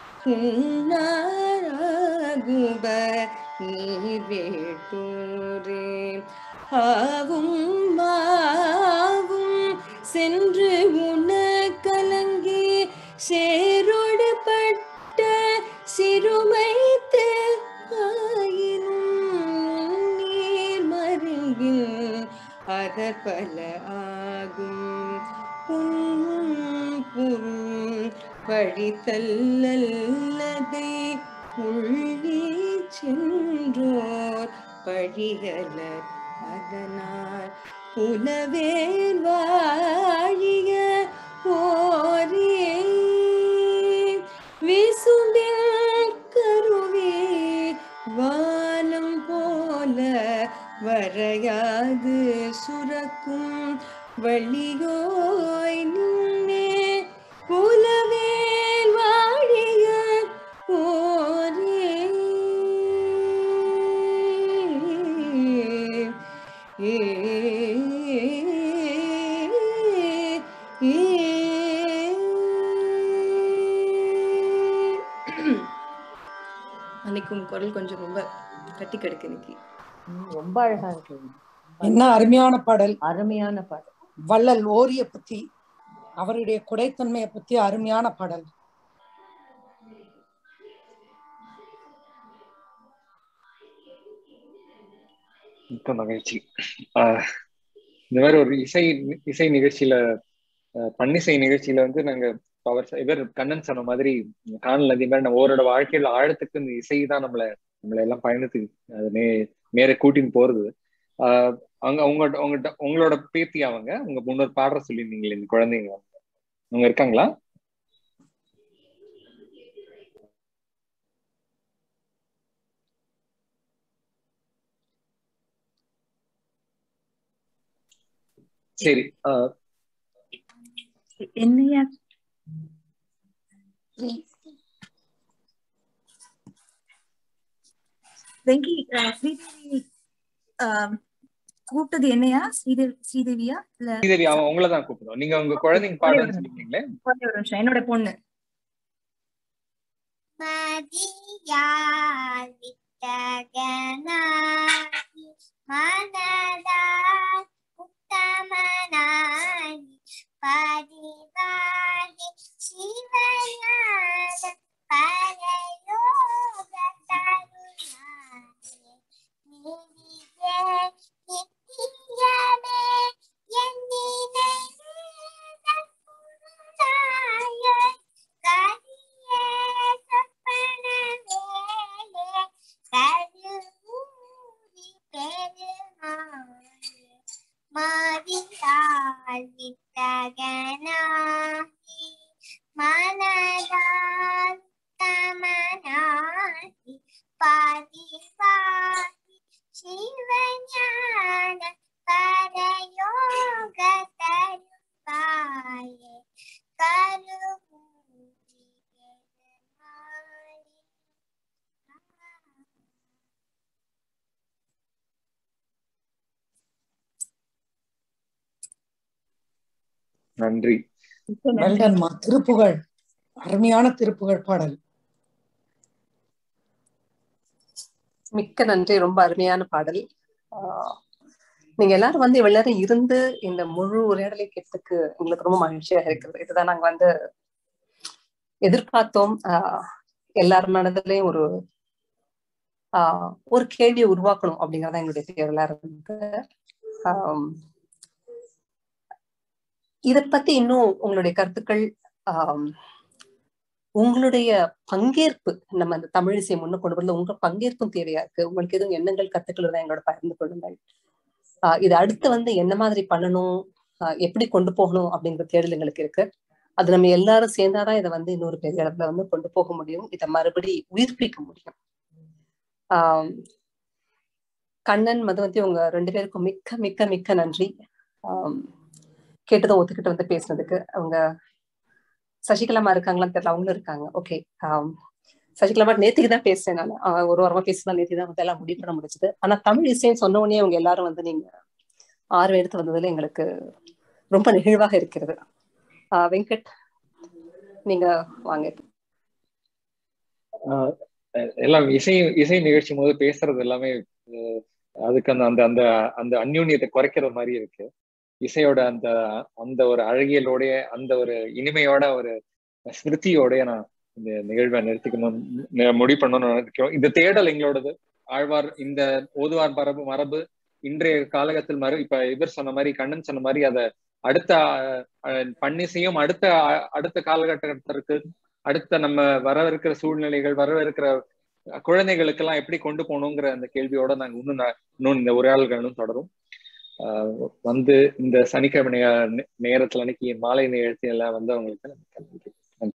உண்ணாராகுப நீர் வேட்டூரே ஆவும் மாவும் சென்று உண கலங்கி சேரோடு பட்ட சிறுமை ஆயினும் நீர் மருங்கின் அதற்பல ஆகும் உண்ணும் புறும் பழித்தல்லதை உள்ளே சென்றோர் பழிகல அதனால் புலவேல் வாழிய ஓரே விசும்பில் கருவே வானம் போல வரையாது சுரக்கும் வள்ளியோய் நின்னே புலவேல் வாழிய ஓரே ஏ அன்னைக்கும் குரல் கொஞ்சம் ரொம்ப கட்டி கிடக்கு இன்னைக்கு ம், ரொம்ப அழகா இருக்கு என்ன அருமையான பாடல் அருமையான பாடல் வள்ளல் ஓரிய பத்தி அவருடைய குடைத்தன்மையை பத்தி அருமையான பாடல் மிக்க மகிழ்ச்சி ஆஹ் இந்த மாதிரி ஒரு இசை இசை நிகழ்ச்சியில ஆஹ் பன்னிசை நிகழ்ச்சியில வந்து நாங்க அவர் இவர் கண்ணன் சொன்ன மாதிரி காணல் நதி மாதிரி நம்ம ஒவ்வொருட வாழ்க்கையில ஆழத்துக்கு இந்த இசை தான் நம்மளை நம்மளை எல்லாம் பயணத்துக்கு அது நே நேர கூட்டின்னு போறது ஆஹ் அங்க அவங்க உங்கள்கிட்ட உங்களோட பேத்தி அவங்க உங்க முன்னோர் பாடுற சொல்லியிருந்தீங்களே இந்த குழந்தைங்க அவங்க இருக்காங்களா சரி ஆஹ் என்னையா வெங்கி அஹ், ஸ்ரீதேவி அஹ், கூப்பிட்டது என்னையா ஸ்ரீதேவி ஸ்ரீதேவியா இல்ல ஸ்ரீதேவி அவன் உங்களை தான் கூப்பிடுவோம் நீங்க உங்க குழந்தைங்க பாடுன்னு சொல்லியிருந்தீங்களே ஒரே ஒரு நிமிஷம் என்னோட பொண்ணு மதியால் விட்டகனாகி மனதால் உத்தமனாகி பதிவாகி சிவஞான பரலோக தருணாயே நீதியே நித்தியமே என் நினைவேதன் புருஷாயே கரியே சொப்பன வேலே கருவூரி பெருமாளே மதியால் வித்தகனாகி மனதால் தமனாகி பதிவாகி சிவஞான பரயோக தருவாயே கருவூரி பெருமாளே நன்றி வெல்டன்மா திருப்புகழ் அருமையான திருப்புகழ் பாடல் மிக்க நன்றி ரொம்ப அருமையான பாடல் ஆஹ் நீங்க எல்லாரும் வந்து இவ்வளவு நேரம் இருந்து இந்த முழு உரையாடலை கேட்டதுக்கு எங்களுக்கு ரொம்ப மகிழ்ச்சியாக இருக்கிறது இதுதான் நாங்க வந்து எதிர்பார்த்தோம் ஆஹ் எல்லார் மனதிலையும் ஒரு ஆஹ் ஒரு கேள்வியை உருவாக்கணும் அப்படிங்கறத எங்களுடைய தேவையா இருந்து ஆஹ் இத பத்தி இன்னும் உங்களுடைய கருத்துக்கள் ஆஹ் உங்களுடைய பங்கேற்பு நம்ம அந்த தமிழ் இசையை முன்ன கொண்டு வரல உங்க பங்கேற்பும் தேவையா இருக்கு உங்களுக்கு எதுவும் எண்ணங்கள் கருத்துக்கள் தான் எங்களோட பகிர்ந்து கொள்ளுங்கள் ஆஹ் இது அடுத்து வந்து என்ன மாதிரி பண்ணணும் ஆஹ் எப்படி கொண்டு போகணும் அப்படிங்கிற தேடல் எங்களுக்கு இருக்கு அது நம்ம எல்லாரும் சேர்ந்தாதான் இதை வந்து இன்னொரு பெரிய அளவுல வந்து கொண்டு போக முடியும் இதை மறுபடி உயிர்ப்பிக்க முடியும் ஆஹ் கண்ணன் மதுவந்தி உங்க ரெண்டு பேருக்கும் மிக்க மிக்க மிக்க நன்றி ஆஹ் கேட்டதை ஒத்துக்கிட்டு வந்து பேசுனதுக்கு அவங்க சசிகலாமா இருக்காங்களான்னு தெரியல அவங்களும் இருக்காங்க ஓகே சசிகலாமா நேத்துக்கு தான் பேசுறேன் நான் ஆஹ் ஒரு வாரமா பேசுனா நேற்று தான் வந்து எல்லாம் முடிவு பண்ண முடிச்சது ஆனா தமிழ் இசைன்னு சொன்ன உடனே அவங்க எல்லாரும் வந்து நீங்க ஆர்வம் எடுத்து வந்ததுல எங்களுக்கு ரொம்ப நெகிழ்வாக இருக்கிறது ஆஹ் வெங்கட் நீங்க வாங்க ஆஹ் எல்லாம் இசை இசை நிகழ்ச்சி போது பேசுறது எல்லாமே அஹ் அதுக்கு அந்த அந்த அந்த அந்த அந்யூன்யத்தை குறைக்கிற மாதிரி இருக்கு இசையோட அந்த அந்த ஒரு அழகியலோடைய அந்த ஒரு இனிமையோட ஒரு ஸ்மிருதியோடைய நான் இந்த நிகழ்வை நிறுத்திக்கணும் ந- முடிவு பண்ணணும்னு நினைக்கிறோம் இந்த தேடல் எங்களோடது ஆழ்வார் இந்த ஓதுவார் மரபு மரபு இன்றைய காலகட்டத்தில் மறு இப்ப இவர் சொன்ன மாதிரி கண்ணன் சொன்ன மாதிரி அதை அடுத்த அஹ், பன்னிசையும் அடுத்த அஹ், அடுத்த காலகட்டத்திற்கு அடுத்த நம்ம வரவிருக்கிற சூழ்நிலைகள் வரவிருக்கிற குழந்தைகளுக்கெல்லாம் எப்படி கொண்டு போகணுங்கிற அந்த கேள்வியோட நாங்க இன்னும் நா- இன்னும் இந்த உரையாடல்களும் தொடரும் ஆஹ் வந்து இந்த சனிக்கிழமை நே- நேரத்துல அன்னைக்கு மாலை நிகழ்ச்சியில வந்து அவங்களுக்கு நன்றி